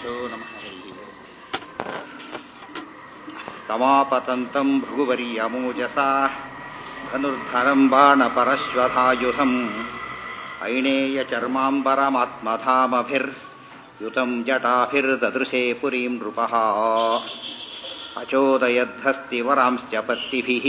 श्रीगुरुभ्यो नमः हरिः तमापतन्तम् भृगुवर्यमोजसा धनुर्धरम् बाणपरश्वधायुधम् ऐणेयचर्माम्बरमात्मधामभिर्युतम् जटाभिर्ददृशे पुरीम् नृपः अचोदयद्धस्तिवरांश्च पत्तिभिः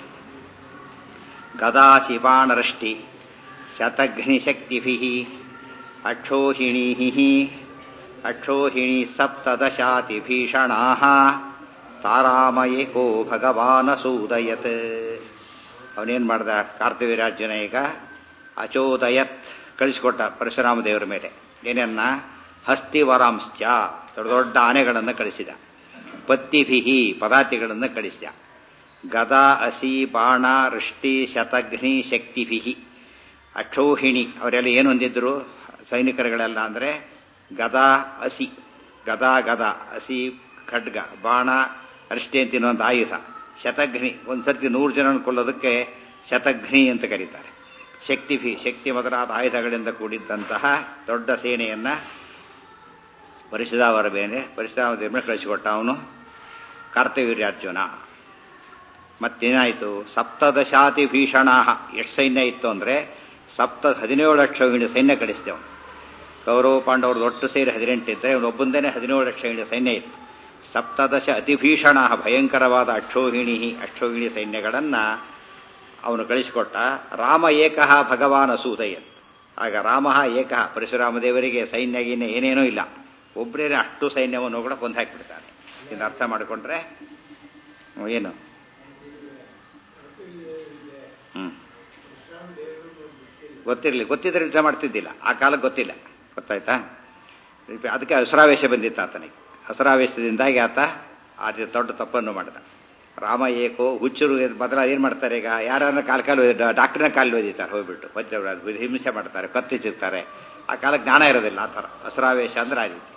गदाशिबाणरष्टि शतघ्निशक्तिभिः अक्षोहिणीः अक्षोहिणी सप्तदशातिभीषणाः ತಾರಾಮಯೇಕೋ ಭಗವಾನಸೂದಯತ್ ಅವನೇನು ಮಾಡ್ದ ಕಾರ್ತಿವೀರಾರ್ಜುನ ಈಗ ಅಚೋದಯತ್ ಕಳಿಸಿಕೊಟ್ಟ ಪರಶುರಾಮ ದೇವರ ಮೇಲೆ ಏನೇನ್ನ ಹಸ್ತಿವರಾಂಶ್ಚ ದೊಡ್ಡ ದೊಡ್ಡ ಆನೆಗಳನ್ನು ಕಳಿಸಿದ ಪತ್ತಿಭಿಹಿ ಪದಾತಿಗಳನ್ನು ಕಳಿಸಿದ ಗದಾ ಅಸಿ ಬಾಣ ವೃಷ್ಟಿ ಶತಘ್ನಿ ಶಕ್ತಿಭಿಹಿ ಅಕ್ಷೋಹಿಣಿ ಅವರೆಲ್ಲ ಏನು ಹೊಂದಿದ್ರು ಸೈನಿಕರುಗಳೆಲ್ಲ ಅಂದರೆ ಗದಾ ಅಸಿ ಗದಾ ಗದಾ ಅಸಿ ಖಡ್ಗ ಬಾಣ ಅರಿಷ್ಟೆ ಅಂತಿನ್ನುವಂಥ ಆಯುಧ ಶತಘ್ನಿ ಒಂದ್ಸರ್ತಿ ನೂರು ಜನ ಕೊಲ್ಲೋದಕ್ಕೆ ಶತಘ್ನಿ ಅಂತ ಕರೀತಾರೆ ಶಕ್ತಿಭಿ ಶಕ್ತಿ ಮೊದಲಾದ ಆಯುಧಗಳಿಂದ ಕೂಡಿದ್ದಂತಹ ದೊಡ್ಡ ಸೇನೆಯನ್ನ ಪರಿಶುಧಾವರ ಬೇನೆ ಪರಿಶುಧಾವ ದೇವನ ಕಳಿಸಿಕೊಟ್ಟ ಅವನು ಕರ್ತವೀರ್ಯಾರ್ಜುನ ಮತ್ತೇನಾಯಿತು ಸಪ್ತದಶಾತಿ ಭೀಷಣಾ ಎಷ್ಟು ಸೈನ್ಯ ಇತ್ತು ಅಂದರೆ ಸಪ್ತ ಹದಿನೇಳು ಲಕ್ಷ ಸೈನ್ಯ ಕಳಿಸಿದೆವು ಕೌರವ ಪಾಂಡವ್ರದ್ದು ಒಟ್ಟು ಸೇರಿ ಹದಿನೆಂಟಿದ್ದರೆ ಅವನೊಬ್ಬಂದೇ ಹದಿನೇಳು ಲಕ್ಷ ಸೈನ್ಯ ಇತ್ತು ಸಪ್ತದಶ ಅತಿಭೀಷಣ ಭಯಂಕರವಾದ ಅಕ್ಷೋಹಿಣಿ ಅಕ್ಷೋಹಿಣಿ ಸೈನ್ಯಗಳನ್ನು ಅವನು ಕಳಿಸಿಕೊಟ್ಟ ರಾಮ ಏಕಃ ಭಗವಾನ್ ಅಸೂದಯನ್ ಆಗ ರಾಮ ಏಕಃ ಪರಶುರಾಮದೇವರಿಗೆ ಸೈನ್ಯ ಗಿನ್ಯ ಏನೇನೂ ಇಲ್ಲ ಒಬ್ಬರೇ ಅಷ್ಟು ಸೈನ್ಯವನ್ನು ಕೂಡ ಕೊಂದು ಹಾಕಿಬಿಡ್ತಾನೆ ಇದನ್ನು ಅರ್ಥ ಮಾಡಿಕೊಂಡ್ರೆ ಏನು ಹ್ಞೂ ಗೊತ್ತಿರಲಿ ಗೊತ್ತಿದ್ರೆ ಯುದ್ಧ ಮಾಡ್ತಿದ್ದಿಲ್ಲ ಆ ಕಾಲಕ್ಕೆ ಗೊತ್ತಿಲ್ಲ ಗೊತ್ತಾಯ್ತಾ ಅದಕ್ಕೆ ಹಸರಾವೇಶ ಬಂದಿತ್ತು ಆತನಿಗೆ ಹಸರಾವೇಶದಿಂದಾಗಿ ಆತ ಆತ ದೊಡ್ಡ ತಪ್ಪನ್ನು ಮಾಡಿದ ರಾಮ ಏಕೋ ಹುಚ್ಚರು ಬದಲ ಏನು ಮಾಡ್ತಾರೆ ಈಗ ಯಾರನ್ನ ಕಾಲ ಕಾಲು ಡಾಕ್ಟರ್ನ ಕಾಲು ಓದಿತಾರೆ ಹೋಗ್ಬಿಟ್ಟು ಮತ್ತೆ ಹಿಂಸೆ ಮಾಡ್ತಾರೆ ಕತ್ತಿಸಿರ್ತಾರೆ ಆ ಕಾಲಕ್ಕೆ ಜ್ಞಾನ ಇರೋದಿಲ್ಲ ಆ ಥರ ಹಸರಾವೇಶ ಅಂದ್ರೆ ಆ ರೀತಿ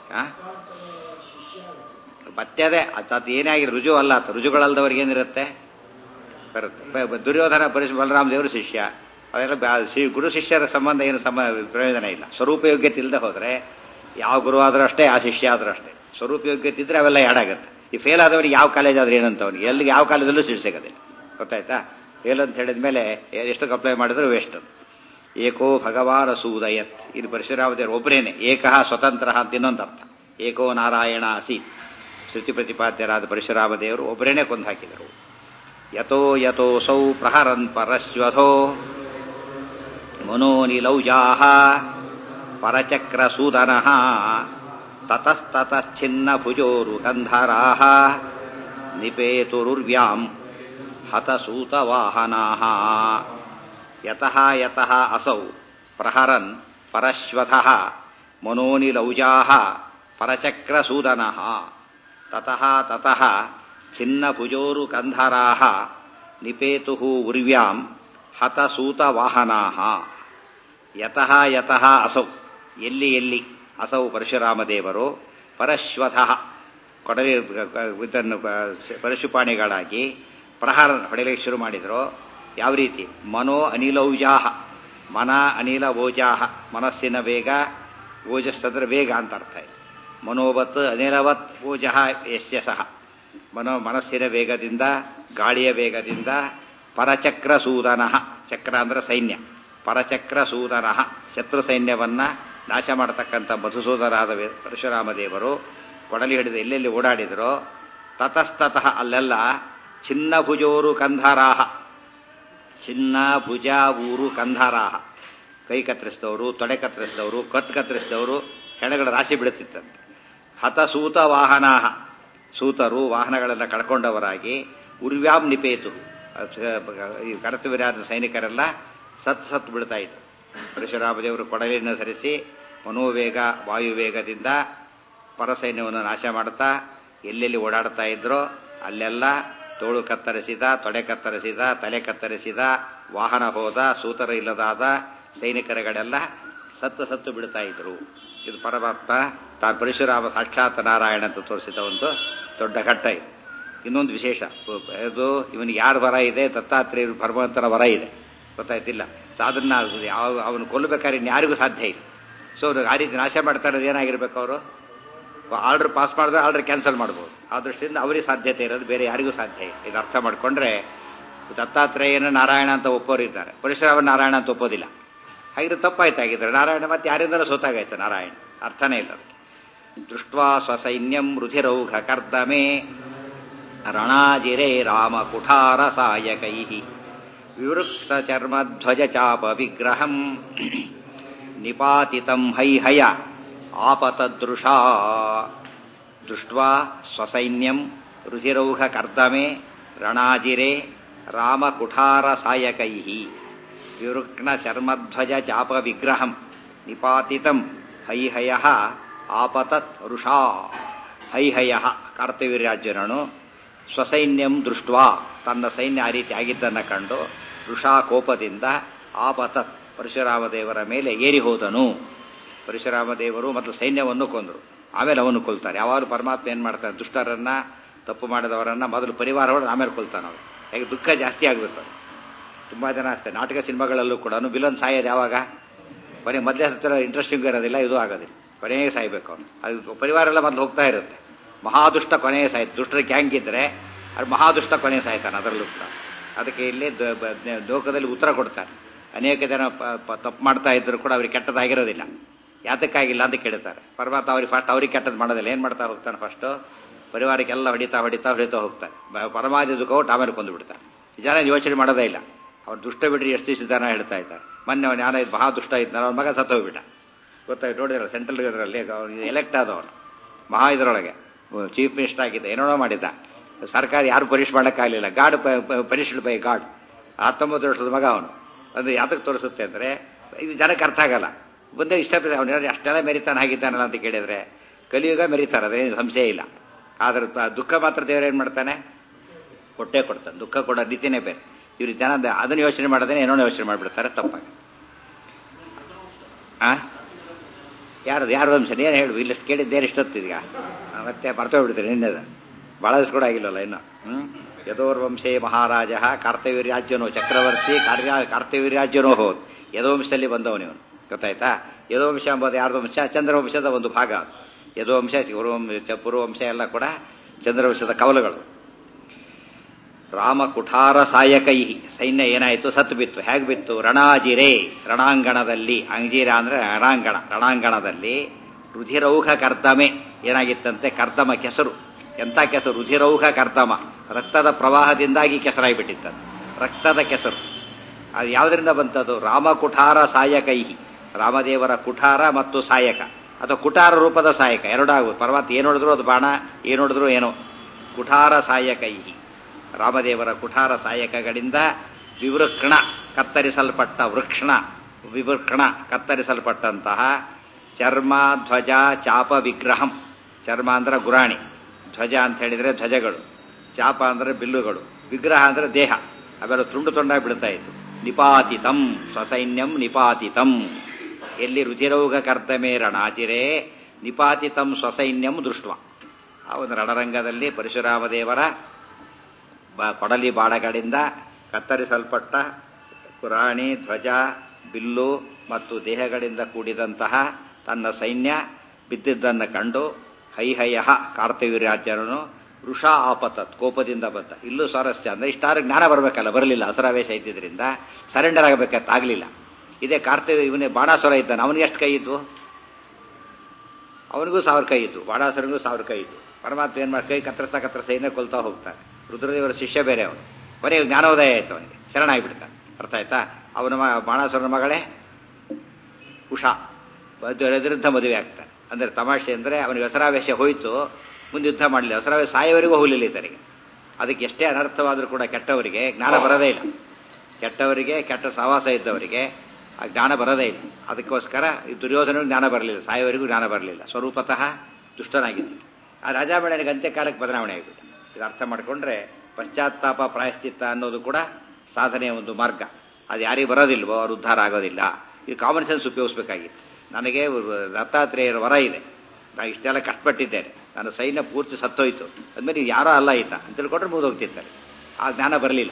ಮತ್ತೆ ಅದೇ ಅದು ಏನೇ ಆಗಿ ರುಜು ಅಲ್ಲ ಆತ ರುಜುಗಳಲ್ಲದವ್ರಿಗೆ ಏನಿರುತ್ತೆ ಬರುತ್ತೆ ದುರ್ಯೋಧನ ಪರಿಶ್ ಬಲರಾಮ ದೇವರು ಶಿಷ್ಯ ಅವೆಲ್ಲ ಗುರು ಶಿಷ್ಯರ ಸಂಬಂಧ ಏನು ಸಮ ಪ್ರಯೋಜನ ಇಲ್ಲ ಸ್ವರೂಪ ಯೋಗ್ಯತೆ ಇಲ್ಲದೆ ಹೋದರೆ ಯಾವ ಗುರು ಆದರೂ ಅಷ್ಟೇ ಆ ಶಿಷ್ಯ ಆದರೂ ಅಷ್ಟೇ ಸ್ವರೂಪ ಯೋಗ್ಯತೆ ಇದ್ರೆ ಅವೆಲ್ಲ ಆಗುತ್ತೆ ಈ ಫೇಲ್ ಆದವರಿಗೆ ಯಾವ ಕಾಲೇಜ್ ಆದ್ರೆ ಏನಂತ ಅವನಿಗೆ ಎಲ್ಲಿಗೆ ಯಾವ ಕಾಲೇಜಲ್ಲೂ ಸೀಟ್ ಸಿಗೋದಿಲ್ಲ ಗೊತ್ತಾಯ್ತಾ ಫೇಲ್ ಅಂತ ಹೇಳಿದ ಮೇಲೆ ಎಷ್ಟು ಅಪ್ಲೈ ಮಾಡಿದ್ರು ವೇಸ್ಟ್ ಏಕೋ ಭಗವಾನ ಸೂದಯತ್ ಇದು ಪರಶುರಾಮದೇವರು ಒಬ್ಬರೇನೆ ಏಕಃ ಸ್ವತಂತ್ರ ಅಂತ ಇನ್ನೊಂದು ಅರ್ಥ ಏಕೋ ನಾರಾಯಣ ಅಸಿ ಶ್ರುತಿ ಪ್ರತಿಪಾದ್ಯರಾದ ಪರಶುರಾಮ ದೇವರು ಒಬ್ಬರೇನೆ ಕೊಂದು ಹಾಕಿದರು ಯಥೋ ಯಥೋಸೌ ಪ್ರಹರನ್ ಪರಶ್ವಧೋ ಮನೋನಿಲೌಜಾಹ ಪರಚಕ್ರಸೂದನಃ ತತಸ್ತತಶ್ಚಿನ್ನ ಭುಜೋರು ಗಂಧರಾಹ ನಿಪೇತುರುರ್ವ್ಯಾಂ ಹತಸೂತವಾಹನಾಃ ಯತಃ ಯತಃ ಅಸೌ ಪ್ರಹರನ್ ಪರಶ್ವಥಃ ಮನೋನಿಲೌಜಾಹ ಪರಚಕ್ರಸೂದನಃ ತತಃ ತತಃ ಛಿನ್ನಭುಜೋರು ಕಂಧರಾಹ ನಿಪೇತುಃ ಉರ್ವ್ಯಾಂ ಹತಸೂತವಾಹನಾಃ ಯತಃ ಯತಃ ಅಸೌ ಎಲ್ಲಿ ಎಲ್ಲಿ ಅಸೌ ಪರಶುರಾಮದೇವರು ಪರಶ್ವತಃ ಕೊಡಲಿ ಇದನ್ನು ಪರಶುಪಾಣಿಗಳಾಗಿ ಪ್ರಹಾರ ಹೊಡೆಯಲಿಕ್ಕೆ ಶುರು ಮಾಡಿದರು ಯಾವ ರೀತಿ ಮನೋ ಅನಿಲೌಜಾಹ ಮನ ಅನಿಲ ಓಜಾಹ ಮನಸ್ಸಿನ ವೇಗ ಓಜಸ್ಸಂದ್ರೆ ವೇಗ ಅಂತ ಅರ್ಥ ಮನೋವತ್ ಅನಿಲವತ್ ಓಜಃ ಯಶ್ಯ ಸಹ ಮನೋ ಮನಸ್ಸಿನ ವೇಗದಿಂದ ಗಾಳಿಯ ವೇಗದಿಂದ ಪರಚಕ್ರ ಸೂದನ ಚಕ್ರ ಅಂದ್ರೆ ಸೈನ್ಯ ಪರಚಕ್ರ ಸೂದನ ಶತ್ರು ಸೈನ್ಯವನ್ನ ನಾಶ ಮಾಡತಕ್ಕಂಥ ಮಧುಸೂದರಾದ ಪರಶುರಾಮ ದೇವರು ಕೊಡಲಿ ಹಿಡಿದು ಎಲ್ಲೆಲ್ಲಿ ಓಡಾಡಿದರೋ ತತಸ್ತತಃ ಅಲ್ಲೆಲ್ಲ ಚಿನ್ನ ಭುಜೋರು ಕಂಧಾರಾಹ ಚಿನ್ನ ಭುಜ ಊರು ಕಂಧಾರಾಹ ಕೈ ಕತ್ತರಿಸಿದವರು ತೊಡೆ ಕತ್ತರಿಸಿದವರು ಕತ್ ಕತ್ತರಿಸಿದವರು ಹೆಣಗಳ ರಾಶಿ ಬಿಡುತ್ತಿತ್ತಂತೆ ಹತಸೂತ ವಾಹನಾಹ ಸೂತರು ವಾಹನಗಳನ್ನು ಕಳ್ಕೊಂಡವರಾಗಿ ಉರ್ವ್ಯಾಂ ನಿಪೇತರು ಈ ಕರ್ತವ್ಯರಾದ ಸೈನಿಕರೆಲ್ಲ ಸತ್ ಸತ್ ಬಿಡ್ತಾ ಇದ್ರು ಪರಶುರಾಮದೇವರು ಕೊಡಲಿಯನ್ನು ಧರಿಸಿ ಮನೋವೇಗ ವಾಯುವೇಗದಿಂದ ಪರಸೈನ್ಯವನ್ನು ನಾಶ ಮಾಡುತ್ತಾ ಎಲ್ಲೆಲ್ಲಿ ಓಡಾಡ್ತಾ ಇದ್ರೋ ಅಲ್ಲೆಲ್ಲ ತೋಳು ಕತ್ತರಿಸಿದ ತೊಡೆ ಕತ್ತರಿಸಿದ ತಲೆ ಕತ್ತರಿಸಿದ ವಾಹನ ಹೋದ ಸೂತರ ಇಲ್ಲದಾದ ಸೈನಿಕರುಗಳೆಲ್ಲ ಸತ್ತು ಸತ್ತು ಬಿಡ್ತಾ ಇದ್ರು ಇದು ಪರಮಾತ್ಮ ತಾ ಪರಶುರಾಮ ಸಾಕ್ಷಾತ್ ನಾರಾಯಣ ಅಂತ ತೋರಿಸಿದ ಒಂದು ದೊಡ್ಡ ಘಟ್ಟ ಇದು ಇನ್ನೊಂದು ವಿಶೇಷ ಇದು ಇವನಿಗೆ ಯಾರ ವರ ಇದೆ ದತ್ತಾತ್ರೇಯ ಭಗವಂತನ ವರ ಇದೆ ಗೊತ್ತಾಯ್ತಿಲ್ಲ ಸೊ ಅದನ್ನ ಯಾವ ಅವನು ಕೊಲ್ಲಬೇಕಾದ್ರೆ ಇನ್ಯಾರಿಗೂ ಸಾಧ್ಯ ಇಲ್ಲ ಸೊ ಅವ್ರು ಆ ರೀತಿ ನಾಶ ಮಾಡ್ತಾ ಇರೋದು ಏನಾಗಿರ್ಬೇಕು ಅವರು ಆರ್ಡರ್ ಪಾಸ್ ಮಾಡಿದ್ರೆ ಆರ್ಡರ್ ಕ್ಯಾನ್ಸಲ್ ಮಾಡ್ಬೋದು ಆ ದೃಷ್ಟಿಯಿಂದ ಅವರಿಗೆ ಸಾಧ್ಯತೆ ಇರೋದು ಬೇರೆ ಯಾರಿಗೂ ಸಾಧ್ಯ ಇಲ್ಲ ಇದು ಅರ್ಥ ಮಾಡ್ಕೊಂಡ್ರೆ ದತ್ತಾತ್ರೇಯನ ನಾರಾಯಣ ಅಂತ ಒಪ್ಪೋರಿದ್ದಾರೆ ಪರಶುರಾಮ ನಾರಾಯಣ ಅಂತ ಒಪ್ಪೋದಿಲ್ಲ ಹಾಗಿದ್ರೆ ತಪ್ಪಾಯ್ತಾಗಿದ್ರೆ ನಾರಾಯಣ ಮತ್ತೆ ಯಾರಿಂದಲೂ ಸೋತಾಗಾಯ್ತು ನಾರಾಯಣ ಅರ್ಥನೇ ಇಲ್ಲ ಅದಕ್ಕೆ ದೃಷ್ಟ್ವಾ ಸ್ವಸೈನ್ಯಂ ರುಧಿರೌಘ ಕರ್ದಮೆ ರಣಾಜಿರೇ ರಾಮ ಕುಠಾರ ಸಾಯಕೈ ವಿವೃಕ್ತ ಚರ್ಮಧ್ವಜ ಚಾಪ ವಿಗ್ರಹಂ ನಿಪಾತಿತಂ ಹೈಹಯ ಆಪತದೃಶಾ ದೃಷ್ಟ್ವಾ ಸ್ವಸೈನ್ಯಂ ರುಧಿರೌಘ ಕರ್ದಮೆ ರಣಾಜಿರೆ ರಾಮ ಕುಠಾರ ಸಾಯಕೈ ವಿವೃಕ್ನ ಚರ್ಮಧ್ವಜ ಚಾಪ ವಿಗ್ರಹಂ ನಿಪಾತಿತಂ ಹೈಹಯ ಆಪತತ್ ಋಷಾ ಹೈಹಯ ಕಾರ್ತವೀರ್ಯಾರ್ಜುನನು ಸ್ವಸೈನ್ಯಂ ದೃಷ್ಟ್ವಾ ತನ್ನ ಸೈನ್ಯ ಆ ರೀತಿ ಆಗಿದ್ದನ್ನು ಕಂಡು ಋಷಾ ಕೋಪದಿಂದ ಆಪತತ್ ಪರಶುರಾಮ ದೇವರ ಮೇಲೆ ಏರಿ ಹೋದನು ಪರಶುರಾಮ ದೇವರು ಮತ್ತು ಸೈನ್ಯವನ್ನು ಕೊಂದರು ಆಮೇಲೆ ಅವನು ಕೊಲ್ತಾರೆ ಯಾವಾಗಲೂ ಪರಮಾತ್ಮ ಏನು ಮಾಡ್ತಾನೆ ದುಷ್ಟರನ್ನ ತಪ್ಪು ಮಾಡಿದವರನ್ನ ಮೊದಲು ಪರಿವಾರ ಹೊಡೆದು ಆಮೇಲೆ ಕೊಲ್ತಾನೆ ಅವರು ಯಾಕೆ ದುಃಖ ಜಾಸ್ತಿ ಆಗಬೇಕು ಅದು ತುಂಬ ಜನ ಅಷ್ಟೇ ನಾಟಕ ಸಿನಿಮಾಗಳಲ್ಲೂ ಕೂಡ ವಿಲನ್ ಸಾಯೋದು ಯಾವಾಗ ಕೊನೆ ಮೊದಲೇ ಹತ್ತಿರ ಇಂಟ್ರೆಸ್ಟಿಂಗ್ ಇರೋದಿಲ್ಲ ಇದು ಆಗೋದಿಲ್ಲ ಕೊನೆಗೆ ಸಾಯ್ಬೇಕು ಅವನು ಅದು ಪರಿವಾರ ಎಲ್ಲ ಮೊದಲು ಹೋಗ್ತಾ ಇರುತ್ತೆ ಮಹಾದುಷ್ಟ ಕೊನೆಗೆ ಸಾಯ್ತು ದುಷ್ಟರ ಗ್ಯಾಂಗ್ ಇದ್ರೆ ಅದು ಮಹಾದುಷ್ಟ ಕೊನೆಗೆ ಸಾಯ್ತಾನೆ ಅದರಲ್ಲೂ ಕೂಡ ಅದಕ್ಕೆ ಇಲ್ಲಿ ಲೋಕದಲ್ಲಿ ಉತ್ತರ ಕೊಡ್ತಾರೆ ಅನೇಕ ಜನ ತಪ್ಪು ಮಾಡ್ತಾ ಇದ್ರು ಕೂಡ ಅವ್ರಿಗೆ ಕೆಟ್ಟದಾಗಿರೋದಿಲ್ಲ ಯಾತಕ್ಕಾಗಿಲ್ಲ ಅಂತ ಕೇಳ್ತಾರೆ ಪರಮಾತ್ಮ ಅವ್ರಿಗೆ ಫಸ್ಟ್ ಅವ್ರಿಗೆ ಕೆಟ್ಟದ್ದು ಮಾಡೋದಿಲ್ಲ ಏನು ಮಾಡ್ತಾ ಹೋಗ್ತಾನೆ ಫಸ್ಟು ಪರಿವಾರಕ್ಕೆಲ್ಲ ಹೊಡಿತಾ ಹೊಡಿತಾ ಹೊಡಿತಾ ಹೋಗ್ತಾನೆ ಪರಮಾದಿ ದುಃಖ ಕೊಟ್ಟು ಆಮೇಲೆ ಕೊಂದು ಬಿಡ್ತಾನೆ ಜನ ಯೋಚನೆ ಮಾಡೋದೇ ಇಲ್ಲ ಅವ್ರು ದುಷ್ಟ ಬಿಡ್ರಿ ಎಷ್ಟು ದಿವಸ ಹೇಳ್ತಾ ಇದ್ದಾರೆ ಮೊನ್ನೆ ಅವನು ಯಾರೋ ಮಹಾ ದುಷ್ಟ ಇದ್ದಾನೆ ಅವ್ನ ಮಗ ಸತ್ತು ಹೋಗ್ಬಿಟ್ಟ ಗೊತ್ತಾಯ್ತು ನೋಡಿದ್ರಲ್ಲ ಸೆಂಟ್ರಲ್ ಇದರಲ್ಲಿ ಎಲೆಕ್ಟ್ ಆದವನು ಮಹಾ ಇದರೊಳಗೆ ಚೀಫ್ ಮಿನಿಸ್ಟರ್ ಆಗಿದ್ದ ಏನೋ ಮಾಡಿದ್ದ ಸರ್ಕಾರ ಯಾರು ಪರೀಕ್ಷೆ ಮಾಡೋಕ್ಕಾಗಲಿಲ್ಲ ಗಾಡ್ ಪರೀಕ್ಷೆ ಬೈ ಗಾಡ್ ಹತ್ತೊಂಬತ್ತು ವರ್ಷದ ಮಗ ಅವನು ಅದು ಯಾತಕ್ಕೆ ತೋರಿಸುತ್ತೆ ಅಂದರೆ ಇದು ಜನಕ್ಕೆ ಅರ್ಥ ಆಗಲ್ಲ ಮುಂದೆ ಇಷ್ಟಪಟ್ಟು ಅವನು ಅಷ್ಟೆಲ್ಲ ಮೆರಿತಾನೆ ಆಗಿದ್ದಾನಲ್ಲ ಅಂತ ಕೇಳಿದ್ರೆ ಕಲಿಯುಗ ಮೆರಿತಾರೆ ಅದೇನು ಸಂಶಯ ಇಲ್ಲ ಆದ್ರೆ ದುಃಖ ಮಾತ್ರ ದೇವರು ಏನು ಮಾಡ್ತಾನೆ ಕೊಟ್ಟೇ ಕೊಡ್ತಾನೆ ದುಃಖ ಕೊಡೋ ರೀತಿನೇ ಬೇರೆ ಇವ್ರು ಜನ ಅದನ್ನು ಯೋಚನೆ ಮಾಡೋದೇ ಏನೋ ಯೋಚನೆ ಮಾಡಿಬಿಡ್ತಾರೆ ತಪ್ಪಾಗಿ ಆ ಯಾರದು ಯಾರು ವಂಶ ಏನು ಹೇಳು ಇಲ್ಲಿ ಕೇಳಿದ್ದೇನು ಇಷ್ಟೊತ್ತಿದೀಗ ಮತ್ತೆ ಮರ್ತೋಗ್ಬಿಡ್ತೀರಿ ನಿನ್ನೆದ ಭಾಳ ದಿವಸ ಕೂಡ ಆಗಿಲ್ಲಲ್ಲ ಇನ್ನು ಹ್ಞೂ ಯದೋರ್ವಂಶೇ ಮಹಾರಾಜ ಕಾರ್ತವೀರ್ಯಾಜ್ಯನೋ ಚಕ್ರವರ್ತಿ ಕಾರ್ಯ ಕಾರ್ತವೀರ್ಯಾಜ್ಯನೋ ಹೋದ್ ಯದೋವಂಶದಲ್ಲಿ ಬಂದವನು ಇವನು ಗೊತ್ತಾಯ್ತಾ ಯದೋವಂಶ ಎಂಬುದು ಯಾರ್ದು ವಂಶ ಚಂದ್ರವಂಶದ ಒಂದು ಭಾಗ ಯದೋವಂಶ ಪೂರ್ವವಂಶ ಪೂರ್ವವಂಶ ಎಲ್ಲ ಕೂಡ ಚಂದ್ರವಂಶದ ಕವಲುಗಳು ರಾಮ ಕುಠಾರ ಸಾಯಕೈ ಸೈನ್ಯ ಏನಾಯಿತು ಸತ್ತು ಬಿತ್ತು ಹೇಗೆ ಬಿತ್ತು ರಣಾಜಿರೆ ರಣಾಂಗಣದಲ್ಲಿ ಅಂಜೀರ ಅಂದ್ರೆ ರಣಾಂಗಣ ರಣಾಂಗಣದಲ್ಲಿ ರುಧಿರೌಘ ಕರ್ದಮೆ ಏನಾಗಿತ್ತಂತೆ ಕರ್ದಮ ಕೆಸರು ಎಂಥ ಕೆಸರು ರುಧಿರೌಘ ಕರ್ದಮ ರಕ್ತದ ಪ್ರವಾಹದಿಂದಾಗಿ ಕೆಸರಾಗಿಬಿಟ್ಟಿತ್ತದು ರಕ್ತದ ಕೆಸರು ಅದು ಯಾವುದರಿಂದ ಬಂತದ್ದು ರಾಮ ಕುಠಾರ ಸಾಯಕೈ ರಾಮದೇವರ ಕುಠಾರ ಮತ್ತು ಸಾಯಕ ಅಥವಾ ಕುಠಾರ ರೂಪದ ಸಾಯಕ ಎರಡಾಗುವುದು ಪರ್ವತ ಏನು ನೋಡಿದ್ರು ಅದು ಬಾಣ ಏನು ನೋಡಿದ್ರು ಏನೋ ಕುಠಾರ ಸಾಯಕೈ ರಾಮದೇವರ ಕುಠಾರ ಸಾಯಕಗಳಿಂದ ವಿವೃಕ್ಷಣ ಕತ್ತರಿಸಲ್ಪಟ್ಟ ವೃಕ್ಷಣ ವಿವೃಕ್ಷಣ ಕತ್ತರಿಸಲ್ಪಟ್ಟಂತಹ ಚರ್ಮ ಧ್ವಜ ಚಾಪ ವಿಗ್ರಹಂ ಚರ್ಮ ಅಂದ್ರೆ ಗುರಾಣಿ ಧ್ವಜ ಅಂತ ಹೇಳಿದ್ರೆ ಧ್ವಜಗಳು ಚಾಪ ಅಂದ್ರೆ ಬಿಲ್ಲುಗಳು ವಿಗ್ರಹ ಅಂದ್ರೆ ದೇಹ ಅವೆಲ್ಲ ತುಂಡು ತುಂಡಾಗಿ ಬಿಡ್ತಾ ಇತ್ತು ನಿಪಾತಿತಂ ಸ್ವಸೈನ್ಯಂ ನಿಪಾತಿತಂ ಎಲ್ಲಿ ರುಚಿರೌಘ ಕರ್ತಮೇ ರಣಾಚಿರೇ ನಿಪಾತಿತಂ ಸ್ವಸೈನ್ಯಂ ದೃಷ್ಟ ಆ ಒಂದು ರಣರಂಗದಲ್ಲಿ ಪರಶುರಾಮ ದೇವರ ಕೊಡಲಿ ಬಾಣಗಳಿಂದ ಕತ್ತರಿಸಲ್ಪಟ್ಟ ಪುರಾಣಿ ಧ್ವಜ ಬಿಲ್ಲು ಮತ್ತು ದೇಹಗಳಿಂದ ಕೂಡಿದಂತಹ ತನ್ನ ಸೈನ್ಯ ಬಿದ್ದಿದ್ದನ್ನು ಕಂಡು ಹೈಹಯ ಕಾರ್ತವೀರ್ಯಾಜ್ಯರನು ಋಷಾ ಆಪತತ್ ಕೋಪದಿಂದ ಬಂದ ಇಲ್ಲೂ ಸ್ವಾರಸ್ಯ ಅಂದ್ರೆ ಇಷ್ಟಾರ ಜ್ಞಾನ ಬರಬೇಕಲ್ಲ ಬರಲಿಲ್ಲ ಅಸರಾವೇಶ ಇದ್ದಿದ್ರಿಂದ ಸರೆಂಡರ್ ಆಗಬೇಕಂತ ಆಗಲಿಲ್ಲ ಇದೇ ಕಾರ್ತವ್ಯ ಇವನೇ ಬಾಣಾಸುರ ಇದ್ದಾನೆ ಅವನಿಗೆ ಎಷ್ಟು ಕೈ ಇದ್ವು ಅವನಿಗೂ ಸಾವಿರ ಕೈ ಇತ್ತು ಬಾಣಾಸುರನಿಗೂ ಸಾವಿರ ಕೈ ಇತ್ತು ಪರಮಾತ್ಮ ಏನ್ ಮಾಡಿ ಕೈ ಕತ್ತರಿಸ್ತಾ ಕತ್ತರಿಸ್ತಾ ಏನೇ ಕೊಲ್ತಾ ಹೋಗ್ತಾನೆ ರುದ್ರದೇವರ ಶಿಷ್ಯ ಬೇರೆ ಅವನು ಕೊನೆಗೆ ಜ್ಞಾನೋದಯ ಆಯ್ತು ಅವನಿಗೆ ಶರಣಾಗಿಬಿಡ್ತಾನೆ ಅರ್ಥ ಆಯ್ತಾ ಅವನ ಬಾಣಾಸುರನ ಮಗಳೇ ಉಷಾ ವಿರುದ್ಧ ಮದುವೆ ಆಗ್ತಾನೆ ಅಂದ್ರೆ ತಮಾಷೆ ಅಂದ್ರೆ ಅವನಿಗೆ ಹಸರಾವೇಶ ಹೋಯ್ತು ಮುಂದೆ ಯುದ್ಧ ಮಾಡಲಿಲ್ಲ ಹಸರಾವೇಶ ಸಾಯವರೆಗೂ ಹೋಗಲಿಲ್ಲ ಈತನಿಗೆ ಅದಕ್ಕೆ ಎಷ್ಟೇ ಅನರ್ಥವಾದರೂ ಕೂಡ ಕೆಟ್ಟವರಿಗೆ ಜ್ಞಾನ ಬರೋದೇ ಇಲ್ಲ ಕೆಟ್ಟವರಿಗೆ ಕೆಟ್ಟ ಸಹವಾಸ ಇದ್ದವರಿಗೆ ಆ ಜ್ಞಾನ ಬರೋದೇ ಇಲ್ಲ ಅದಕ್ಕೋಸ್ಕರ ಈ ದುರ್ಯೋಧನ ಜ್ಞಾನ ಬರಲಿಲ್ಲ ಸಾಯವರೆಗೂ ಜ್ಞಾನ ಬರಲಿಲ್ಲ ಸ್ವರೂಪತಃ ದುಷ್ಟನಾಗಿದ್ದ ಆ ರಾಜಾಮಣನಿಗೆ ಅಂತ್ಯಕಾಲಕ್ಕೆ ಬದಲಾವಣೆ ಆಗಿಬಿಟ್ಟು ಇದು ಅರ್ಥ ಮಾಡಿಕೊಂಡ್ರೆ ಪಶ್ಚಾತ್ತಾಪ ಪ್ರಾಯಶ್ಚಿತ್ತ ಅನ್ನೋದು ಕೂಡ ಸಾಧನೆಯ ಒಂದು ಮಾರ್ಗ ಅದು ಯಾರಿಗೆ ಬರೋದಿಲ್ವೋ ಅವ್ರು ಉದ್ಧಾರ ಆಗೋದಿಲ್ಲ ಇದು ಕಾಮನ್ ಸೆನ್ಸ್ ಉಪಯೋಗಿಸ್ಬೇಕಾಗಿತ್ತು ನನಗೆ ದತ್ತಾತ್ರೇಯರ ವರ ಇದೆ ನಾನು ಇಷ್ಟೆಲ್ಲ ಕಷ್ಟಪಟ್ಟಿದ್ದೇನೆ ನನ್ನ ಸೈನ್ಯ ಪೂರ್ತಿ ಸತ್ತೋಯ್ತು ಅಂದಮೇಲೆ ಯಾರೋ ಅಲ್ಲ ಈತ ಅಂತ ತಿಳ್ಕೊಂಡ್ರೆ ಮುಗಿದೋಗ್ತಿರ್ತಾರೆ ಆ ಜ್ಞಾನ ಬರಲಿಲ್ಲ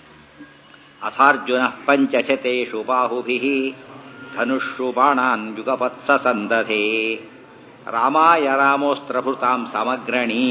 ಅಥಾರ್ಜುನ ಪಂಚಶತೇಷು ಬಾಹುಭಿ ಧನುಷು ಬಾಣಾನ್ ಯುಗಪತ್ಸ ಸಂದಧೆ ರಾಮಾಯ ರಾಮೋಸ್ತ್ರಭೃತಾಂ ಸಮಗ್ರಣೀ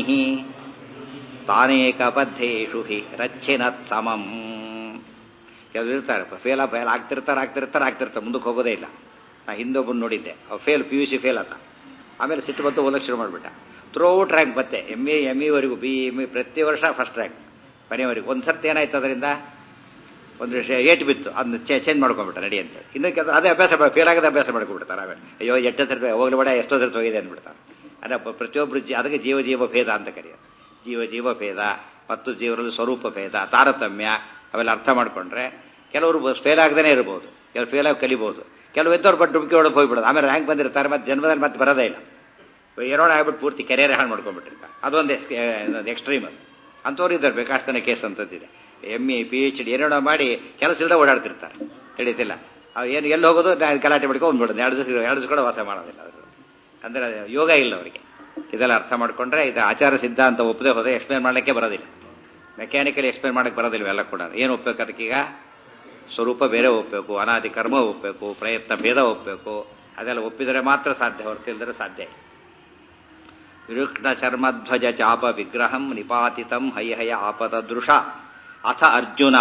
ತಾನೇಕಬದ್ಧೇಷು ಹಿ ರಚ್ಚಿನತ್ ಸಮಂ ಕೆಲವರು ಇರ್ತಾರೆ ಫೇಲ್ ಫೇಲ್ ಆಗ್ತಿರ್ತಾರೆ ಆಗ್ತಿರ್ತಾರೆ ಆಗ್ತಿರ್ತಾರೆ ಮುಂದಕ್ಕೆ ಹೋಗೋದೇ ಇಲ್ಲ ನಾ ಹಿಂದೊಬ್ಬನು ನೋಡಿದ್ದೆ ಅವ್ fail P U C fail ಆತ ಆಮೇಲೆ ಸಿಟ್ಟು ಬಂತು ಓದಕ್ಕೆ ಶುರು ಮಾಡಿಬಿಟ್ಟ ಥ್ರೋಟ್ ರ್ಯಾಂಕ್ ಮತ್ತೆ ಎಮ್ ಎ ಎಮ್ ಇವರೆಗೂ ಬಿ ಎಮ್ ಇ ಪ್ರತಿ ವರ್ಷ ಫಸ್ಟ್ ರ್ಯಾಂಕ್ ಕೊನೆಯವರೆಗೂ ಒಂದು ಸರ್ತಿ ಏನಾಯ್ತು ಅದರಿಂದ ಒಂದು ವಿಷಯ ಏಟು ಬಿತ್ತು ಅದನ್ನ ಚೇಂಜ್ ಮಾಡ್ಕೊಂಡ್ಬಿಟ್ಟ ನಡಿ ಅಂತ ಇನ್ನು ಕೆಲಸ ಅದೇ ಅಭ್ಯಾಸ ಫೇಲ್ ಆಗದೆ ಅಭ್ಯಾಸ ಮಾಡ್ಕೊಂಡ್ಬಿಡ್ತಾರೆ ಆಮೇಲೆ ಅಯ್ಯೋ ಎಷ್ಟು ಸರ್ತಿ ಹೋಗ್ಲಿ ಬೇಡ ಎಷ್ಟೋ ಸರ್ತಿ ಹೋಗಿದೆ ಅಂದ್ಬಿಡ್ತಾರೆ ಅದೇ ಪ್ರತಿಯೊಬ್ಬರು ಜೀ ಅದಕ್ಕೆ ಜೀವ ಜೀವ ಭೇದ ಅಂತ ಕರೆಯೋದು ಜೀವ ಜೀವ ಭೇದ ಮತ್ತು ಜೀವರಲ್ಲಿ ಸ್ವರೂಪ ಭೇದ ತಾರತಮ್ಯ ಅವೆಲ್ಲ ಅರ್ಥ ಮಾಡ್ಕೊಂಡ್ರೆ ಕೆಲವರು ಫೇಲ್ ಆಗದೇ ಇರ್ಬೋದು ಕೆಲವು ಫೇಲ್ ಆಗಿ ಕಲಿಬಹುದು ಕೆಲವು ಎದ್ದವ್ರು ಬಟ್ ಡುಮ್ಕಿ ಹೊಡೆದು ಹೋಗ್ಬಿಡೋದು ಆಮೇಲೆ ರ್ಯಾಂಕ್ ಬಂದಿರ್ತಾರೆ ಮತ್ತೆ ಜನ್ಮದಲ್ಲಿ ಮತ್ತೆ ಬರೋದೇ ಇಲ್ಲ ಏರೋಣ ಆಗ್ಬಿಟ್ಟು ಪೂರ್ತಿ ಕೆರಿಯರ್ ಹಾಳು ಮಾಡ್ಕೊಂಡ್ಬಿಟ್ಟಿರ್ತಾರೆ ಅದೊಂದು ಎಕ್ಸ್ಟ್ರೀಮ್ ಅದು ಅಂಥವ್ರು ಇದ್ದಾರೆ ಬೇಕಾಷ್ಟನೇ ಕೇಸ್ ಅಂತದ್ದಿದೆ M A P H D ಏನೇನೋ ಮಾಡಿ ಕೆಲಸ ಇಲ್ಲದೆ ಓಡಾಡ್ತಿರ್ತಾರೆ ತಿಳಿತಿಲ್ಲ ಅವ್ರು ಏನು ಎಲ್ಲಿ ಹೋಗೋದು ನಾನು ಗಲಾಟೆ ಮಾಡ್ಕೊಂಡು ಬಂದ್ಬಿಡೋದು ಎರಡು ದಿವಸ ಎರಡು ದಿವಸ ಕೂಡ ವಾಸ ಮಾಡೋದಿಲ್ಲ ಅದು ಅಂದರೆ ಯೋಗ ಇಲ್ಲ ಅವರಿಗೆ ಇದೆಲ್ಲ ಅರ್ಥ ಮಾಡ್ಕೊಂಡ್ರೆ ಇದು ಆಚಾರ ಸಿದ್ಧಾಂತ ಒಪ್ಪದೆ ಹೋದರೆ ಎಕ್ಸ್ಪ್ಲೇನ್ ಮಾಡಲಿಕ್ಕೆ ಬರೋದಿಲ್ಲ ಮೆಕ್ಯಾನಿಕಲಿ ಎಕ್ಸ್ಪ್ಲೇನ್ ಮಾಡಕ್ಕೆ ಬರೋದಿಲ್ಲ ಎಲ್ಲ ಕೂಡ ಏನು ಒಪ್ಪಬೇಕು ಅದಕ್ಕೀಗ ಸ್ವರೂಪ ಬೇರೆ ಒಪ್ಪಬೇಕು ಅನಾದಿ ಕರ್ಮ ಒಪ್ಪಬೇಕು ಪ್ರಯತ್ನ ಭೇದ ಒಪ್ಪಬೇಕು ಅದೆಲ್ಲ ಒಪ್ಪಿದರೆ ಮಾತ್ರ ಸಾಧ್ಯ ಹೊರತಿಲ್ದರೆ ಸಾಧ್ಯ ಇಲ್ಲ ವಿರುಕ್ತ ಚರ್ಮಧ್ವಜ ಚಾಪ ವಿಗ್ರಹಂ ನಿಪಾತಿತಂ ಹೈಹಯ ಆಪದ ದೃಶ ಅಥ ಅರ್ಜುನ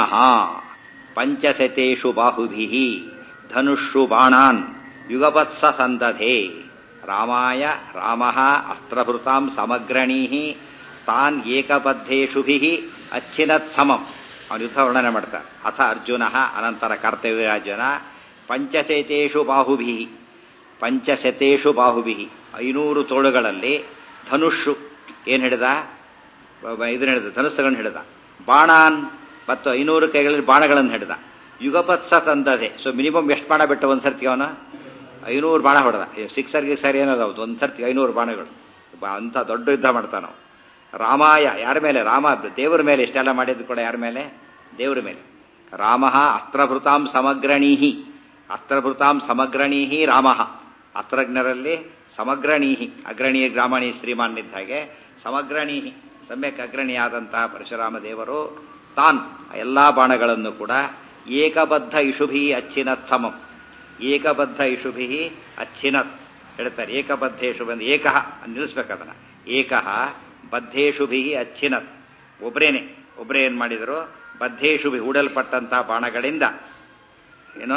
ಪಂಚಶತೇಷು ಬಾಹುಭಿ ಧನುಷು ಬಾಣಾನ್ ಯುಗಪತ್ಸ ಸಂದಧೆ ರಾಮಾಯ ರಾಮ ಅಸ್ತ್ರಭೃತಾಂ ಸಮಗ್ರಣೀ ತಾನ್ ಏಕಬದ್ಧೇಷುಭಿ ಅಚ್ಛಿನತ್ ಸಮಂ ಅವನು ಯುದ್ಧ ವರ್ಣನೆ ಮಾಡ್ತಾರೆ ಅಥ ಅರ್ಜುನ ಅನಂತರ ಕರ್ತವ್ಯರಾಜನ ಪಂಚಶತೇಷು ಬಾಹುಭಿ ಪಂಚಶತೇಷು ಬಾಹುಭಿ ಐನೂರು ತೋಳುಗಳಲ್ಲಿ ಧನುಷು ಏನು ಹಿಡಿದ ಇದನ್ನ ಹಿಡಿದ ಧನುಸ್ಸುಗಳನ್ನು ಹಿಡಿದ ಬಾಣಾನ್ ಮತ್ತು ಐನೂರು ಕೈಗಳಲ್ಲಿ ಬಾಣಗಳನ್ನು ಹಿಡಿದ ಯುಗಪತ್ಸ ತಂದದೆ ಸೊ ಮಿನಿಮಮ್ ಎಷ್ಟು ಬಾಣ ಬಿಟ್ಟ ಒಂದು ಸರ್ತಿ ಅವನು ಐನೂರು ಬಾಣ ಹೊಡೆದ ಸಿಕ್ಸರ್ ಗಿಕ್ಸರ್ ಏನದ ಹೌದು ಒಂದು ಸರ್ತಿ ಐನೂರು ಬಾಣಗಳು ಅಂಥ ದೊಡ್ಡ ಯುದ್ಧ ಮಾಡ್ತಾನ ನಾವು ರಾಮಾಯ ಯಾರ ಮೇಲೆ ರಾಮ ದೇವರ ಮೇಲೆ ಇಷ್ಟೆಲ್ಲ ಮಾಡಿದ್ದು ಕೂಡ ಯಾರ ಮೇಲೆ ದೇವರ ಮೇಲೆ ರಾಮ ಅಸ್ತ್ರಭೃತಾಂ ಸಮಗ್ರಣೀಹಿ ಅಸ್ತ್ರಭೃತಾಂ ಸಮಗ್ರಣೀಹಿ ರಾಮ ಅಸ್ತ್ರಜ್ಞರಲ್ಲಿ ಸಮಗ್ರಣೀಹಿ ಅಗ್ರಣೀಯ ಗ್ರಾಮಣಿ ಶ್ರೀಮಾನ್ ಇದ್ದ ಹಾಗೆ ಸಮಗ್ರಣೀಹಿ ಸಮ್ಯಕ್ ಅಗ್ರಣಿಯಾದಂತಹ ಪರಶುರಾಮ ದೇವರು ತಾನ್ ಎಲ್ಲಾ ಬಾಣಗಳನ್ನು ಕೂಡ ಏಕಬದ್ಧ ಇಶುಭಿ ಅಚ್ಚಿನತ್ ಸಮಂ ಏಕಬದ್ಧ ಇಶುಭಿ ಅಚ್ಚಿನತ್ ಹೇಳ್ತಾರೆ ಏಕಬದ್ಧೇಶು ಬಂದು ಏಕಃ ನಿಲ್ಲಿಸ್ಬೇಕದನ್ನ ಏಕಃ ಬದ್ಧೇಶುಭಿ ಅಚ್ಚಿನತ್ ಒಬ್ರೇನೆ ಒಬ್ರೇ ಏನ್ ಮಾಡಿದರು ಬದ್ಧೇಶುಭಿ ಹೂಡಲ್ಪಟ್ಟಂತಹ ಬಾಣಗಳಿಂದ ಏನು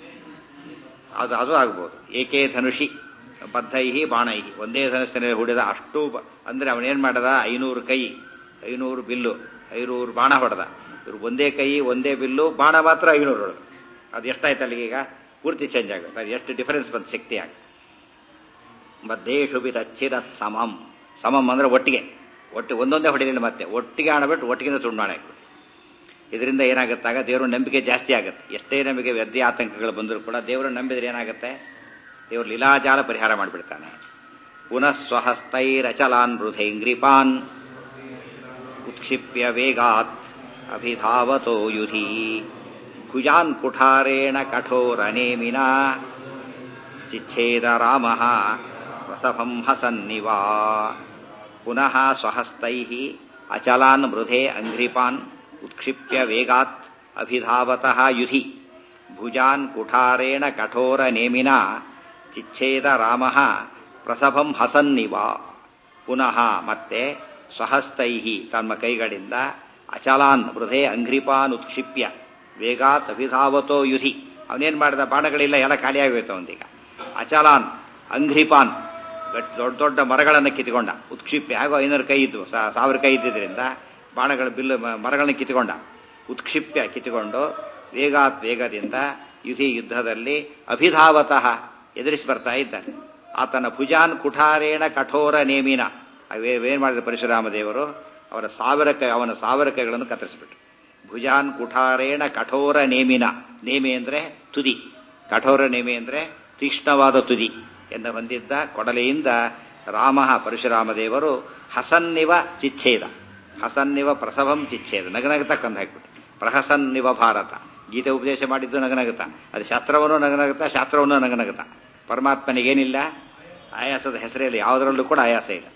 ಅದು ಅದು ಆಗ್ಬೋದು ಏಕೇ ಧನುಷಿ ಬದ್ಧೈಹಿ ಬಾಣೈಹಿ ಒಂದೇ ಧನುಸ್ಸಿನಲ್ಲಿ ಹೂಡಿದ ಅಷ್ಟು ಅಂದ್ರೆ ಅವನೇನ್ ಮಾಡದ ಐನೂರು ಕೈ ಐನೂರು ಬಿಲ್ಲು ಐನೂರು ಬಾಣ ಹೊಡೆದ ಇವ್ರು ಒಂದೇ ಕೈ ಒಂದೇ ಬಿಲ್ಲು ಬಾಣ ಮಾತ್ರ ಐನೂರು ಹೊಡೆದ ಅದು ಎಷ್ಟಾಯ್ತು ಅಲ್ಲಿಗೆ ಈಗ ಪೂರ್ತಿ ಚೇಂಜ್ ಆಗುತ್ತೆ ಅದು ಎಷ್ಟು ಡಿಫರೆನ್ಸ್ ಬಂದು ಶಕ್ತಿ ಆಗ ಬದ್ದೇಶು ಬಿದ ಅಚ್ಚಿರತ್ ಸಮಂ ಸಮಂ ಅಂದ್ರೆ ಒಟ್ಟಿಗೆ ಒಟ್ಟು ಒಂದೊಂದೇ ಹೊಡೆದಿಲ್ಲ ಮತ್ತೆ ಒಟ್ಟಿಗೆ ಆಡಬಿಟ್ಟು ಒಟ್ಟಿಗೆ ತುಂಡು ಮಾಡಬೇಕು ಇದರಿಂದ ಏನಾಗುತ್ತಾಗ ದೇವರ ನಂಬಿಕೆ ಜಾಸ್ತಿ ಆಗುತ್ತೆ ಎಷ್ಟೇ ನಮಗೆ ವ್ಯದ್ಯ ಆತಂಕಗಳು ಬಂದರೂ ಕೂಡ ದೇವರು ನಂಬಿದ್ರೆ ಏನಾಗುತ್ತೆ ದೇವರು ಲೀಲಾಜಾಲ ಪರಿಹಾರ ಮಾಡಿಬಿಡ್ತಾನೆ ಪುನಃ ಸ್ವಹಸ್ತೈರಚಲಾನ್ ಮೃಧೇಂಗ್ರಿಪಾನ್ ಉತ್ಕ್ಷಿಪ್ಯ ವೇಗಾತ್ ಅಭಿಧಾವತೋ ಯುಧಿ ಭುಜಾನ್ ಕುಠಾರೇಣ ಕಠೋರನೇಮಿನ ಚಿಚ್ಛೇದ ರಾಮ ರಸಭಂ ಹಸನ್ನಿವಾ ಪುನಃ ಸ್ವಹಸ್ತೈ ಅಚಲಾನ್ ಮೃಧೆ ಅಂಘ್ರಿಪಾನ್ ಉತ್ಕ್ಷಿಪ್ಯ ವೇಗಾತ್ ಅಭಿಧಾವತಃ ಯುಧಿ ಭುಜಾನ್ ಕುಠಾರೇಣ ಕಠೋರ ನೇಮಿನ ಚಿಚ್ಛೇದ ರಾಮ ಪ್ರಸಭಂ ಹಸನ್ನಿವ ಪುನಃ ಮತ್ತೆ ಸ್ವಹಸ್ತೈ ತಮ್ಮ ಕೈಗಳಿಂದ ಅಚಲಾನ್ ಹೃದಯ ಅಂಘ್ರಿಪಾನ್ ಉತ್ಕ್ಷಿಪ್ಯ ವೇಗಾತ್ ಅಭಿಧಾವತೋ ಯುಧಿ ಅವನೇನ್ ಮಾಡಿದ ಬಾಣಗಳಿಲ್ಲ ಎಲ್ಲ ಖಾಲಿಯಾಗೋಯ್ತು ಅವನಿಗ ಅಚಲಾನ್ ಅಂಘ್ರಿಪಾನ್ ದೊಡ್ಡ ದೊಡ್ಡ ಮರಗಳನ್ನು ಕಿತ್ಕೊಂಡ ಉತ್ಕ್ಷಿಪ್ಯ ಹಾಗೂ ಐನೂರು ಕೈ ಇದ್ವು ಸಾವಿರ ಕೈ ಇದ್ದಿದ್ರಿಂದ ಬಾಣಗಳ ಬಿಲ್ಲು ಮರಗಳನ್ನು ಕಿತ್ಕೊಂಡ ಉತ್ಕ್ಷಿಪ್ಯ ಕಿತ್ಕೊಂಡು ವೇಗಾತ್ ವೇಗದಿಂದ ಯುಧಿ ಯುದ್ಧದಲ್ಲಿ ಅಭಿಧಾವತಃ ಎದುರಿಸಿ ಬರ್ತಾ ಇದ್ದಾನೆ ಆತನ ಭುಜಾನ್ ಕುಠಾರೇಣ ಕಠೋರ ನೇಮಿನ ಏನ್ ಮಾಡಿದ ಪರಶುರಾಮ ದೇವರು ಅವರ ಸಾವಿರ ಕೈ ಅವನ ಸಾವಿರ ಕೈಗಳನ್ನು ಕತ್ತರಿಸಿಬಿಟ್ರು ಭುಜಾನ್ ಕುಠಾರೇಣ ಕಠೋರ ನೇಮಿನ ನೇಮಿ ಅಂದ್ರೆ ತುದಿ ಕಠೋರ ನೇಮಿ ಅಂದ್ರೆ ತೀಕ್ಷ್ಣವಾದ ತುದಿ ಎಂದು ಹೊಂದಿದ್ದ ಕೊಡಲೆಯಿಂದ ರಾಮ ಪರಶುರಾಮ ದೇವರು ಹಸನ್ನಿವ ಚಿಚ್ಛೇದ ಹಸನ್ನಿವ ಪ್ರಸವಂ ಚಿಚ್ಛೇದ ನಗನಗತ ಕಂದು ಹಾಕ್ಬಿಟ್ಟು ಪ್ರಹಸನ್ನಿವ ಭಾರತ ಗೀತೆ ಉಪದೇಶ ಮಾಡಿದ್ದು ನಗನಗತ ಅದು ಶಾಸ್ತ್ರವನ್ನು ನಗನಗತ ಶಾಸ್ತ್ರವನ್ನು ನಗನಗತ ಪರಮಾತ್ಮನಿಗೇನಿಲ್ಲ ಆಯಾಸದ ಹೆಸರಲ್ಲಿ ಯಾವುದರಲ್ಲೂ ಕೂಡ ಆಯಾಸ ಇಲ್ಲ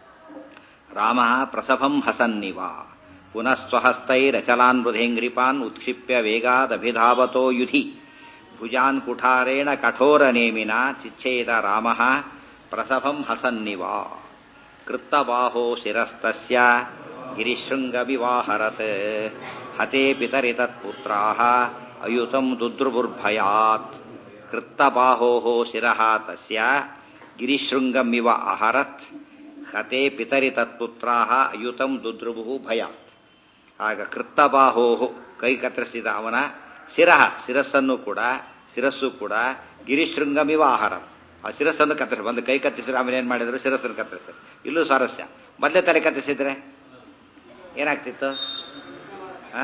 ರಾಮ ಪ್ರಸಭಂ ಹಸನ್ನಿವ ಪುನಃ ಸ್ವಹಸ್ತೈರಚಲಾನ್ ಮೃಧೇಂಗ್ರಿಪಾನ್ ಉತ್ಕ್ಷಿಪ್ಯ ವೇಗಾದಭಿಧಾವತೋ ಯುಧಿ ಭುಜಾನ್ ಕುಠಾರೇಣ ಕಠೋರ ನೇಮಿನ ಚಿಚ್ಛೇದ ರಾಮ ಪ್ರಸಭಂ ಹಸನ್ನಿವ ಕೃತ್ತಬಾಹೋ ಶಿರಸ್ತಸ್ಯ ಗಿರಿಶೃಂಗವಿವಾಹರತ್ ಹತೆ ಪಿತರಿ ತತ್ಪುತ್ರಾಹ ಅಯುತಂ ದುದ್ರುಬುರ್ಭಯಾತ್ ಕೃತ್ತಬಾಹೋ ಶಿರಃ ತಸ್ಯ ಗಿರಿಶೃಂಗಮಿವ ಅಹರತ್ ಹತೆ ಪಿತರಿ ತತ್ಪುತ್ರಾಹ ಅಯುತಂ ದುದ್ರುಭು ಭಯಾತ್ ಆಗ ಕೃತ್ತಬಾಹೋ ಕೈ ಕತ್ತರಿಸಿದ ಅವನ ಶಿರಹ ಶಿರಸ್ಸನ್ನು ಕೂಡ ಶಿರಸ್ಸು ಕೂಡ ಗಿರಿಶೃಂಗಮಿವ ಆಹಾರ ಆ ಶಿರಸ್ಸನ್ನು ಕತ್ತರಿಸಿ ಒಂದು ಕೈ ಕತ್ತರಿಸಿದ್ರೆ ಆಮೇಲೆ ಏನು ಮಾಡಿದ್ರು ಶಿರಸ್ಸನ್ನು ಕತ್ತರಿಸಿದ್ರು ಇಲ್ಲೂ ಸ್ವಾರಸ್ಯ ಮೊದಲೇ ತಲೆ ಕತ್ತರಿಸಿದ್ರೆ ಏನಾಗ್ತಿತ್ತು ಆ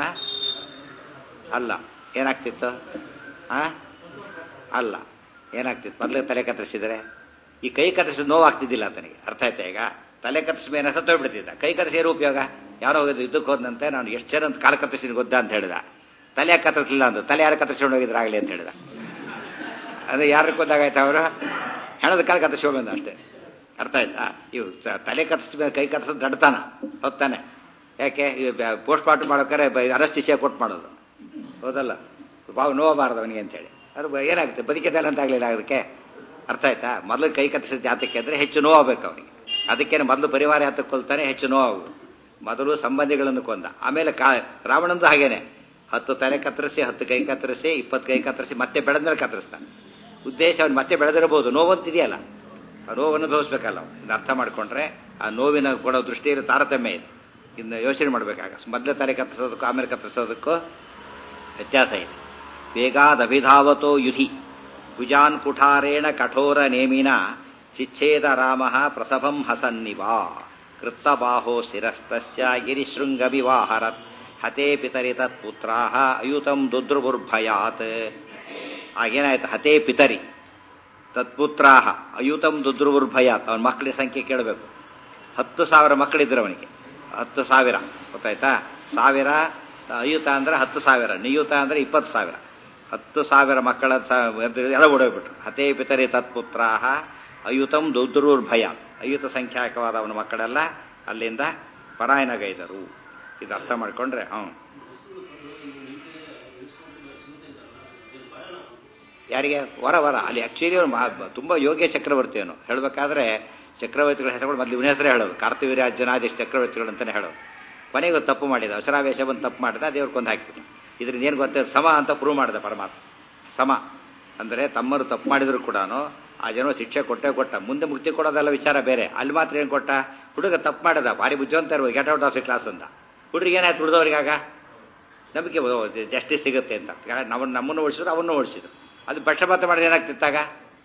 ಅಲ್ಲ ಏನಾಗ್ತಿತ್ತು ಆ ಅಲ್ಲ ಏನಾಗ್ತಿತ್ತು ಮೊದಲೇ ತಲೆ ಕತ್ತರಿಸಿದ್ರೆ ಈ ಕೈ ಕತ್ತರಿಸಿದ ನೋವು ಆಗ್ತಿದ್ದಿಲ್ಲ ಆತನಿಗೆ ಅರ್ಥ ಆಯ್ತಾ ಈಗ ತಲೆ ಕತ್ತರಿಸಿದ ಮೇಲೆ ಸತ್ತೋಗ್ಬಿಡ್ತಿದ್ದ ಕೈ ಕತ್ತರಿಸಿ ಏನು ಉಪಯೋಗ ಯಾರೋ ಹೋಗಿದ್ದು ಯುದ್ಧಕ್ಕೆ ಹೋದಂತೆ ನಾನು ಎಷ್ಟು ಜನ ಅಂತ ಕಾಲು ಕತ್ತರಿಸಿದ ಗೊತ್ತಾ ಅಂತ ಹೇಳಿದ ತಲೆ ಯಾಕೆ ಕತ್ತರಿಸಲಿಲ್ಲ ಅಂದ್ರು ತಲೆ ಯಾರು ಕತ್ತರಿಸ್ಕೊಂಡು ಹೋಗಿದ್ರೆ ಆಗಲಿ ಅಂತ ಹೇಳಿದ ಅದೇ ಯಾರು ಕೊಂದಾಗಾಯ್ತು ಅವರು ಹೆಣದ ಕಾಲು ಕತ್ತರಿಸ್ಕೊಂಡು ಬಂದ ಅಷ್ಟೇ ಅರ್ಥ ಆಯ್ತಾ ಇವು ತ- ತಲೆ ಕತ್ತರಿಸಿದ ಮೇಲೆ ಕೈ ಕತ್ತರಿಸೋದು ದಡ್ತಾನ ಹೊತ್ತಾನೆ ಯಾಕೆ ಪೋಸ್ಟ್ ಮಾರ್ಟಮ್ ಮಾಡೋಕ್ಕಾರೆ ಅನಸ್ಟಿಸಿಯಾ ಕೊಟ್ಟು ಮಾಡೋದು ಹೌದಲ್ಲ ಬಾವು ನೋವಬಾರ್ದು ಅವನಿಗೆ ಅಂತೇಳಿ ಅದು ಬ- ಏನಾಗುತ್ತೆ ಬದುಕಿದ್ದಲ್ಲ ಅಂತ ಆಗಲಿಲ್ಲ ಅದಕ್ಕೆ ಅರ್ಥ ಆಯ್ತಾ ಮೊದಲು ಕೈ ಕತ್ತರಿಸಿದ ಜಾತಕ್ಕೆ ಅಂದರೆ ಹೆಚ್ಚು ನೋವಾಗಬೇಕು ಅವನಿಗೆ ಅದಕ್ಕೇನೆ ಮೊದಲು ಪರಿವಾರ ಹತ್ತಕ್ಕೆ ಕೊಲ್ತಾನೆ ಹೆಚ್ಚು ನೋವು ಮೊದಲು ಸಂಬಂಧಿಗಳನ್ನು ಕೊಂದ ಆಮೇಲೆ ಕಾ ರಾವಣಂದು ಹಾಗೇನೆ ಹತ್ತು ತಲೆ ಕತ್ತರಿಸಿ ಹತ್ತು ಕೈ ಕತ್ತರಿಸಿ ಇಪ್ಪತ್ತು ಕೈ ಕತ್ತರಿಸಿ ಮತ್ತೆ ಬೆಳೆದ್ಮೇಲೆ ಕತ್ತರಿಸ್ತಾನೆ ಉದ್ದೇಶ ಅವ್ನು ಮತ್ತೆ ಬೆಳೆದಿರಬಹುದು ನೋವಂತಿದೆಯಲ್ಲ ಆ ನೋವನ್ನು ತೋರಿಸ್ಬೇಕಲ್ಲ ಅವ್ನು. ಇದನ್ನ ಅರ್ಥ ಮಾಡ್ಕೊಂಡ್ರೆ ಆ ನೋವಿನ ಕೊಡೋ ದೃಷ್ಟಿಯಲ್ಲಿ ತಾರತಮ್ಯ ಇದೆ ಇನ್ನು ಯೋಚನೆ ಮಾಡಬೇಕಾಗ ಮೊದಲೇ ತಲೆ ಕತ್ತರಿಸೋದಕ್ಕೂ ಆಮೇಲೆ ಕತ್ತರಿಸೋದಕ್ಕೂ ವ್ಯತ್ಯಾಸ ಇದೆ ವೇಗಾದಭಿಧಾವತೋ ಯುಧಿ ಭುಜಾನ್ ಕುಠಾರೇಣ ಕಠೋರ ನೇಮಿನ ಚಿಚ್ಛೇದ ರಾಮ ಪ್ರಸಭಂ ಹಸನ್ನಿವಾ ಕೃತ್ತಬಾಹೋ ಶಿರಸ್ತಸ್ಯ ಗಿರಿಶೃಂಗವಿವಾಹರತ್ ಹತೆ ಪಿತರಿ ತತ್ಪುತ್ರಾ ಅಯುತಂ ದುದ್ರುಬುರ್ಭಯಾತ್ ಆಗೇನಾಯ್ತು ಹತೆ ಪಿತರಿ ತತ್ಪುತ್ರಾಹ ಅಯುತಂ ದುದ್ರುಬುರ್ಭಯಾತ್ ಅವನ ಮಕ್ಕಳ ಸಂಖ್ಯೆ ಕೇಳಬೇಕು ಹತ್ತು ಸಾವಿರ ಮಕ್ಕಳಿದ್ರು ಅವನಿಗೆ ಹತ್ತು ಸಾವಿರ ಗೊತ್ತಾಯ್ತಾ ಸಾವಿರ ಅಯುತ ಅಂದ್ರೆ ಹತ್ತು ಸಾವಿರ ನಿಯುತ ಅಂದ್ರೆ ಇಪ್ಪತ್ತು ಸಾವಿರ ಹತ್ತು ಸಾವಿರ ಮಕ್ಕಳ ಸ- ಎಲ್ಲ ಓಡೋಗ್ಬಿಟ್ರು ಹತೇ ಪಿತರಿ ತತ್ಪುತ್ರಾಹ ಅಯುತಂ ದುದ್ರುರ್ಭಯ ಅಯುತ ಸಂಖ್ಯಾಕವಾದ ಅವನ ಮಕ್ಕಳೆಲ್ಲ ಅಲ್ಲಿಂದ ಪರಾಯಣಗೈದರು ಇದು ಅರ್ಥ ಮಾಡ್ಕೊಂಡ್ರೆ ಹ್ಞೂ ಯಾರಿಗೆ ವರ ವರ ಅಲ್ಲಿ ಆಕ್ಚುಲಿ ಅವ್ರು ತುಂಬ ಯೋಗ್ಯ ಚಕ್ರವರ್ತಿ ಅವನು ಹೇಳಬೇಕಾದ್ರೆ ಚಕ್ರವರ್ತಿಗಳ ಹೆಸರುಗಳು ಮೊದಲು ಇವನ ಹೆಸರೇ ಹೇಳೋದು ಕಾರ್ತಿವೀರ್ಯಾರ್ಜುನಾದಿ ಚಕ್ರವರ್ತಿಗಳು ಅಂತಾನೆ ಹೇಳೋದು ಕೊನೆಗೆ ಒಂದು ತಪ್ಪು ಮಾಡಿದ ಅಸರಾವೇಶ ಬಂದು ತಪ್ಪು ಮಾಡಿದ ದೇವ್ರ ಕೊಂದು ಹಾಕಿಬಿಟ್ಟು ಇದರಿಂದ ಏನು ಗೊತ್ತೇ ಸಮ ಅಂತ ಪ್ರೂವ್ ಮಾಡಿದ ಪರಮಾತ್ಮ ಸಮ ಅಂದರೆ ತಮ್ಮರು ತಪ್ಪು ಮಾಡಿದ್ರು ಕೂಡ ಆ ಜನ ಶಿಕ್ಷೆ ಕೊಟ್ಟೇ ಕೊಟ್ಟ ಮುಂದೆ ಮುಕ್ತಿ ಕೊಡೋದೆಲ್ಲ ವಿಚಾರ ಬೇರೆ ಅಲ್ಲಿ ಮಾತ್ರ ಏನು ಕೊಟ್ಟ ಹುಡುಗ ತಪ್ಪು ಮಾಡದ ಭಾರಿ ಬುದ್ಧಿವಂತ ಇರುವ get out of the class ಅಂತ ಹುಡುಗಿಗೆ ಏನಾಯ್ತು ಉಳಿದವ್ರಿಗಾಗ ನಂಬಿಕೆ ಜಸ್ಟಿಸ್ ಸಿಗುತ್ತೆ ಅಂತ ನಾವು ನಮ್ಮನ್ನು ಓಡಿಸಿದ್ರು ಅವನ್ನೂ ಓಡಿಸಿದ್ರು ಅದು ಪಕ್ಷಪಾತ ಮಾಡಿದ್ರೆ ಏನಾಗ್ತಿತ್ತಾಗ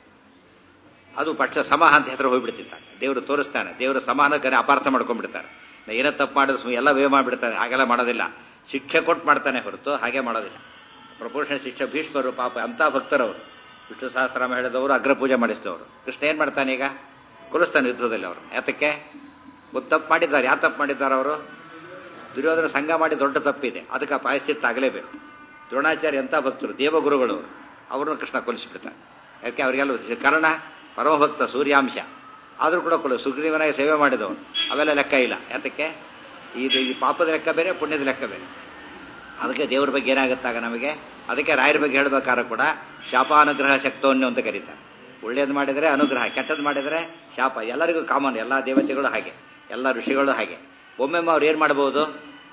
ಅದು ಪಕ್ಷ ಸಮ ಅಂತ ಹೆಸರು ಹೋಗ್ಬಿಡ್ತಿತ್ತ ದೇವರು ತೋರಿಸ್ತಾನೆ ದೇವರು ಸಮಾನಕ್ಕೆ ಅಪಾರ್ಥ ಮಾಡ್ಕೊಂಡ್ಬಿಡ್ತಾರೆ ನಾ ಏನೋ ತಪ್ಪು ಮಾಡಿದ್ರೆ ಸುಮ್ಮನೆ ಎಲ್ಲ ವೇ ಮಾಡಿಬಿಡ್ತಾನೆ ಹಾಗೆಲ್ಲ ಮಾಡೋದಿಲ್ಲ ಶಿಕ್ಷೆ ಕೊಟ್ಟು ಮಾಡ್ತಾನೆ ಹೊರತು ಹಾಗೆ ಮಾಡೋದಿಲ್ಲ ಪ್ರಪೋರ್ಷನ್ ಶಿಕ್ಷೆ ಭೀಷ್ಮರು ಪಾಪ ಅಂಥ ಭಕ್ತರವರು ವಿಷ್ಣು ಸಹಸ್ರಾಮ ಹೇಳಿದವರು ಅಗ್ರ ಪೂಜೆ ಮಾಡಿಸಿದವರು ಕೃಷ್ಣ ಏನು ಮಾಡ್ತಾನೆ ಈಗ ಕೊಲಿಸ್ತಾನೆ ಯುದ್ಧದಲ್ಲಿ ಅವರು ಯಾತಕ್ಕೆ ಒಂದು ತಪ್ಪು ಮಾಡಿದ್ದಾರೆ ಯಾವ ತಪ್ಪು ಮಾಡಿದ್ದಾರೆ ಅವರು ದುರ್ಯೋಧನ ಸಂಘ ಮಾಡಿ ದೊಡ್ಡ ತಪ್ಪಿದೆ ಅದಕ್ಕೆ ಆ ಪಾಯಶ್ಚಿತ್ತ ಆಗಲೇಬೇಕು ದ್ರೋಣಾಚಾರ್ಯ ಎಂಥ ಭಕ್ತರು ದೇವಗುರುಗಳು ಅವರು ಅವ್ರನ್ನ ಕೃಷ್ಣ ಕೊಲಿಸಿಬಿಡ್ತಾನೆ ಯಾಕೆ ಅವರಿಗೆಲ್ಲ ಕರ್ಣ ಪರಮಭಕ್ತ ಸೂರ್ಯಾಂಶ ಆದರೂ ಕೂಡ ಕೊಡು ಸುಗ್ರೀವನಾಗಿ ಸೇವೆ ಮಾಡಿದವನು ಅವೆಲ್ಲ ಲೆಕ್ಕ ಇಲ್ಲ ಯಾತಕ್ಕೆ ಇದು ಈ ಪಾಪದ ಲೆಕ್ಕ ಬೇರೆ ಪುಣ್ಯದ ಲೆಕ್ಕ ಬೇರೆ ಅದಕ್ಕೆ ದೇವ್ರ ಬಗ್ಗೆ ಏನಾಗುತ್ತಾಗ ನಮಗೆ ಅದಕ್ಕೆ ರಾಯರ ಬಗ್ಗೆ ಹೇಳ್ಬೇಕಾದ್ರೆ ಕೂಡ ಶಾಪಾನುಗ್ರಹ ಶಕ್ತೋನ್ಯ ಅಂತ ಕರೀತಾರೆ ಒಳ್ಳೇದು ಮಾಡಿದರೆ ಅನುಗ್ರಹ ಕೆಟ್ಟದ್ದು ಮಾಡಿದರೆ ಶಾಪ ಎಲ್ಲರಿಗೂ ಕಾಮನ್ ಎಲ್ಲ ದೇವತೆಗಳು ಹಾಗೆ ಎಲ್ಲ ಋಷಿಗಳು ಹಾಗೆ ಒಮ್ಮೆಮ್ಮೆ ಅವ್ರು ಏನು ಮಾಡ್ಬೋದು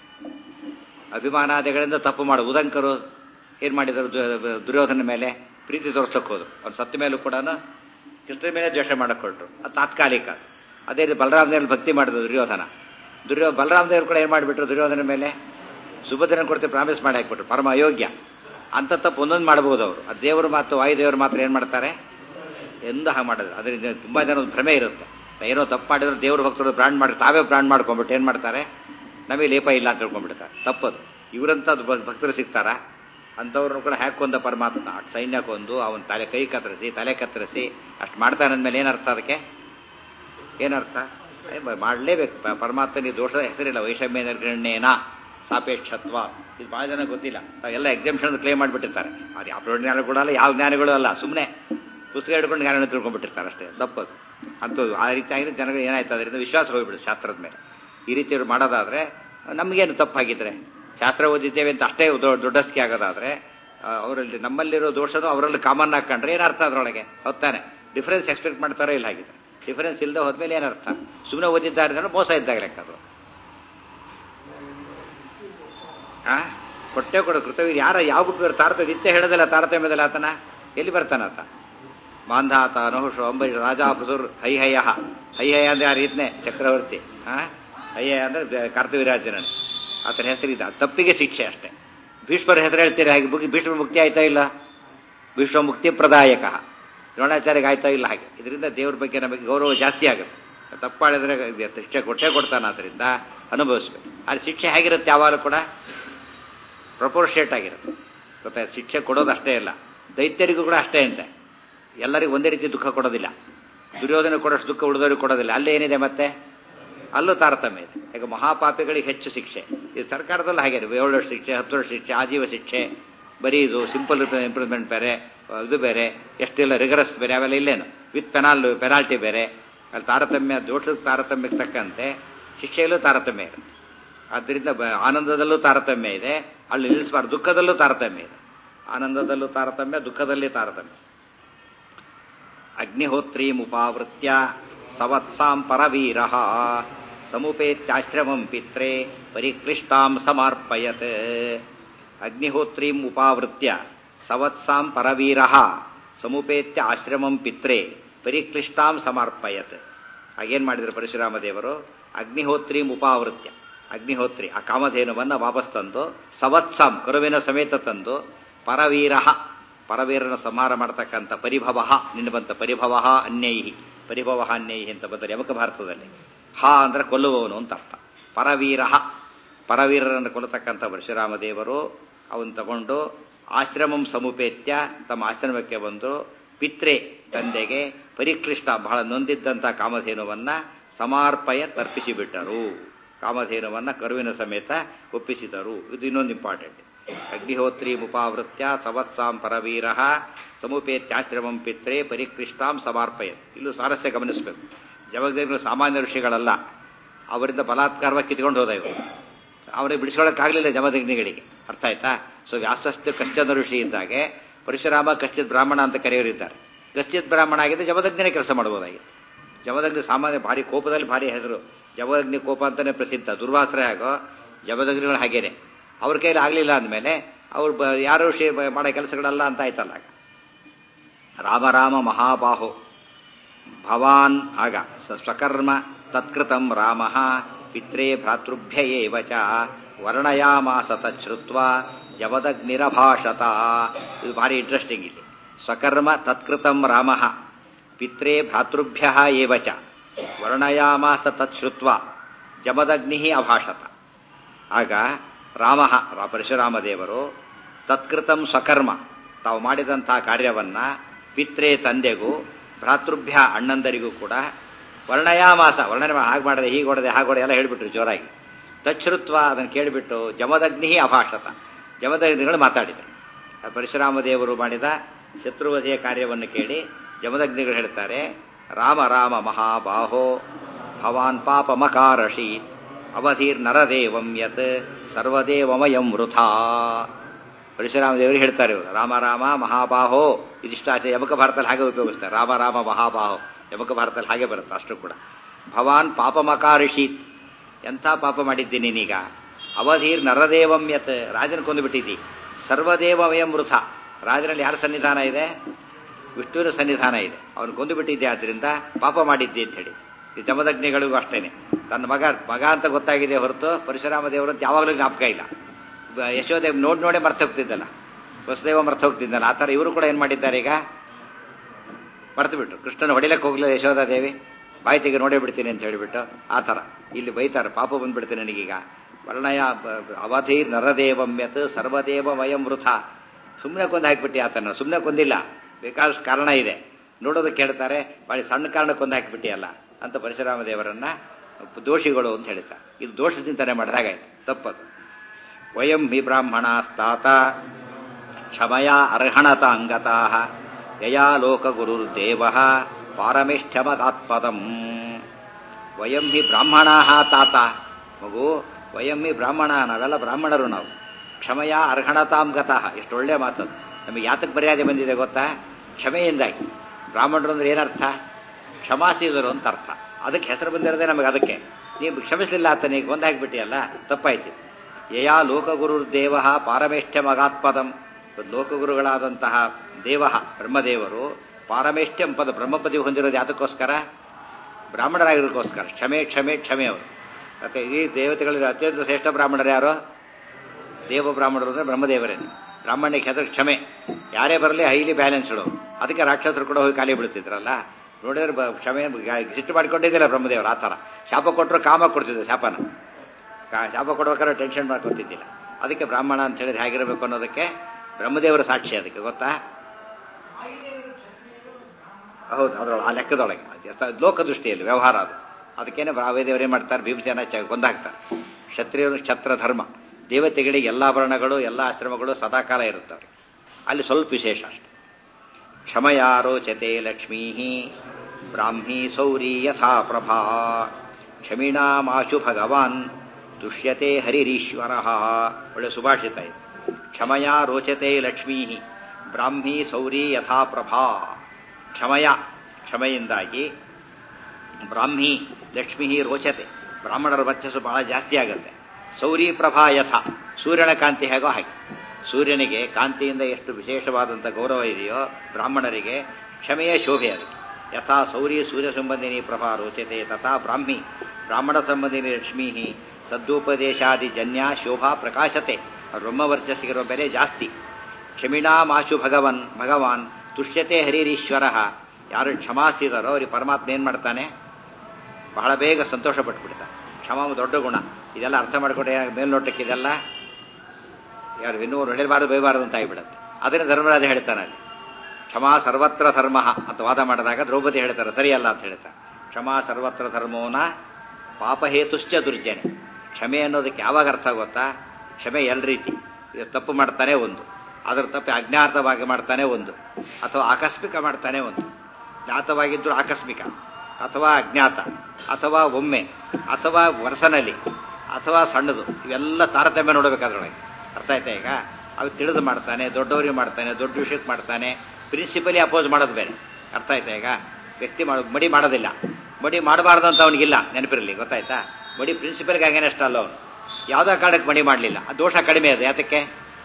ಅಭಿಮಾನಾದಿಗಳಿಂದ ತಪ್ಪು ಮಾಡು ಉದಂಕರು ಏನು ಮಾಡಿದರು ದು- ದುರ್ಯೋಧನ ಮೇಲೆ ಪ್ರೀತಿ ತೋರಿಸ್ಲಿಕ್ಕೆ ಹೋದ್ರು ಅವ್ರು ಸತ್ತ ಮೇಲೂ ಕೂಡ ಕೃಷ್ಣನ ಮೇಲೆ ದ್ವೇಷ ಮಾಡಕ್ಕೆ ಹೊರಟರು ಅದು ತಾತ್ಕಾಲಿಕ ಅದೇ ರೀತಿ ಬಲರಾಮ ದೇವ್ರಲ್ಲಿ ಭಕ್ತಿ ಮಾಡಿದ್ರು ದುರ್ಯೋಧನ ದುರ್ಯೋ ಬಲರಾಮ ದೇವ್ರು ಕೂಡ ಏನು ಮಾಡಿಬಿಟ್ರು ದುರ್ಯೋಧನ ಮೇಲೆ ಸುಭದ್ರನ ಕೊಡ್ತೀವಿ ಪ್ರಾಮಿಸ್ ಮಾಡಿ ಹಾಕ್ಬಿಟ್ರು ಪರಮ ಅಯೋಗ್ಯ ಅಂತ ತಪ್ಪು ಒಂದೊಂದು ಮಾಡ್ಬೋದು ಅವರು ಆ ದೇವರು ಮಾತು ವಾಯುದೇವರು ಮಾತ್ರ ಏನು ಮಾಡ್ತಾರೆ ಎಂದು ಹಾಗೆ ಮಾಡಿದ್ರು ಅದರಿಂದ ತುಂಬ ಜನ ಒಂದು ಭ್ರಮೆ ಇರುತ್ತೆ ಏನೋ ತಪ್ಪು ಮಾಡಿದ್ರು ದೇವ್ರ ಭಕ್ತರು ಬ್ರಾಂಡ್ ಮಾಡಿ ತಾವೇ ಬ್ರಾಂಡ್ ಮಾಡ್ಕೊಂಡ್ಬಿಟ್ಟು ಏನು ಮಾಡ್ತಾರೆ ನಮಗೆ ಲೇಪ ಇಲ್ಲ ಅಂತ ತಿಳ್ಕೊಂಡ್ಬಿಡ್ತಾರೆ ತಪ್ಪದು ಇವರಂತ ಭಕ್ತರು ಸಿಗ್ತಾರ ಅಂಥವ್ರನ್ನು ಕೂಡ ಹ್ಯಾಕೊಂದ ಪರಮಾತ್ಮ ಅಷ್ಟು ಸೈನ್ಯ ಕೊಂದು ಅವನ ತಲೆ ಕೈ ಕತ್ತರಿಸಿ ತಲೆ ಕತ್ತರಿಸಿ ಅಷ್ಟು ಮಾಡ್ತಾನೆ ಅಂದಮೇಲೆ ಏನರ್ಥ ಅದಕ್ಕೆ ಏನರ್ಥ ಏ, ಮ- ಮಾಡ್ಲೇಬೇಕು ಪ- ಪರಮಾತ್ಮನಿಗೆ ದೋಷದ ಹೆಸರಿಲ್ಲ ವೈಷಮ್ಯ ನಿರ್ಗಣ್ಯೇನ ಸಾಪೇಕ್ಷತ್ವ ಇದು ಭಾಳ ಜನ ಗೊತ್ತಿಲ್ಲ ತಾವೆಲ್ಲ ಎಕ್ಸಾಮ್ಷನ್ ಕ್ಲೇಮ್ ಮಾಡಿಬಿಟ್ಟಿರ್ತಾರೆ ಅವ್ರು ಯಾವ ಜ್ಞಾನ ಕೂಡ ಅಲ್ಲ ಯಾವ ಜ್ಞಾನಿಗಳು ಅಲ್ಲ ಸುಮ್ಮನೆ ಪುಸ್ತಕ ಹಿಡ್ಕೊಂಡು ಜ್ಞಾನ ತಿಳ್ಕೊಂಡ್ಬಿಟ್ಟಿರ್ತಾರೆ ಅಷ್ಟೇ ತಪ್ಪದು ಅಂತೂ ಆ ರೀತಿ ಆಗಿದ್ರೆ ಜನಗಳು ಏನಾಯ್ತು ಅದರಿಂದ ವಿಶ್ವಾಸ ಹೋಗ್ಬಿಡುತ್ತೆ ಶಾಸ್ತ್ರದ ಮೇಲೆ ಈ ರೀತಿ ಇವ್ರು ಮಾಡೋದಾದ್ರೆ ನಮಗೇನು ತಪ್ಪಾಗಿದ್ರೆ ಶಾಸ್ತ್ರ ಓದಿದ್ದೇವೆ ಅಂತ ಅಷ್ಟೇ ದೊ- ದೊಡ್ಡಸ್ತಿ ಆಗೋದಾದ್ರೆ ಆ, ಅವರಲ್ಲಿ ನಮ್ಮಲ್ಲಿರೋ ದೋಷನೂ ಅವರಲ್ಲಿ ಕಾಮನ್ ಹಾಕೊಂಡ್ರೆ ಏನು ಅರ್ಥ ಅದರೊಳಗೆ ಹೊತ್ತಾನೆ ಡಿಫ್ರೆನ್ಸ್ ಎಕ್ಸ್ಪೆಕ್ಟ್ ಮಾಡ್ತಾರೋ ಇಲ್ಲ ಹಾಗಿದ್ರೆ ಡಿಫರೆನ್ಸ್ ಇಲ್ಲದೆ ಹೋದ್ಮೇಲೆ ಏನರ್ಥ ಸುಮ್ಮನೆ ಓದಿದ್ದಾರೆ ಅಂದ್ರೆ ಮೋಸ ಇದ್ದಾಗ ಲೆಕ್ಕ ಅದು ಆ ಕೊಟ್ಟೆ ಕೊಡು ಕೃತವೀರ್ ಯಾರ ಯಾವ ಬುಕ್ ತಾರತಮ್ಯ ನಿತ್ಯ ಹೇಳೋದಿಲ್ಲ ತಾರತಮ್ಯದಲ್ಲಿ ಆತನ ಎಲ್ಲಿ ಬರ್ತಾನ ಆತ ಮಾಂಧಾತ ನಹುಷ ಅಂಬರೀಷ್ ರಾಜ ಬುದುರ್ ಹೈಹಯ ಹೈಹಯ ಅಂದ್ರೆ ಯಾರು ಇದನ್ನೇ ಚಕ್ರವರ್ತಿ ಆ ಹೈಹಯ ಅಂದ್ರೆ ಕರ್ತವೀರಾಜನ ಆತನ ಹೆಸರಿದ್ದ ತಪ್ಪಿಗೆ ಶಿಕ್ಷೆ ಅಷ್ಟೇ ಭೀಷ್ಮರ ಹೆಸರು ಹೇಳ್ತೀರಿ ಹಾಗೆ ಬುಕ್ ಭೀಷ್ಮ ಮುಕ್ತಿ ಆಯ್ತಾ ಇಲ್ಲ ಭೀಷ್ಮ ಮುಕ್ತಿ ಪ್ರದಾಯಕ ದ್ರೋಣಾಚಾರ್ಯಗೆ ಆಯ್ತಾ ಇಲ್ಲ ಹಾಗೆ ಇದರಿಂದ ದೇವ್ರ ಬಗ್ಗೆ ನಮಗೆ ಗೌರವ ಜಾಸ್ತಿ ಆಗುತ್ತೆ ತಪ್ಪಾಳಿದ್ರೆ ಶಿಕ್ಷೆ ಕೊಟ್ಟೇ ಕೊಡ್ತಾನೆ ಅದರಿಂದ ಅನುಭವಿಸ್ಬೇಕು ಆದರೆ ಶಿಕ್ಷೆ ಹೇಗಿರುತ್ತೆ ಯಾವಾಗಲೂ ಕೂಡ ಪ್ರಪೋರ್ಷೇಟ್ ಆಗಿರುತ್ತೆ ಗೊತ್ತಾಯ್ತು ಶಿಕ್ಷೆ ಕೊಡೋದು ಅಷ್ಟೇ ಇಲ್ಲ ದೈತ್ಯರಿಗೂ ಕೂಡ ಅಷ್ಟೇ ಅಂತೆ ಎಲ್ಲರಿಗೂ ಒಂದೇ ರೀತಿ ದುಃಖ ಕೊಡೋದಿಲ್ಲ ದುರ್ಯೋಧನ ಕೊಡೋಷ್ಟು ದುಃಖ ಉಳಿದವರಿಗೆ ಕೊಡೋದಿಲ್ಲ ಅಲ್ಲೇ ಏನಿದೆ ಮತ್ತೆ ಅಲ್ಲೂ ತಾರತಮ್ಯ ಇದೆ ಈಗ ಮಹಾಪಾಪಿಗಳಿಗೆ ಹೆಚ್ಚು ಶಿಕ್ಷೆ ಇದು ಸರ್ಕಾರದಲ್ಲೂ ಹಾಗೆ ಏಳು ವರ್ಷ ಶಿಕ್ಷೆ ಹತ್ತು ವರ್ಷ ಶಿಕ್ಷೆ ಆಜೀವ ಶಿಕ್ಷೆ ಬರೀ ಇದು ಸಿಂಪಲ್ ಇಂಪ್ರೂವ್ಮೆಂಟ್ ಬೇರೆ ಇದು ಬೇರೆ ಎಷ್ಟೆಲ್ಲ ರಿಗರಸ್ ಬೇರೆ ಅವೆಲ್ಲ ಇಲ್ಲೇನು ವಿತ್ ಪೆನಾಲ್ ಪೆನಾಲ್ಟಿ ಬೇರೆ ಅಲ್ಲಿ ತಾರತಮ್ಯ ದೋಷದ ತಾರತಮ್ಯಕ್ಕೆ ತಕ್ಕಂತೆ ಶಿಕ್ಷೆಯಲ್ಲೂ ತಾರತಮ್ಯ ಇದೆ ಆದ್ದರಿಂದ ಆನಂದದಲ್ಲೂ ತಾರತಮ್ಯ ಇದೆ ಅಲ್ಲಿ ನಿಲ್ಲಿಸಬಾರ್ದು ದುಃಖದಲ್ಲೂ ತಾರತಮ್ಯ ಇದೆ ಆನಂದದಲ್ಲೂ ತಾರತಮ್ಯ ದುಃಖದಲ್ಲಿ ತಾರತಮ್ಯ ಅಗ್ನಿಹೋತ್ರೀಮುಪಾವೃತ್ಯ ಸವತ್ಸಾಂ ಪರವೀರ ಸಮುಪೇತ್ಯಾಶ್ರಮಂ ಪಿತ್ರೆ ಪರಿಕ್ಲಿಷ್ಟಾಂ ಸಮರ್ಪಯತ್ ಅಗ್ನಿಹೋತ್ರೀಂ ಉಪಾವೃತ್ಯ ಸವತ್ಸಾಂ ಪರವೀರ ಸಮುಪೇತ್ಯ ಆಶ್ರಮಂ ಪಿತ್ರೆ ಪರಿಕ್ಲಿಷ್ಟಾಂ ಸಮರ್ಪಯತ್ ಹಾಗೇನ್ ಮಾಡಿದ್ರು ಪರಶುರಾಮ ದೇವರು ಅಗ್ನಿಹೋತ್ರೀಂ ಉಪಾವೃತ್ಯ ಅಗ್ನಿಹೋತ್ರಿ ಆ ಕಾಮಧೇನುವನ್ನು ವಾಪಸ್ ತಂದು ಸವತ್ಸಾಂ ಕರುವಿನ ಸಮೇತ ತಂದು ಪರವೀರ ಪರವೀರನ ಸಂಹಾರ ಮಾಡತಕ್ಕಂಥ ಪರಿಭವ ನಿನ್ನ ಬಂತ ಪರಿಭವ ಅನ್ಯೈಹಿ ಪರಿಭವ ಅನ್ಯೈಹಿ ಅಂತ ಬಂದರೆ ಯಮಕ ಭಾರತದಲ್ಲಿ ಹ ಅಂದ್ರೆ ಕೊಲ್ಲುವವನು ಅಂತ ಅರ್ಥ ಪರವೀರ ಪರವೀರರನ್ನು ಕೊಲ್ಲತಕ್ಕಂಥ ಪರಶುರಾಮ ದೇವರು ಅವನು ತಗೊಂಡು ಆಶ್ರಮಂ ಸಮುಪೇತ್ಯ ತಮ್ಮ ಆಶ್ರಮಕ್ಕೆ ಬಂದು ಪಿತ್ರೆ ತಂದೆಗೆ ಪರಿಕ್ಲಿಷ್ಟ ಬಹಳ ನೊಂದಿದ್ದಂಥ ಕಾಮಧೇನುವನ್ನ ಸಮರ್ಪಯ ತರ್ಪಿಸಿಬಿಟ್ಟರು ಕಾಮಧೇನುವನ್ನ ಕರುವಿನ ಸಮೇತ ಒಪ್ಪಿಸಿದರು ಇದು ಇನ್ನೊಂದು ಇಂಪಾರ್ಟೆಂಟ್ ಅಗ್ನಿಹೋತ್ರಿ ಮುಪಾವೃತ್ಯ ಸವತ್ಸಾಂ ಪರವೀರ ಸಮುಪೇತ್ಯಾಶ್ರಮಂ ಪಿತ್ರೆ ಪರಿಕ್ಲಿಷ್ಟಾಂ ಸಮರ್ಪಯತ್ ಇಲ್ಲೂ ಸ್ವಾರಸ್ಯ ಗಮನಿಸಬೇಕು ಜವಾಬ್ದಾರಿಗಳು ಸಾಮಾನ್ಯ ಋಷಿಗಳಲ್ಲ ಅವರಿಂದ ಬಲಾತ್ಕಾರವಾಗಿ ಕಿತ್ಕೊಂಡು ಹೋದ ಇವರು ಅವರಿಗೆ ಬಿಡಿಸ್ಕೊಳ್ಳೋಕ್ಕಾಗಲಿಲ್ಲ ಜಮದಗ್ನಿಗಳಿಗೆ ಅರ್ಥ ಆಯ್ತಾ ಸೊ ವ್ಯಾಸಸ್ತು ಕಶ್ಚಿತ್ ಋಷಿ ಇದ್ದಾಗೆ ಪರಶುರಾಮ ಕಶ್ಚಿತ್ ಬ್ರಾಹ್ಮಣ ಅಂತ ಕರೆಯೋರಿದ್ದಾರೆ ಕಶ್ಚಿತ್ ಬ್ರಾಹ್ಮಣ ಆಗಿದ್ದು ಜಮದಗ್ನಿನೇ ಕೆಲಸ ಮಾಡ್ಬೋದಾಗಿತ್ತು ಜಮದಗ್ನಿ ಸಾಮಾನ್ಯ ಭಾರಿ ಕೋಪದಲ್ಲಿ ಭಾರಿ ಹೆಸರು ಜಮದಗ್ನಿ ಕೋಪ ಅಂತಾನೆ ಪ್ರಸಿದ್ಧ ದುರ್ವಾಸರ ಆಗೋ ಜಮದಗ್ನಿಗಳು ಹಾಗೇನೆ ಅವ್ರ ಕೈಲಿ ಆಗಲಿಲ್ಲ ಅಂದಮೇಲೆ ಅವ್ರು ಯಾರು ಋಷಿ ಮಾಡೋ ಕೆಲಸಗಳಲ್ಲ ಅಂತ ಆಯ್ತಲ್ಲ ಆಗ ರಾಮ ರಾಮ ಮಹಾಬಾಹೋ ಭವಾನ್ ಆಗ ಸ್ವಕರ್ಮ ತತ್ಕೃತಂ ರಾಮ ಪಿತ್ರೇ ಭ್ರಾತೃಭ್ಯ ಏವ ಚ ವರ್ಣಯಾಮಾಸ ತಚ್ಛ್ರುತ್ವ ಜಮದಗ್ನಿರಭಾಷತ ಇದು ಭಾರಿ ಇಂಟ್ರೆಸ್ಟಿಂಗ್ ಇಲ್ಲಿ ಸ್ವಕರ್ಮ ತತ್ಕೃತಂ ರಾಮ ಪಿತ್ರೇ ಭ್ರಾತೃಭ್ಯ ಏವ ಚ ವರ್ಣಯಾಮಾಸ ತಚ್ಛ್ರುತ್ವ ಜಮದಗ್ನಿ ಅಭಾಷತ ಆಗ ರಾಮ ಪರಶುರಾಮ ದೇವರು ತತ್ಕೃತಂ ಸ್ವಕರ್ಮ ತಾವು ಮಾಡಿದಂತಹ ಕಾರ್ಯವನ್ನ ಪಿತ್ರೆ ತಂದೆಗೂ ಭ್ರಾತೃಭ್ಯ ಅಣ್ಣಂದರಿಗೂ ಕೂಡ ವರ್ಣಯಾಮಾಸ ವರ್ಣನೆ ಹಾಗೆ ಮಾಡದೆ ಹೀಗೆ ಹೊಡೆದೆ ಹಾಗೆ ಹೊಡೆ ಎಲ್ಲ ಹೇಳಿಬಿಟ್ರು ಜೋರಾಗಿ ತಚ್ಛೃತ್ವ ಅದನ್ನು ಕೇಳಿಬಿಟ್ಟು ಜಮದಗ್ನಿ ಅಭಾಷತ ಜಮದಗ್ನಿಗಳು ಮಾತಾಡಿದರು ಪರಶುರಾಮ ದೇವರು ಮಾಡಿದ ಶತ್ರುವಧಿಯ ಕಾರ್ಯವನ್ನು ಕೇಳಿ ಜಮದಗ್ನಿಗಳು ಹೇಳ್ತಾರೆ ರಾಮ ರಾಮ ಮಹಾಬಾಹೋ ಭವಾನ್ ಪಾಪ ಮಕಾರಶೀತ್ ಅವಧೀರ್ ನರದೇವಂ ಯತ್ ಸರ್ವದೇವಮಯಂ ವೃಥಾ ಪರಶುರಾಮ ದೇವರು ಹೇಳ್ತಾರೆ ಇವರು ರಾಮ ರಾಮ ಮಹಾಬಾಹೋ ಇದಿಷ್ಟು ಆಚೆ ಯಮಕ ಭಾರತದಲ್ಲಿ ಹಾಗೆ ಉಪಯೋಗಿಸ್ತಾರೆ ರಾಮ ರಾಮ ಮಹಾಬಾಹೋ ಯಮಕ ಭಾರತದಲ್ಲಿ ಹಾಗೆ ಬರುತ್ತೆ ಅಷ್ಟು ಕೂಡ ಭವಾನ್ ಪಾಪಮಕಾರಿಷೀತ್ ಎಂಥ ಪಾಪ ಮಾಡಿದ್ದೀನಿ ನೀನೀಗ ಅವಧೀರ್ ನರದೇವಂ ಯತ್ ರಾಜನ ಕೊಂದುಬಿಟ್ಟಿದ್ದಿ ಸರ್ವದೇವಮಯಂ ವೃಥ ರಾಜನಲ್ಲಿ ಯಾರ ಸನ್ನಿಧಾನ ಇದೆ ವಿಷ್ಣುವಿನ ಸನ್ನಿಧಾನ ಇದೆ ಅವನು ಕೊಂದು ಬಿಟ್ಟಿದ್ದೆ ಆದ್ರಿಂದ ಪಾಪ ಮಾಡಿದ್ದೆ ಅಂತ ಹೇಳಿ ಈ ಜಮದಗ್ನಿಗಳಿಗೂ ಅಷ್ಟೇನೆ ತನ್ನ ಮಗ ಮಗ ಅಂತ ಗೊತ್ತಾಗಿದೆ ಹೊರತು ಪರಶುರಾಮ ದೇವರು ಅಂತ ಯಾವಾಗಲೂ ಜ್ಞಾಪಕ ಇಲ್ಲ ಯಶೋದೇವ್ ನೋಡ್ ನೋಡೇ ಮರ್ತ ಹೋಗ್ತಿದ್ದಲ್ಲ ವಸುದೇವ ಮರ್ತ ಹೋಗ್ತಿದ್ದಲ್ಲ ಆ ಥರ ಇವರು ಕೂಡ ಏನು ಮಾಡಿದ್ದಾರೆ ಈಗ ಮರ್ತು ಬಿಟ್ರು ಕೃಷ್ಣನ ಹೊಡಿಲಕ್ಕೆ ಹೋಗ್ಲಿಲ್ಲ ಯಶೋಧ ದೇವಿ ಬಾಯಿ ತೆಗೆ ನೋಡೇ ಬಿಡ್ತೀನಿ ಅಂತ ಹೇಳಿಬಿಟ್ಟು ಆ ಥರ ಇಲ್ಲಿ ಬೈತಾರೆ ಪಾಪ ಬಂದ್ಬಿಡ್ತೀನಿ ನನಗೀಗ ವರ್ಣಯ ಅವಧಿ ನರದೇವಮ್ಯತ್ ಸರ್ವದೇವಮಯಂ ವೃಥ ಸುಮ್ಮನೆ ಕೊಂದು ಹಾಕಿಬಿಟ್ಟು ಆತನ ಸುಮ್ಮನೆ ಕೊಂದಿಲ್ಲ ಬೇಕಾದಷ್ಟು ಕಾರಣ ಇದೆ ನೋಡೋದಕ್ಕೆ ಹೇಳ್ತಾರೆ ಭಾಳ ಸಣ್ಣ ಕಾರಣ ಕೊಂದು ಹಾಕಿಬಿಟ್ಟಿಯಲ್ಲ ಅಂತ ಪರಶುರಾಮ ದೇವರನ್ನ ದೋಷಿಗಳು ಅಂತ ಹೇಳ್ತಾರೆ ಇದು ದೋಷ ಚಿಂತನೆ ಮಾಡಿದಾಗಾಯ್ತು ತಪ್ಪದು ವಯಂ ಹಿ ಬ್ರಾಹ್ಮಣಾಸ್ತಾತ ಕ್ಷಮಯ ಅರ್ಹಣತ ಅಂಗತಾ ಯಯಾ ಲೋಕಗುರುರ್ದೇವ ಪಾರಮೇಷ್ಠಮದಾತ್ಪದಂ ವಯಂ ಹಿ ಬ್ರಾಹ್ಮಣಾ ತಾತ ಮಗು ವಯಂ ಹಿ ಬ್ರಾಹ್ಮಣ ನಾವೆಲ್ಲ ಬ್ರಾಹ್ಮಣರು ನಾವು ಕ್ಷಮಯ ಅರ್ಹಣತಾಂ ಗತಃ ಎಷ್ಟು ಒಳ್ಳೆ ಮಾತದು ನಮಗೆ ಯಾತಕ್ಕೆ ಮರ್ಯಾದೆ ಬಂದಿದೆ ಗೊತ್ತಾ ಕ್ಷಮೆಯಿಂದಾಗಿ ಬ್ರಾಹ್ಮಣರು ಅಂದ್ರೆ ಏನರ್ಥ ಕ್ಷಮಾಸಿದರು ಅಂತ ಅರ್ಥ ಅದಕ್ಕೆ ಹೆಸರು ಬಂದಿರೋದೇ ನಮಗೆ ಅದಕ್ಕೆ ನೀವು ಕ್ಷಮಿಸಲಿಲ್ಲ ಆತನಿಗೆ ಒಂದಾಗ್ಬಿಟ್ಟಿಯಲ್ಲ ತಪ್ಪಾಯ್ತು ಯಯಾ ಲೋಕಗುರು ದೇವ ಪಾರಮೇಷ್ಠ್ಯ ಮಗಾತ್ಪದಂ ಲೋಕಗುರುಗಳಾದಂತಹ ದೇವ ಬ್ರಹ್ಮದೇವರು ಪಾರಮೇಷ್ಠ್ಯಂ ಪದ ಬ್ರಹ್ಮಪದಿ ಹೊಂದಿರೋದು ಯಾತಕ್ಕೋಸ್ಕರ ಬ್ರಾಹ್ಮಣರಾಗಿರೋದಕ್ಕೋಸ್ಕರ ಕ್ಷಮೆ ಕ್ಷಮೆ ಕ್ಷಮೆ ಅವರು ಮತ್ತೆ ಈ ದೇವತೆಗಳಲ್ಲಿ ಅತ್ಯಂತ ಶ್ರೇಷ್ಠ ಬ್ರಾಹ್ಮಣರು ಯಾರು ದೇವ ಬ್ರಾಹ್ಮಣರು ಅಂದ್ರೆ ಬ್ರಹ್ಮದೇವರೇ ಬ್ರಾಹ್ಮಣ್ಯಕ್ಕೆ ಹೆಸರು ಕ್ಷಮೆ ಯಾರೇ ಬರಲಿ ಹೈಲಿ ಬ್ಯಾಲೆನ್ಸ್ಡು ಅದಕ್ಕೆ ರಾಕ್ಷಸರು ಕೂಡ ಹೋಗಿ ಖಾಲಿ ಬೀಳ್ತಿದ್ರಲ್ಲ ನೋಡಿದ್ರೆ ಬ- ಕ್ಷಮೆ ಗ- ಸಿಟ್ಟು ಮಾಡ್ಕೊಂಡಿದ್ದಿಲ್ಲ ಬ್ರಹ್ಮದೇವರು ಆ ಥರ ಶಾಪ ಕೊಟ್ಟರು ಕಾಮ ಕೊಡ್ತಿದ್ರು ಶಾಪನ ಕಾ- ಶಾಪ ಕೊಡ್ಬೇಕಾದ್ರೆ ಟೆನ್ಷನ್ ಮಾಡ್ಕೊತಿದ್ದಿಲ್ಲ ಅದಕ್ಕೆ ಬ್ರಾಹ್ಮಣ ಅಂತ ಹೇಳಿದ್ರೆ ಹೇಗಿರಬೇಕು ಅನ್ನೋದಕ್ಕೆ ಬ್ರಹ್ಮದೇವರ ಸಾಕ್ಷಿ ಅದಕ್ಕೆ ಗೊತ್ತಾ ಹೌದು ಅದ್ರೊಳಗೆ ಆ ಲೆಕ್ಕದೊಳಗೆ ಅದು ಎಷ್ಟ- ಲೋಕದೃಷ್ಟಿಯಲ್ಲಿ ವ್ಯವಹಾರ ಅದು ಅದಕ್ಕೇನೆ ಬ್ರಾಹ್ಮದೇವರು ಏನ್ ಮಾಡ್ತಾರೆ ಭೀಮಸೇನ ಚ ಕೊಂದಾಕ್ತಾರೆ ಕ್ಷತ್ರಿಯರು ಕ್ಷತ್ರ ಧರ್ಮ ದೇವತೆಗಳಿಗೆ ಎಲ್ಲ ವರ್ಣಗಳು ಎಲ್ಲ ಆಶ್ರಮಗಳು ಸದಾಕಾಲ ಇರುತ್ತವೆ ಅಲ್ಲಿ ಸ್ವಲ್ಪ ವಿಶೇಷ ಅಷ್ಟೆ ಕ್ಷಮಯಾ ರೋಚತೆ ಲಕ್ಷ್ಮೀ ಬ್ರಾಹ್ಮೀ ಸೌರಿ ಯಥಾ ಪ್ರಭಾ ಕ್ಷಮಿಣಾಮಾಶು ಭಗವಾನ್ ತುಷ್ಯತೆ ಹರಿರೀಶ್ವರ ಒಳ್ಳೆ ಸುಭಾಷಿತ ಇದೆ ಕ್ಷಮಯಾ ರೋಚತೆ ಲಕ್ಷ್ಮೀ ಬ್ರಾಹ್ಮೀ ಸೌರಿ ಯಥಾ ಪ್ರಭಾ ಕ್ಷಮಯ ಕ್ಷಮೆಯಿಂದಾಗಿ ಬ್ರಾಹ್ಮಿ ಲಕ್ಷ್ಮೀ ರೋಚತೆ ಬ್ರಾಹ್ಮಣರ ವರ್ಚಸ್ಸು ಬಹಳ ಜಾಸ್ತಿ ಆಗುತ್ತೆ ಸೌರಿ ಪ್ರಭಾ ಯಥ ಸೂರ್ಯನ ಕಾಂತಿ ಹೇಗೋ ಹಾಗೆ ಸೂರ್ಯನಿಗೆ ಕಾಂತಿಯಿಂದ ಎಷ್ಟು ವಿಶೇಷವಾದಂಥ ಗೌರವ ಇದೆಯೋ ಬ್ರಾಹ್ಮಣರಿಗೆ ಕ್ಷಮೆಯ ಶೋಭೆ ಅದಕ್ಕೆ ಯಥಾ ಸೌರಿ ಸೂರ್ಯ ಸಂಬಂಧಿನಿ ಪ್ರಭಾ ರೋಚತೆ ತಥಾ ಬ್ರಾಹ್ಮಿ ಬ್ರಾಹ್ಮಣ ಸಂಬಂಧಿನಿ ಲಕ್ಷ್ಮೀ ಸದ್ದುಪದೇಶಾದಿ ಜನ್ಯ ಶೋಭಾ ಪ್ರಕಾಶತೆ ಬ್ರಹ್ಮವರ್ಚಸ್ಸಿಗಿರೋ ಬೆಲೆ ಜಾಸ್ತಿ ಕ್ಷಮಿಣಾಮಾಶು ಭಗವನ್ ಭಗವಾನ್ ತುಷ್ಯತೆ ಹರಿರೀಶ್ವರ ಯಾರು ಕ್ಷಮಾಸಿದಾರೋ ಅವ್ರಿಗೆ ಪರಮಾತ್ಮ ಏನ್ ಮಾಡ್ತಾನೆ ಬಹಳ ಬೇಗ ಸಂತೋಷ ಪಟ್ಬಿಡ್ತಾನೆ ಕ್ಷಮ ದೊಡ್ಡ ಗುಣ ಇದೆಲ್ಲ ಅರ್ಥ ಮಾಡ್ಕೊಂಡ್ರೆ ಮೇಲ್ನೋಟಕ್ಕೆ ಇದೆಲ್ಲ ಯಾರು ಇನ್ನೂ ಹೇಳಬಾರದು ಬೈಬಾರದು ಅಂತ ಆಗಿಬಿಡುತ್ತೆ ಅದನ್ನ ಧರ್ಮರಾಜ ಹೇಳ್ತಾನೆ ಅಲ್ಲಿ ಕ್ಷಮಾ ಸರ್ವತ್ರ ಧರ್ಮ ಅಂತ ವಾದ ಮಾಡಿದಾಗ ದ್ರೌಪದಿ ಹೇಳ್ತಾರೆ ಸರಿಯಲ್ಲ ಅಂತ ಹೇಳ್ತಾರೆ ಕ್ಷಮಾ ಸರ್ವತ್ರ ಧರ್ಮೋನ ಪಾಪಹೇತುಶ್ಚ ದುರ್ಜನೆ ಕ್ಷಮೆ ಅನ್ನೋದಕ್ಕೆ ಯಾವಾಗ ಅರ್ಥ ಗೊತ್ತಾ ಕ್ಷಮೆ ಎಲ್ ರೀತಿ ಇದು ತಪ್ಪು ಮಾಡ್ತಾನೆ ಒಂದು ಅದರ ತಪ್ಪು ಅಜ್ಞಾತವಾಗಿ ಮಾಡ್ತಾನೆ ಒಂದು ಅಥವಾ ಆಕಸ್ಮಿಕ ಮಾಡ್ತಾನೆ ಒಂದು ಜ್ಞಾತವಾಗಿದ್ದರೂ ಆಕಸ್ಮಿಕ ಅಥವಾ ಅಜ್ಞಾತ ಅಥವಾ ಒಮ್ಮೆ ಅಥವಾ ವರ್ಷನಲ್ಲಿ ಅಥವಾ ಸಣ್ಣದು ಇವೆಲ್ಲ ತಾರತಮ್ಯ ನೋಡಬೇಕಾದ್ರೊಳಗೆ ಅರ್ಥ ಆಯ್ತಾ ಈಗ ಅವು ತಿಳಿದು ಮಾಡ್ತಾನೆ ದೊಡ್ಡವರಿಗೆ ಮಾಡ್ತಾನೆ ದೊಡ್ಡ ವಿಷಯಕ್ಕೆ ಮಾಡ್ತಾನೆ ಪ್ರಿನ್ಸಿಪಲಿ ಅಪೋಸ್ ಮಾಡೋದು ಬೇರೆ ಅರ್ಥ ಆಯ್ತಾ ಈಗ ವ್ಯಕ್ತಿ ಮಾಡ ಮಡಿ ಮಾಡೋದಿಲ್ಲ ಮಡಿ ಮಾಡಬಾರ್ದು ಅಂತ ಅವನಿಗಿಲ್ಲ ನೆನಪಿರಲಿ ಗೊತ್ತಾಯ್ತಾ ಮಡಿ ಪ್ರಿನ್ಸಿಪಲ್ಗೆ ಆಗೇನಷ್ಟ ಅಲ್ಲ ಅವನು ಯಾವುದೋ ಕಾರಣಕ್ಕೆ ಮಡಿ ಮಾಡಲಿಲ್ಲ ಆ ದೋಷ ಕಡಿಮೆ ಅದು ಯಾತಕ್ಕೆ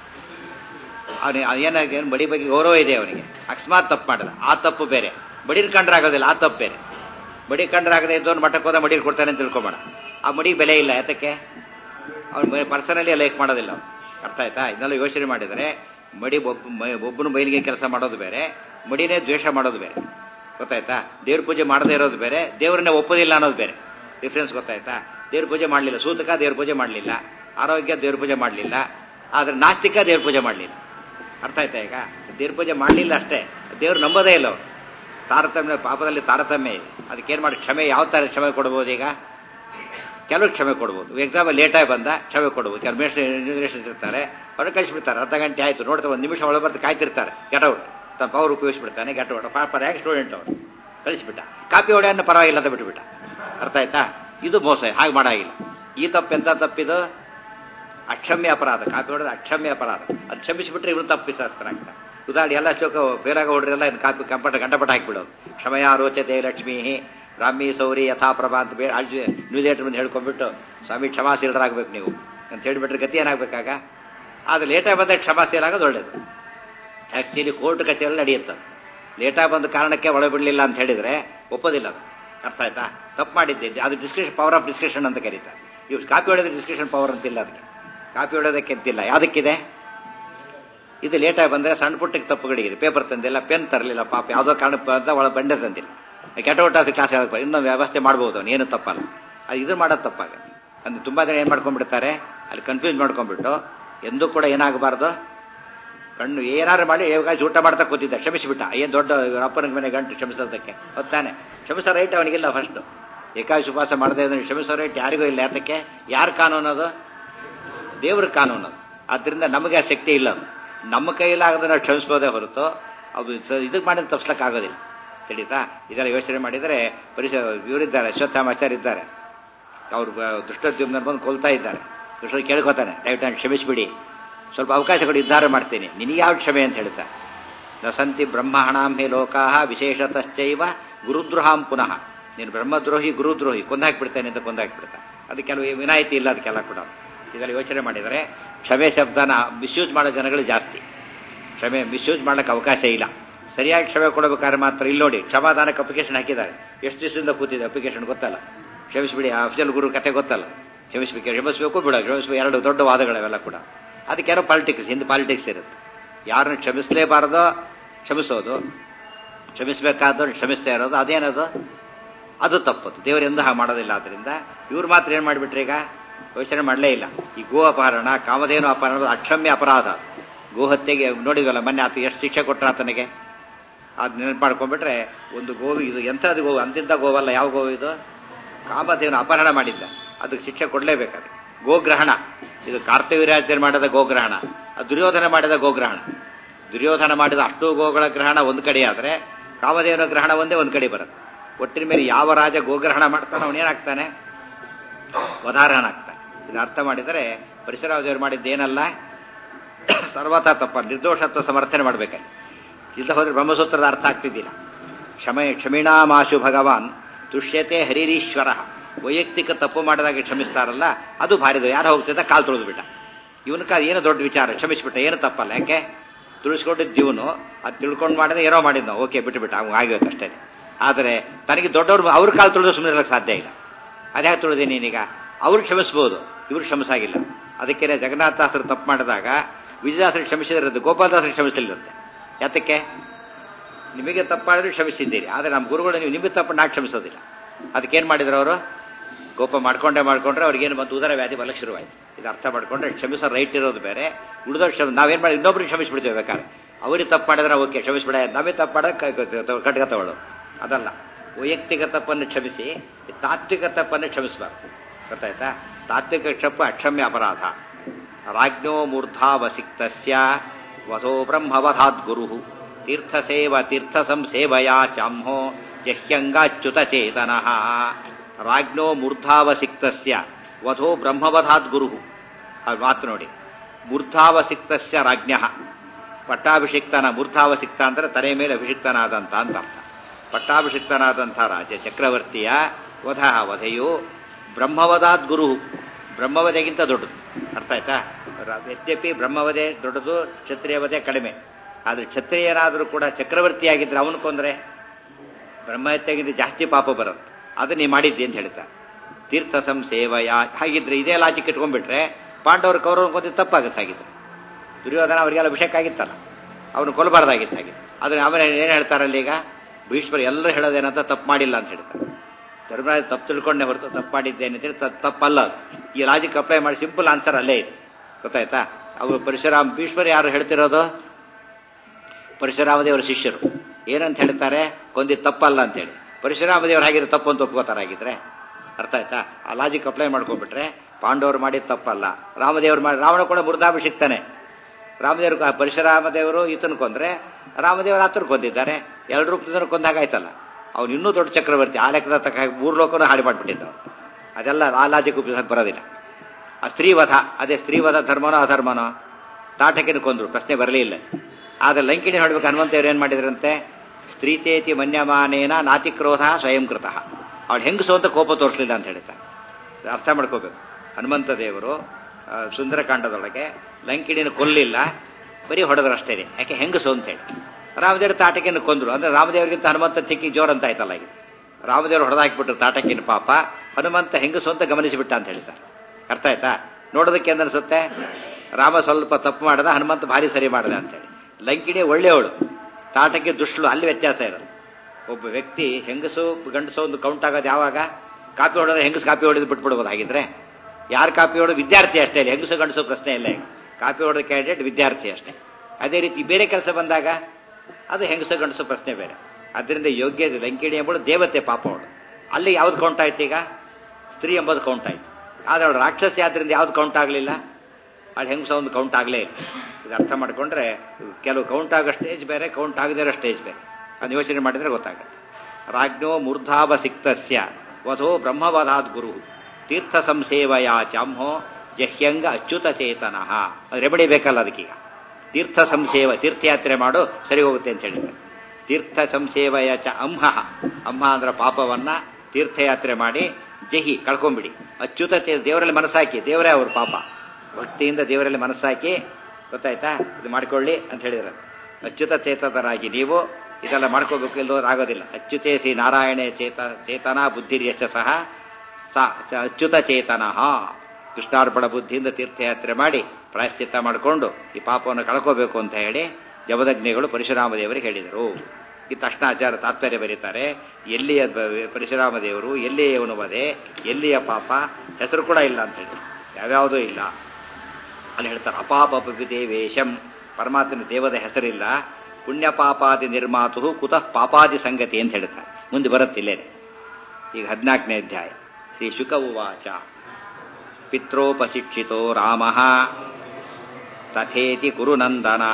ಅವನಿಗೆ ಏನಾಗಿ ಮಡಿ ಬಗ್ಗೆ ಗೌರವ ಇದೆ ಅವನಿಗೆ ಅಕಸ್ಮಾತ್ ತಪ್ಪು ಮಾಡಿದ ಆ ತಪ್ಪು ಬೇರೆ ಮಡಿರ್ ಕಂಡ್ರೆ ಆಗೋದಿಲ್ಲ ಆ ತಪ್ಪು ಬೇರೆ ಮಡಿ ಕಂಡ್ರೆ ಆಗದೆ ಇದ್ದವನು ಮಠಕ್ಕೆ ಹೋದ ಮಡಿರ್ ಕೊಡ್ತಾನೆ ಅಂತ ತಿಳ್ಕೊಬೇಡ ಆ ಮಡಿಗೆ ಬೆಲೆ ಇಲ್ಲ ಯಾತಕ್ಕೆ ಅವ್ನು ಪರ್ಸನಲಿ ಲೈಕ್ ಮಾಡೋದಿಲ್ಲ ಅವ್ನು ಅರ್ಥ ಆಯ್ತಾ ಇದನ್ನೆಲ್ಲ ಯೋಚನೆ ಮಾಡಿದರೆ ಮಡಿ ಒಬ್ಬ ಮ- ಒಬ್ಬನ ಬಯಲಿಗೆ ಕೆಲಸ ಮಾಡೋದು ಬೇರೆ ಮಡಿನೇ ದ್ವೇಷ ಮಾಡೋದು ಬೇರೆ ಗೊತ್ತಾಯ್ತಾ ದೇವ್ರ ಪೂಜೆ ಮಾಡದೇ ಇರೋದು ಬೇರೆ ದೇವ್ರನ್ನೇ ಒಪ್ಪೋದಿಲ್ಲ ಅನ್ನೋದು ಬೇರೆ ಡಿಫ್ರೆನ್ಸ್ ಗೊತ್ತಾಯ್ತಾ ದೇವ್ರ ಪೂಜೆ ಮಾಡಲಿಲ್ಲ ಸೂತಕ ದೇವ್ರ ಪೂಜೆ ಮಾಡಲಿಲ್ಲ ಆರೋಗ್ಯ ದೇವ್ರ ಪೂಜೆ ಮಾಡಲಿಲ್ಲ ಆದ್ರೆ ನಾಸ್ತಿಕ ದೇವ್ರ ಪೂಜೆ ಮಾಡಲಿಲ್ಲ ಅರ್ಥ ಆಯ್ತಾ ಈಗ ದೇವ್ರ ಪೂಜೆ ಮಾಡಲಿಲ್ಲ ಅಷ್ಟೇ ದೇವ್ರು ನಂಬೋದೇ ಇಲ್ಲ ಅವ್ರು ತಾರತಮ್ಯ ಪಾಪದಲ್ಲಿ ತಾರತಮ್ಯ ಇದೆ ಅದಕ್ಕೇನು ಮಾಡಿ ಕ್ಷಮೆ ಯಾವ ಥರ ಕ್ಷಮೆ ಕೊಡ್ಬೋದು ಈಗ ಕೆಲವು ಕ್ಷಮೆ ಕೊಡ್ಬೋದು ಎಕ್ಸಾಂಪಲ್ ಲೇಟಾಗಿ ಬಂದ ಕ್ಷಮೆ ಕೊಡ್ಬೋದು ಕೆಲವು ಮಿನಿಸ್ಟರ್ ಇರ್ತಾರೆ ಅವ್ರು ಕಳಿಸ್ಬಿಡ್ತಾರೆ ಅರ್ಧ ಗಂಟೆ ಆಯಿತು ನೋಡ್ತಾರೆ ಒಂದು ನಿಮಿಷ ಒಳಗೆ ಬರ್ತು ಕಾಯ್ತಿರ್ತಾರೆ ಗೆಟ್ ಔಟ್ ತನ್ನ ಪವರ್ ಉಪಯೋಗಿಸ್ಬಿಡ್ತಾನೆ ಗೆಟ್ ಔಟ್ ಪಾಪ ಯಾಕೆ ಸ್ಟೂಡೆಂಟ್ ಅವರು ಕಳಿಸ್ಬಿಟ್ಟ ಕಾಪಿ ಹೊಡೆಯನ್ನ ಪರವಾಗಿಲ್ಲ ಅಂತ ಬಿಟ್ಬಿಟ್ಟ ಅರ್ಥ ಆಯ್ತಾ ಇದು ಮೋಸ ಹಾಗೆ ಮಾಡಾಗಿಲ್ಲ ಈ ತಪ್ಪು ಎಂತ ತಪ್ಪಿದು ಅಕ್ಷಮ್ಯ ಅಪರಾಧ ಕಾಪಿ ಹೊಡೆದ ಅಕ್ಷಮ್ಯ ಅಪರಾಧ ಅದು ಕ್ಷಮಿಸಿಬಿಟ್ರೆ ಇವನು ತಪ್ಪಿಸ್ತಾರಾಗ್ತಾರೆ ಉದಾಹರಣೆ ಎಲ್ಲ ಶ್ಲೋಕ ಬೇರಾಗ ಹೊಡ್ರೆಲ್ಲ ಇನ್ನು ಕಾಪಿ ಕಂಪಟ ಗಂಟಪಟ ಹಾಕಿಬಿಡೋದು ಕ್ಷಮಯ ರೋಚತೆ ಲಕ್ಷ್ಮೀ ಬ್ರಾಹ್ಮಿ ಸೌರಿ ಯಥಾಪ್ರಭಾ ಅಂತ ಬೇ ಅರ್ಜು ನ್ಯೂಸ್ ಏಟರ್ ಮುಂದೆ ಹೇಳ್ಕೊಂಡ್ಬಿಟ್ಟು ಸ್ವಾಮಿ ಕ್ಷಮಾಶೀಲರಾಗಬೇಕು ನೀವು ಅಂತ ಹೇಳಿಬಿಟ್ರೆ ಗತಿ ಏನಾಗಬೇಕಾಗ ಆದರೆ ಲೇಟಾಗಿ ಬಂದಾಗ ಕ್ಷಮಾಶೀಲಾಗೋದು ಒಳ್ಳೇದು ಆ್ಯಕ್ಚುಲಿ ಕೋರ್ಟ್ ಕಚೇರಿ ನಡೆಯುತ್ತೆ ಲೇಟಾಗಿ ಬಂದ ಕಾರಣಕ್ಕೆ ಒಳ ಬಿಡಲಿಲ್ಲ ಅಂತ ಹೇಳಿದ್ರೆ ಒಪ್ಪೋದಿಲ್ಲ ಅದು ಅರ್ಥ ಆಯ್ತಾ ತಪ್ಪು ಮಾಡಿದ್ದೆ ಅದು ಡಿಸ್ಕಷನ್ ಪವರ್ ಆಫ್ ಡಿಸ್ಕಷನ್ ಅಂತ ಕರೀತಾರೆ ಇವು ಕಾಪಿ ಹೊಡೆದ್ರೆ ಡಿಸ್ಕಷನ್ ಪವರ್ ಅಂತಿಲ್ಲ ಅದಕ್ಕೆ ಕಾಪಿ ಹೊಡೆಯೋದಕ್ಕೆ ಅಂತಿಲ್ಲ ಯಾವುದಕ್ಕಿದೆ ಇದು ಲೇಟಾಗಿ ಬಂದರೆ ಸಣ್ಣ ಪುಟ್ಟಕ್ಕೆ ತಪ್ಪುಗಳಿಗಿದೆ ಪೇಪರ್ ತಂದಿಲ್ಲ ಪೆನ್ ತರಲಿಲ್ಲ ಪಾಪ ಯಾವುದೋ ಕಾರಣಕ್ಕೆ ಅಂತ ಒಳ ಬಂಡೆ ತಂದಿಲ್ಲ ಕೆಟ್ಟವಟ್ಟ ಅದು ಕ್ಲಾಸ್ ಹೇಳಕ್ಕೆ ಇನ್ನೊಂದು ವ್ಯವಸ್ಥೆ ಮಾಡ್ಬೋದು ಅವನು ಏನು ತಪ್ಪಲ್ಲ ಅದು ಇದು ಮಾಡೋದು ತಪ್ಪಾಗ ಅಂದ್ರೆ ತುಂಬಾ ಜನ ಏನು ಮಾಡ್ಕೊಂಡ್ಬಿಡ್ತಾರೆ ಅಲ್ಲಿ ಕನ್ಫ್ಯೂಸ್ ಮಾಡ್ಕೊಂಡ್ಬಿಟ್ಟು ಎಂದೂ ಕೂಡ ಏನಾಗಬಾರ್ದು ಕಣ್ಣು ಏನಾರು ಮಾಡಿ ಇವಾಗ ಊಟ ಮಾಡ್ತಾ ಕೂತಿದ್ದ ಕ್ಷಮಿಸಿಬಿಟ್ಟ ಏನು ದೊಡ್ಡ ಇವ್ರ ಅಪ್ಪನ ಮನೆ ಗಂಟು ಕ್ಷಮಿಸೋದಕ್ಕೆ ಹೊತ್ತಾನೆ ಕ್ಷಮಿಸೋ ರೈಟ್ ಅವನಿಗಿಲ್ಲ ಫಸ್ಟ್ ಏಕಾದಶಿ ಉಪವಾಸ ಮಾಡದೇ ಇದ್ರೆ ಕ್ಷಮಿಸೋ ರೈಟ್ ಯಾರಿಗೂ ಇಲ್ಲ ಯಾತಕ್ಕೆ ಯಾರ ಕಾನೂನು ಅದು ದೇವ್ರ ಕಾನೂನು ಅದು ಆದ್ರಿಂದ ನಮಗೆ ಆ ಶಕ್ತಿ ಇಲ್ಲ ಅದು ನಮ್ಮ ಕೈಲಾಗದ ನಾವು ಕ್ಷಮಿಸ್ಬೋದೇ ಹೊರತು ಅದು ಇದಕ್ಕೆ ಮಾಡಿದ ತಪ್ಪಿಸ್ಲಕ್ಕಾಗೋದಿಲ್ಲ ತಿಳಿತಾ ಇದೆಲ್ಲ ಯೋಚನೆ ಮಾಡಿದರೆ ಪರಿಸ ಇವರಿದ್ದಾರೆ ಅಶ್ವತ್ಥಾಮಾಚಾರ್ಯ ಇದ್ದಾರೆ ಅವರು ದುಷ್ಟದ್ಯುಮ್ನ ಬಂದು ಕೊಲ್ತಾ ಇದ್ದಾರೆ ದುಷ್ಟ ಕೇಳ್ಕೊತಾನೆ ದಯವಿಟ್ಟು ನಾನು ಕ್ಷಮಿಸ್ಬಿಡಿ ಸ್ವಲ್ಪ ಅವಕಾಶಗಳು ಉದ್ಧಾರ ಮಾಡ್ತೀನಿ ನಿನಗೆ ಯಾವ ಕ್ಷಮೆ ಅಂತ ಹೇಳ್ತಾರೆ ನ ಸಂತಿ ಬ್ರಹ್ಮಣಾಂ ಹಿ ಲೋಕಾ ವಿಶೇಷತಶ್ಚೈವ ಗುರುದ್ರೋಹಾಂ ಪುನಃ ನೀನು ಬ್ರಹ್ಮದ್ರೋಹಿ ಗುರುದ್ರೋಹಿ ಕೊಂದಾಕ್ಬಿಡ್ತೇನೆ ಅಂತ ಕೊಂದಾಕ್ಬಿಡ್ತಾನೆ ಅದು ಕೆಲವು ವಿನಾಯಿತಿ ಇಲ್ಲ ಅದಕ್ಕೆಲ್ಲ ಕೂಡ ಇದರಲ್ಲಿ ಯೋಚನೆ ಮಾಡಿದರೆ ಕ್ಷಮೆ ಶಬ್ದನ ಮಿಸ್ಯೂಸ್ ಮಾಡೋ ಜನಗಳು ಜಾಸ್ತಿ ಕ್ಷಮೆ ಮಿಸ್ಯೂಸ್ ಮಾಡೋಕ್ಕೆ ಅವಕಾಶ ಇಲ್ಲ ಸರಿಯಾಗಿ ಕ್ಷಮೆ ಕೊಡಬೇಕಾದ್ರೆ ಮಾತ್ರ ಇಲ್ಲಿ ನೋಡಿ ಕ್ಷಮಾದಾನಕ್ಕೆ ಅಪ್ಲಿಕೇಶನ್ ಹಾಕಿದ್ದಾರೆ ಎಷ್ಟು ದಿವಸದಿಂದ ಕೂತಿದೆ ಅಪ್ಲಿಕೇಶನ್ ಗೊತ್ತಲ್ಲ ಕ್ಷಮಿಸ್ಬಿಡಿ ಅಫ್ಜಲ್ ಗುರು ಕತೆ ಗೊತ್ತಲ್ಲ ಕ್ಷಮಿಸ್ಬೇಕು ಕ್ಷಮಿಸ್ಬೇಕು ಬಿಡ ಕ್ಷಮಿಸ್ಬೇಕು ಎರಡು ದೊಡ್ಡ ವಾದಗಳವೆಲ್ಲ ಕೂಡ ಅದಕ್ಕೇನೋ ಪಾಲಿಟಿಕ್ಸ್ ಹಿಂದೆ ಪಾಲಿಟಿಕ್ಸ್ ಇರುತ್ತೆ ಯಾರನ್ನು ಕ್ಷಮಿಸಲೇಬಾರದೋ ಕ್ಷಮಿಸೋದು ಕ್ಷಮಿಸಬೇಕಾದವ್ರು ಕ್ಷಮಿಸ್ತಾ ಇರೋದು ಅದೇನದು ಅದು ತಪ್ಪದು ದೇವರು ಎಂದೂ ಹಾಗೆ ಮಾಡೋದಿಲ್ಲ ಆದ್ದರಿಂದ ಇವ್ರು ಮಾತ್ರ ಏನು ಮಾಡಿಬಿಟ್ರೆ ಈಗ ಯೋಚನೆ ಮಾಡಲೇ ಇಲ್ಲ ಈ ಗೋ ಅಪಹರಣ ಕಾಮಧೇನು ಅಪಹರಣ ಅನ್ನೋದು ಅಕ್ಷಮ್ಯ ಅಪರಾಧ ಗೋಹತ್ಯೆಗೆ ನೋಡಿದ್ವಲ್ಲ ಮೊನ್ನೆ ಆತ ಎಷ್ಟು ಶಿಕ್ಷೆ ಕೊಟ್ಟರು ಆತನಿಗೆ ಅದು ನೆನಪು ಮಾಡ್ಕೊಂಡ್ಬಿಟ್ರೆ ಒಂದು ಗೋವು ಇದು ಎಂಥದ್ದು ಗೋವು ಅಂತಿಂತ ಗೋವಲ್ಲ ಯಾವ ಗೋವು ಇದು ಕಾಮಧೇನು ಅಪಹರಣ ಮಾಡಿದ್ದ ಅದಕ್ಕೆ ಶಿಕ್ಷೆ ಕೊಡಲೇಬೇಕಾದ್ರೆ ಗೋಗ್ರಹಣ ಇದು ಕಾರ್ತವೀರ್ಯಾಜ್ಯರು ಮಾಡಿದ ಗೋಗ್ರಹಣ ಅದು ದುರ್ಯೋಧನ ಮಾಡಿದ ಗೋಗ್ರಹಣ ದುರ್ಯೋಧನ ಮಾಡಿದ ಅಷ್ಟು ಗೋಗಳ ಗ್ರಹಣ ಒಂದು ಕಡೆ ಆದರೆ ಕಾಮಧೇವನ ಗ್ರಹಣ ಒಂದೇ ಒಂದು ಕಡೆ ಬರುತ್ತೆ ಒಟ್ಟಿನ ಮೇಲೆ ಯಾವ ರಾಜ ಗೋಗ್ರಹಣ ಮಾಡ್ತಾನೆ ಅವನೇನಾಗ್ತಾನೆ ವಧಾರಣ ಆಗ್ತಾನೆ ಇದು ಅರ್ಥ ಮಾಡಿದರೆ ಪರಿಸರದೇವರು ಮಾಡಿದ್ದೇನಲ್ಲ ಸರ್ವತಾ ತಪ್ಪ ನಿರ್ದೋಷತ್ವ ಸಮರ್ಥನೆ ಮಾಡಬೇಕಲ್ಲಿ ಇಲ್ಲ ಹೋದ್ರೆ ಬ್ರಹ್ಮಸೂತ್ರದ ಅರ್ಥ ಆಗ್ತಿದ್ದಿಲ್ಲ ಕ್ಷಮೆ ಕ್ಷಮಿಣಾಮಾಶು ಭಗವಾನ್ ತುಷ್ಯತೆ ಹರಿರೀಶ್ವರ ವೈಯಕ್ತಿಕ ತಪ್ಪು ಮಾಡಿದಾಗ ಕ್ಷಮಿಸ್ತಾರಲ್ಲ ಅದು ಭಾರಿದು ಯಾರು ಹೋಗ್ತಿದ್ದ ಕಾಲು ತೊಳೆದು ಬಿಟ್ಟ ಇವನ ಕಾಲ ಏನು ದೊಡ್ಡ ವಿಚಾರ ಕ್ಷಮಿಸ್ಬಿಟ್ಟ ಏನು ತಪ್ಪಲ್ಲ ಯಾಕೆ ತುಳಿಸ್ಕೊಂಡಿದ್ದ ಇವನು ಅದು ತಿಳ್ಕೊಂಡು ಮಾಡಿದ್ರೆ ಏನೋ ಮಾಡಿದ್ನ ಓಕೆ ಬಿಟ್ಟುಬಿಟ್ಟ ಅವ್ನು ಆಗಿರುತ್ತೆ ಅಷ್ಟೇ ಆದರೆ ತನಗೆ ದೊಡ್ಡವ್ರು ಅವ್ರ ಕಾಲು ತುಳಿದು ಸುಮ್ಮನೆ ಇರಕ್ಕೆ ಸಾಧ್ಯ ಇಲ್ಲ ಅದ್ಯಾಕೆ ತುಳಿದೆ ನೀನೀಗ ಅವ್ರು ಕ್ಷಮಿಸ್ಬೋದು ಇವ್ರು ಕ್ಷಮಿಸಾಗಿಲ್ಲ ಅದಕ್ಕೆ ಜಗನ್ನಾಥದಾಸರು ತಪ್ಪು ಮಾಡಿದಾಗ ವಿಜಯದಾಸರು ಕ್ಷಮಿಸಿದಿರುತ್ತೆ ಗೋಪಾಲದಾಸರು ಕ್ಷಮಿಸಲಿರುತ್ತೆ ಯಾತಕ್ಕೆ ನಿಮಗೆ ತಪ್ಪಾದರೂ ಕ್ಷಮಿಸಿದ್ದೀರಿ ಆದರೆ ನಮ್ಮ ಗುರುಗಳು ನೀವು ನಿಮಗೆ ತಪ್ಪು ನಾ ಕ್ಷಮಿಸೋದಿಲ್ಲ ಅದಕ್ಕೇನು ಮಾಡಿದ್ರು ಅವರು ಕೋಪ ಮಾಡ್ಕೊಂಡೇ ಮಾಡ್ಕೊಂಡ್ರೆ ಅವ್ರಿಗೇನು ಬಂತು ಉದರ ವ್ಯಾಧಿ ಬಲಕ್ಕೆ ಶುರುವಾಯಿತು ಇದು ಅರ್ಥ ಮಾಡ್ಕೊಂಡ್ರೆ ಕ್ಷಮಿಸೋ ರೈಟ್ ಇರೋದು ಬೇರೆ ಉಳಿದವ್ರು ಕ್ಷಮ ನಾವೇನು ಮಾಡಿ ಇನ್ನೊಬ್ರಿಗೆ ಕ್ಷಮಿಸ್ಬಿಡ್ತೇವೆ ಬೇಕಾದ್ರೆ ಅವ್ರಿಗೆ ತಪ್ಪು ಮಾಡಿದ್ರೆ ಓಕೆ ಕ್ಷಮಿಸ್ಬಿಡ ನಮಗೆ ತಪ್ಪು ಮಾಡಿದ್ರೆ ಕಟ್ಕ ತಗೊಳ್ಳೋದು ಅದಲ್ಲ ವೈಯಕ್ತಿಕ ತಪ್ಪನ್ನು ಕ್ಷಮಿಸಿ ತಾತ್ವಿಕ ತಪ್ಪನ್ನು ಕ್ಷಮಿಸಬಾರ್ದು ಗೊತ್ತಾಯ್ತಾ ತಾತ್ವಿಕ ಕ್ಷಪ್ಪು ಅಕ್ಷಮ್ಯ ಅಪರಾಧ ರಾಜ್ಞೋ ಮೂರ್ಧಾವಸಿಕ್ತಸ್ಯ ವಧೋ ಬ್ರಹ್ಮವಧಾದ್ ಗುರು ತೀರ್ಥಸೇವ ತೀರ್ಥ ಸಂಸೇವಯಾ ಚಾಮ್ಹೋ ಜಹ್ಯಂಗಾಚ್ಯುತ ಚೇತನಃ ರಾಜ್ಞೋ ಮೂರ್ಧಾವಸಿಕ್ತಸ್ಯ ವಧೋ ಬ್ರಹ್ಮವಧಾದ್ ಗುರು ಅದು ಮಾತು ನೋಡಿ ಮೂರ್ಧಾವಸಿಕ್ತಸ್ಯ ರಾಜ್ಞ ಪಟ್ಟಾಭಿಷಿಕ್ತನ ಮೂರ್ಧಾವಸಿಕ್ತ ಅಂದರೆ ತಲೆ ಮೇಲೆ ಅಭಿಷಿಕ್ತನಾದಂಥ ಅಂತ ಅರ್ಥ ಪಟ್ಟಾಭಿಷಿಕ್ತನಾದಂಥ ರಾಜ ಚಕ್ರವರ್ತಿಯ ವಧ ವಧೆಯು ಬ್ರಹ್ಮವಧಾದ್ ಗುರು ಬ್ರಹ್ಮವಧೆಗಿಂತ ದೊಡ್ಡದು ಅರ್ಥ ಆಯ್ತಾ ಯದ್ಯಪಿ ಬ್ರಹ್ಮವಧೆ ದೊಡ್ಡದು ಕ್ಷತ್ರಿಯ ವಧೆ ಕಡಿಮೆ ಆದರೆ ಕ್ಷತ್ರಿಯನಾದರೂ ಕೂಡ ಚಕ್ರವರ್ತಿಯಾಗಿದ್ದರೆ ಅವನು ಕೊಂದ್ರೆ ಬ್ರಹ್ಮಹತ್ಯೆಗಿಂತ ಜಾಸ್ತಿ ಪಾಪ ಬರುತ್ತೆ ಅದು ನೀ ಮಾಡಿದ್ದಿ ಅಂತ ಹೇಳ್ತಾ ತೀರ್ಥ ಸಂಸೇವಯ ಹಾಗಿದ್ರೆ ಇದೇ ಲಾಜಿಕ್ ಇಟ್ಕೊಂಡ್ಬಿಟ್ರೆ ಪಾಂಡವರು ಕೌರವ ಕೊಂದಿದ್ದು ತಪ್ಪಾಗುತ್ತೆ ಹಾಗಿದ್ರೆ ದುರ್ಯೋಧನ ಅವರಿಗೆಲ್ಲ ಅಭಿಷೇಕ ಆಗಿತ್ತಲ್ಲ ಅವನು ಕೊಲ್ಲಬಾರ್ದಾಗಿತ್ತು ಹಾಗೆ ಆದರೆ ಅವರೇ ಏನು ಹೇಳ್ತಾರಲ್ಲಿ ಈಗ ಭೀಷ್ಮರು ಎಲ್ಲರೂ ಹೇಳೋದೇನಂತ ತಪ್ಪು ಮಾಡಿಲ್ಲ ಅಂತ ಹೇಳ್ತಾರೆ ಧರ್ಮರಾಜ್ ತಪ್ಪು ತಿಳ್ಕೊಂಡೆ ಹೊರತು ತಪ್ಪು ಮಾಡಿದ್ದೇನೆ ಅಂತೇಳಿ ತಪ್ಪಲ್ಲ ಅದು ಈ ಲಾಜಿಕ್ ಅಪ್ಲೈ ಮಾಡಿ ಸಿಂಪಲ್ ಆನ್ಸರ್ ಅಲ್ಲೇ ಇದೆ ಗೊತ್ತಾಯ್ತಾ ಅವರು ಪರಶುರಾಮ್ ಭೀಷ್ಮರು ಯಾರು ಹೇಳ್ತಿರೋದು ಪರಶುರಾಮದೇವರ ಶಿಷ್ಯರು ಏನಂತ ಹೇಳ್ತಾರೆ ಕೊಂದಿದ್ದು ತಪ್ಪಲ್ಲ ಅಂತೇಳಿ ಪರಶುರಾಮದೇವರು ಹಾಗಿದ್ರೆ ತಪ್ಪು ಅಂತ ಒಪ್ಕೋತಾರಾಗಿದ್ರೆ ಅರ್ಥ ಆಯ್ತಾ ಆ ಲಾಜಿಕ್ ಅಪ್ಲೈ ಮಾಡ್ಕೊಂಡ್ಬಿಟ್ರೆ ಪಾಂಡವರು ಮಾಡಿದ ತಪ್ಪಲ್ಲ ರಾಮದೇವರು ಮಾಡಿ ರಾವಣ ಕೂಡ ಮುರ್ದಾಭಿಷಿಕ್ತಾನೆ ರಾಮದೇವರು ಪರಶುರಾಮದೇವರು ಈತನ ಕೊಂದ್ರೆ ರಾಮದೇವರು ಆತನ ಕೊಂದಿದ್ದಾರೆ ಎರಡು ರೂಪದಿಂದ ಕೊಂದಾಗಾಯ್ತಲ್ಲ ಅವ್ನು ಇನ್ನೂ ದೊಡ್ಡ ಚಕ್ರವರ್ತಿ ಆ ಲೆಕ್ಕದ ತಕ್ಕ ಮೂರು ಲೋಕನೂ ಹಾಡಿ ಮಾಡಿಬಿಟ್ಟಿದ್ದವು ಅದೆಲ್ಲ ಆ ಲಾಜಿಕ್ ಉಪಯೋಗಕ್ಕೆ ಬರೋದಿಲ್ಲ ಆ ಸ್ತ್ರೀವಧ ಅದೇ ಸ್ತ್ರೀವಧ ಧರ್ಮನೋ ಅಧರ್ಮನೋ ತಾಟಕಿನ ಕೊಂದ್ರು ಪ್ರಶ್ನೆ ಬರಲಿಲ್ಲ ಆದರೆ ಲಂಕಿಣಿ ಹೊಡ್ಬೇಕು ಹನುಮಂತೇವ್ರು ಏನು ಮಾಡಿದ್ರಂತೆ ಸ್ತ್ರೀತೇತಿ ಮನ್ಯಮಾನೇನ ನಾತಿಕ್ರೋಧ ಸ್ವಯಂ ಕೃತ ಅವಳು ಹೆಂಗಸು ಅಂತ ಕೋಪ ತೋರಿಸಲಿಲ್ಲ ಅಂತ ಹೇಳ್ತಾರೆ ಅರ್ಥ ಮಾಡ್ಕೋಬೇಕು ಹನುಮಂತ ದೇವರು ಸುಂದರಕಾಂಡದೊಳಗೆ ಲಂಕಿಣಿನ ಕೊಲ್ಲಿಲ್ಲ ಬರೀ ಹೊಡೆದ್ರು ಅಷ್ಟೇ ಯಾಕೆ ಹೆಂಗಸು ಅಂತ ಹೇಳಿ ರಾಮದೇವರು ತಾಟಕಿನ ಕೊಂದ್ರು ಅಂದ್ರೆ ರಾಮದೇವರಿಗಿಂತ ಹನುಮಂತ ತಿಕ್ಕಿ ಜೋರ್ ಅಂತ ಆಯ್ತಲ್ಲ ಈಗ ರಾಮದೇವರು ಹೊಡೆದಾಕ್ಬಿಟ್ರು ತಾಟಕಿನ ಪಾಪ ಹನುಮಂತ ಹೆಂಗಸು ಅಂತ ಗಮನಿಸಿಬಿಟ್ಟ ಅಂತ ಹೇಳ್ತಾರೆ ಅರ್ಥ ಆಯ್ತಾ ನೋಡೋದಕ್ಕೆ ಅನ್ಸುತ್ತೆ ರಾಮ ಸ್ವಲ್ಪ ತಪ್ಪು ಮಾಡದ ಹನುಮಂತ ಭಾರಿ ಸರಿ ಮಾಡದ ಅಂತೇಳಿ ಲಂಕಿಣಿ ಒಳ್ಳೆಯವಳು ತಾಟಕ್ಕೆ ದುಷ್ಟಳು ಅಲ್ಲಿ ವ್ಯತ್ಯಾಸ ಇರೋದು ಒಬ್ಬ ವ್ಯಕ್ತಿ ಹೆಂಗಸು ಗಂಡಸು ಒಂದು ಕೌಂಟ್ ಆಗೋದು ಯಾವಾಗ ಕಾಪಿ ಹೊಡೆದ್ರೆ ಹೆಂಗಸು ಕಾಪಿ ಹೊಡೆದು ಬಿಟ್ಬಿಡ್ಬೋದು ಹಾಗಿದ್ರೆ ಯಾರು ಕಾಪಿ ಹೊಡೋದು ವಿದ್ಯಾರ್ಥಿ ಅಷ್ಟೇ ಇಲ್ಲಿ ಹೆಂಗಸು ಗಂಡಸು ಪ್ರಶ್ನೆ ಇಲ್ಲ ಈಗ ಕಾಪಿ ಹೊಡೆದ ಕ್ಯಾಂಡಿಡೇಟ್ ವಿದ್ಯಾರ್ಥಿ ಅಷ್ಟೇ ಅದೇ ರೀತಿ ಬೇರೆ ಕೆಲಸ ಬಂದಾಗ ಅದು ಹೆಂಗಸು ಗಂಡಸು ಪ್ರಶ್ನೆ ಬೇರೆ ಅದರಿಂದ ಯೋಗ್ಯ ಲಂಕಿಣಿ ಎಂಬುದು ದೇವತೆ ಪಾಪ ಅವಳು ಅಲ್ಲಿ ಯಾವ್ದು ಕೌಂಟ್ ಆಯ್ತು ಈಗ ಸ್ತ್ರೀ ಎಂಬುದು ಕೌಂಟ್ ಆಯ್ತು ಆದರೆ ಅವಳು ರಾಕ್ಷಸಿ ಆದ್ರಿಂದ ಯಾವ್ದು ಕೌಂಟ್ ಆಗಲಿಲ್ಲ ಅಲ್ಲಿ ಹೆಂಗಸ ಒಂದು ಕೌಂಟ್ ಆಗಲೇ ಇಲ್ಲ ಇದು ಅರ್ಥ ಮಾಡ್ಕೊಂಡ್ರೆ ಕೆಲವು ಕೌಂಟ್ ಆಗೋ ಸ್ಟೇಜ್ ಬೇರೆ ಕೌಂಟ್ ಆಗದೇ ಇರೋ ಸ್ಟೇಜ್ ಬೇರೆ ಅದು ಯೋಚನೆ ಮಾಡಿದ್ರೆ ಗೊತ್ತಾಗುತ್ತೆ ರಾಜ್ಞೋ ಮೂರ್ಧಾವಸಿಕ್ತಸ್ಯ ವಧೋ ಬ್ರಹ್ಮವಧಾದ್ ಗುರು ತೀರ್ಥ ಸಂಸೇವಯ ಚಾಮ್ಹೋ ಜಹ್ಯಂಗ ಅಚ್ಯುತ ಚೇತನಃ ರೆಬಡಿ ಬೇಕಲ್ಲ ಅದಕ್ಕೀಗ ತೀರ್ಥ ಸಂಸೇವ ತೀರ್ಥಯಾತ್ರೆ ಮಾಡು ಸರಿ ಹೋಗುತ್ತೆ ಅಂತ ಹೇಳಿದ್ದಾರೆ ತೀರ್ಥ ಸಂಸೇವಯ ಚ ಅಂಹ ಅಂಹ ಅಂದ್ರೆ ಪಾಪವನ್ನ ತೀರ್ಥಯಾತ್ರೆ ಮಾಡಿ ಜಹಿ ಕಳ್ಕೊಂಬಿಡಿ ಅಚ್ಯುತ ಚೇ- ದೇವರಲ್ಲಿ ಮನಸ್ಸಾಕಿ ದೇವರೇ ಅವ್ರ ಪಾಪ ಭಕ್ತಿಯಿಂದ ದೇವರಲ್ಲಿ ಮನಸ್ಸಾಕಿ ಗೊತ್ತಾಯ್ತಾ ಇದು ಮಾಡ್ಕೊಳ್ಳಿ ಅಂತ ಹೇಳಿದ್ರು ಅಚ್ಯುತ ಚೇತನರಾಗಿ ನೀವು ಇದೆಲ್ಲ ಮಾಡ್ಕೋಬೇಕು ಇಲ್ಲದೋದು ಆಗೋದಿಲ್ಲ ಅಚ್ಯುತೇ ಶ್ರೀ ನಾರಾಯಣೇ ಚೇತ ಚೇತನ ಬುದ್ಧಿರ್ಯಶ ಸಹ ಸ ಚ- ಅಚ್ಯುತ ಚೇತನ ಕೃಷ್ಣಾರ್ಪಣ ಬುದ್ಧಿಯಿಂದ ತೀರ್ಥಯಾತ್ರೆ ಮಾಡಿ ಪ್ರಾಯಶ್ಚಿತ್ತ ಮಾಡಿಕೊಂಡು ಈ ಪಾಪವನ್ನು ಕಳ್ಕೋಬೇಕು ಅಂತ ಹೇಳಿ ಜಮದಗ್ನಿಗಳು ಪರಶುರಾಮ ದೇವರಿಗೆ ಹೇಳಿದರು ಈ ತಕ್ಷಣ ಆಚಾರ ತಾತ್ಪರ್ಯ ಬರೀತಾರೆ ಎಲ್ಲಿಯ ಬ- ಪರಶುರಾಮ ದೇವರು ಎಲ್ಲಿಯ ಇವನು ವಧೆ ಎಲ್ಲಿಯ ಪಾಪ ಹೆಸರು ಕೂಡ ಇಲ್ಲ ಅಂತ ಹೇಳಿ ಯಾವ್ಯಾವುದೂ ಇಲ್ಲ ಅಲ್ಲಿ ಹೇಳ್ತಾರೆ ಅಪಾಪಪಿ ದೇವೇಶಂ ಪರಮಾತ್ಮನ ದೇವದ ಹೆಸರಿಲ್ಲ ಪುಣ್ಯ ಪಾಪಾದಿ ನಿರ್ಮಾತು ಕುತಃ ಪಾಪಾದಿ ಸಂಗತಿ ಅಂತ ಹೇಳ್ತಾರೆ ಮುಂದೆ ಬರುತ್ತಿಲ್ಲೇನೆ ಈಗ ಹದಿನಾಲ್ಕನೇ ಅಧ್ಯಾಯ ಶ್ರೀ ಶುಕ ಉವಾಚ ಪಿತ್ರೋಪಶಿಕ್ಷಿತೋ ರಾಮ ತಥೇತಿ ಕುರುನಂದನ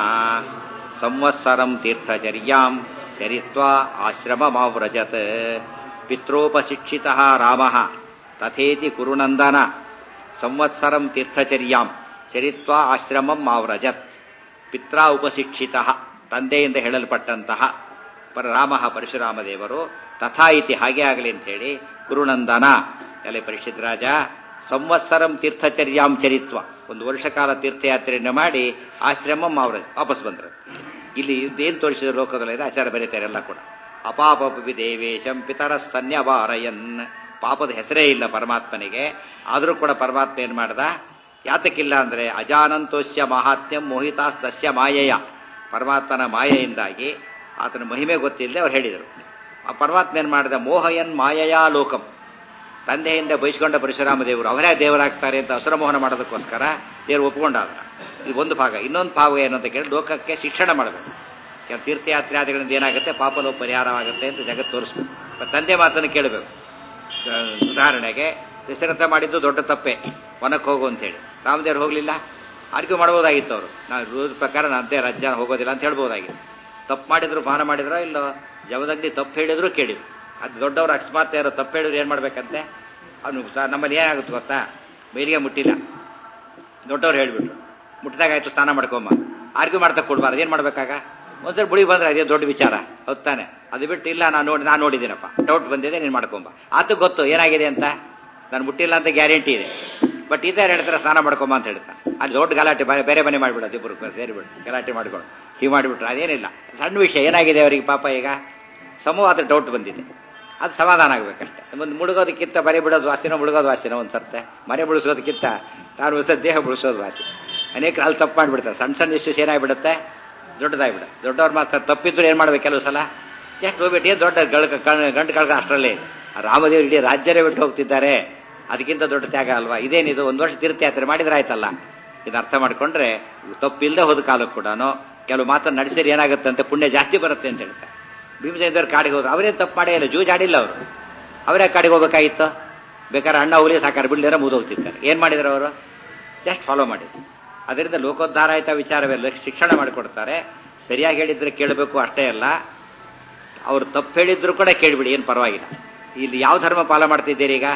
ಸಂವತ್ಸರಂ ತೀರ್ಥಚರ್ಯಾಂ ಚರಿತ್ವಾ ಆಶ್ರಮಮಾವ್ರಜತ್ ಪಿತ್ರೋಪಶಿಕ್ಷಿತ ರಾಮ ತಥೇತಿ ಕುರುನಂದನ ಸಂವತ್ಸರಂ ತೀರ್ಥಚರ್ಯಾಂ ಚರಿತ್ವಾ ಆಶ್ರಮಂ ಮಾವ್ರಜತ್ ಪಿತ್ರ ಉಪಶಿಕ್ಷಿತ ತಂದೆಯಿಂದ ಹೇಳಲ್ಪಟ್ಟಂತಹ ಪರ ರಾಮ ಪರಶುರಾಮ ದೇವರು ತಥಾ ಇತಿ ಹಾಗೆ ಆಗಲಿ ಅಂತ ಹೇಳಿ ಕುರುನಂದನ ಎಲೆ ಪರೀಕ್ಷಿತ್ ರಾಜ ಸಂವತ್ಸರಂ ತೀರ್ಥಚರ್ಯಾಂ ಚರಿತ್ವ ಒಂದು ವರ್ಷ ಕಾಲ ತೀರ್ಥಯಾತ್ರೆಯನ್ನು ಮಾಡಿ ಆಶ್ರಮಂ ಅವ್ರ ವಾಪಸ್ ಬಂದರು ಇಲ್ಲಿ ಇದೇನು ತೋರಿಸಿದ ಲೋಕದಲ್ಲಿ ಇದೆ ಆಚಾರ ಬರೀತಾರೆ ಎಲ್ಲ ಕೂಡ ಅಪಾಪಪಿ ದೇವೇಶಂ ಪಿತರ ಸನ್ಯವಾರಯನ್ ಪಾಪದ ಹೆಸರೇ ಇಲ್ಲ ಪರಮಾತ್ಮನಿಗೆ ಆದರೂ ಕೂಡ ಪರಮಾತ್ಮ ಏನ್ ಮಾಡ್ದ ಯಾತಕ್ಕಿಲ್ಲ ಅಂದ್ರೆ ಅಜಾನಂತೋಸ್ಯ ಮಹಾತ್ಮ್ಯಂ ಮೋಹಿತಾಸ್ತಸ್ಯ ಮಾಯೆಯ ಪರಮಾತ್ಮನ ಮಾಯೆಯಿಂದಾಗಿ ಆತನ ಮಹಿಮೆ ಗೊತ್ತಿಲ್ಲದೆ ಅವ್ರು ಹೇಳಿದರು ಆ ಪರಮಾತ್ಮ ಏನ್ ಮಾಡಿದ ಮೋಹಯನ್ ಮಾಯಯಾ ಲೋಕಂ ತಂದೆಯಿಂದ ಬಯಸ್ಕೊಂಡ ಪರಶುರಾಮ ದೇವರು ಅವರೇ ದೇವರಾಗ್ತಾರೆ ಅಂತ ಅಸುರಮೋಹನ ಮಾಡೋದಕ್ಕೋಸ್ಕರ ದೇವರು ಒಪ್ಕೊಂಡಾದ ಇದು ಒಂದು ಭಾಗ ಇನ್ನೊಂದು ಭಾಗ ಏನು ಅಂತ ಕೇಳಿ ಲೋಕಕ್ಕೆ ಶಿಕ್ಷಣ ಮಾಡಬೇಕು ಕೆಲವು ತೀರ್ಥಯಾತ್ರಾದಿಗಳಿಂದ ಏನಾಗುತ್ತೆ ಪಾಪಲೋಪ ಪರಿಹಾರವಾಗುತ್ತೆ ಅಂತ ಜಗತ್ತು ತೋರಿಸ್ಬೇಕು ಮತ್ತೆ ತಂದೆ ಮಾತನ್ನು ಕೇಳಬೇಕು ಉದಾಹರಣೆಗೆ ದಶರಥ ಮಾಡಿದ್ದು ದೊಡ್ಡ ತಪ್ಪೆ ವನಕ್ಕೆ ಹೋಗು ಅಂತೇಳಿ ರಾಮದೇವ್ರು ಹೋಗಲಿಲ್ಲ ಆರ್ಗ್ಯೂ ಮಾಡ್ಬೋದಾಗಿತ್ತು ಅವರು ನಾವು ರೂಲ್ ಪ್ರಕಾರ ನಂತೆ ರಾಜ್ಯ ಹೋಗೋದಿಲ್ಲ ಅಂತ ಹೇಳ್ಬೋದಾಗಿತ್ತು ತಪ್ಪು ಮಾಡಿದ್ರು ಪಾನ ಮಾಡಿದ್ರೋ ಇಲ್ಲೋ ಜವದಗ್ನಿ ತಪ್ಪು ಹೇಳಿದ್ರು ಕೇಳಿದ್ರು ಅದು ದೊಡ್ಡವ್ರು ಅಕಸ್ಮಾತ್ ಯಾರೋ ತಪ್ಪು ಹೇಳಿದ್ರು ಏನು ಮಾಡ್ಬೇಕಂತೆ ಅವನು ನಮ್ಮಲ್ಲಿ ಏನಾಗುತ್ತೆ ಗೊತ್ತಾ ಮೇಲಿಗೆ ಮುಟ್ಟಿಲ್ಲ ದೊಡ್ಡವ್ರು ಹೇಳ್ಬಿಟ್ರು ಮುಟ್ಟಿದಾಗ ಆಯ್ತು ಸ್ನಾನ ಮಾಡ್ಕೊಂಬ ಆರ್ಗ್ಯೂ ಮಾಡ್ತಾ ಕೊಡ್ಬಾರ್ದು ಏನು ಮಾಡ್ಬೇಕಾಗ ಒಂದ್ಸರಿ ಬುಳಿ ಬಂದ್ರೆ ಅದೇ ದೊಡ್ಡ ವಿಚಾರ ಹೊತ್ತಾನೆ ಅದು ಬಿಟ್ಟು ಇಲ್ಲ ನಾನು ನೋಡಿ ನಾನು ನೋಡಿದ್ದೀನಪ್ಪ ಡೌಟ್ ಬಂದಿದೆ ನೀನು ಮಾಡ್ಕೊಂಬ ಅದು ಗೊತ್ತು ಏನಾಗಿದೆ ಅಂತ ನಾನು ಮುಟ್ಟಿಲ್ಲ ಅಂತ ಗ್ಯಾರಂಟಿ ಇದೆ ಬಟ್ ಇದೇ ಹೇಳ್ತಾರೆ ಸ್ನಾನ ಮಾಡ್ಕೊಂಬ ಅಂತ ಹೇಳ್ತಾನೆ ಅಲ್ಲಿ ದೊಡ್ಡ ಗಲಾಟೆ ಬೇರೆ ಬೇರೆ ಮನೆ ಮಾಡಿಬಿಡೋದು ಇಬ್ಬರು ಸೇರಿಬಿಟ್ಟು ಗಲಾಟೆ ಮಾಡ್ಕೊಂಡು ಹೀಗೆ ಮಾಡಿಬಿಟ್ರು ಅದೇನಿಲ್ಲ ಸಣ್ಣ ವಿಷಯ ಏನಾಗಿದೆ ಅವರಿಗೆ ಪಾಪ ಈಗ ಸಮೂಹದ ಡೌಟ್ ಬಂದಿದೆ ಅದು ಸಮಾಧಾನ ಆಗ್ಬೇಕಷ್ಟೆ ಒಂದು ಮುಳುಗೋದಕ್ಕಿಂತ ಮನೆ ಬಿಡೋದು ವಾಸಿನ ಮುಳುಗೋದು ವಾಸಿನ ಒಂದು ಸರ್ತೆ ಮನೆ ಮುಳಿಸೋದಕ್ಕಿಂತ ನಾನು ಒಂದು ದೇಹ ಮುಳಿಸೋದು ವಾಸಿ ಅನೇಕ ಅಲ್ಲಿ ತಪ್ಪು ಮಾಡಿಬಿಡ್ತಾರೆ ಸಣ್ಣ ಸಣ್ಣ ಇಶ್ಯೂಸ್ ಏನಾಗ್ಬಿಡುತ್ತೆ ದೊಡ್ಡದಾಗ್ಬಿಡುತ್ತೆ ದೊಡ್ಡವ್ರು ಮಾತ್ರ ತಪ್ಪಿದ್ರು ಏನು ಮಾಡ್ಬೇಕು ಕೆಲವು ಸಲ ಜಸ್ಟ್ ಹೋಗ್ಬಿಟ್ಟು ಏನು ದೊಡ್ಡ ಗಳಕ ಗಂಟು ಕಳ್ಕ ಅಷ್ಟರಲ್ಲೇ ಇದೆ. ಆ ರಾಮದೇವರು ಇಡೀ ರಾಜ್ಯನೇ ಬಿಟ್ಟು ಹೋಗ್ತಿದ್ದಾರೆ ಅದಕ್ಕಿಂತ ದೊಡ್ಡ ತ್ಯಾಗ ಅಲ್ವಾ ಇದೇನಿದು ಒಂದು ವರ್ಷ ತೀರ್ಥಯಾತ್ರೆ ಮಾಡಿದ್ರೆ ಆಯ್ತಲ್ಲ ಇದು ಅರ್ಥ ಮಾಡ್ಕೊಂಡ್ರೆ ತಪ್ಪಿಲ್ಲದೆ ಹೋದ ಕಾಲಕ್ಕೆ ಕೂಡ ಕೆಲವು ಮಾತನ್ನು ನಡೆಸಿದ್ರೆ ಏನಾಗುತ್ತೆ ಅಂತ ಪುಣ್ಯ ಜಾಸ್ತಿ ಬರುತ್ತೆ ಅಂತ ಹೇಳ್ತಾರೆ ಭೀಮಸೇನದವ್ರು ಕಾಡಿಗೆ ಹೋದ್ರು ಅವರೇನು ತಪ್ಪು ಮಾಡೇ ಇಲ್ಲ ಜೂಜ್ ಆಡಿಲ್ಲ ಅವರು ಅವರೇ ಕಾಡಿಗೆ ಹೋಗ್ಬೇಕಾಗಿತ್ತು ಬೇಕಾದ್ರೆ ಅಣ್ಣ ಹುಲಿ ಸಾಕಾರ ಬಿಡ್ಲಿರ ಮುಗಿದೋಗ್ತಿರ್ತಾರೆ ಏನು ಮಾಡಿದ್ರು ಅವರು ಜಸ್ಟ್ ಫಾಲೋ ಮಾಡಿದ್ರು ಅದರಿಂದ ಲೋಕೋದ್ಧಾರ ಆಯ್ತಾ ವಿಚಾರವೆಲ್ಲ ಶಿಕ್ಷಣ ಮಾಡಿಕೊಡ್ತಾರೆ ಸರಿಯಾಗಿ ಹೇಳಿದ್ರೆ ಕೇಳಬೇಕು ಅಷ್ಟೇ ಅಲ್ಲ ಅವ್ರು ತಪ್ಪು ಹೇಳಿದ್ರು ಕೂಡ ಕೇಳಿಬಿಡಿ ಏನು ಪರವಾಗಿಲ್ಲ ಇಲ್ಲಿ ಯಾವ ಧರ್ಮ ಪಾಲ ಮಾಡ್ತಿದ್ದೀರಿ ಈಗ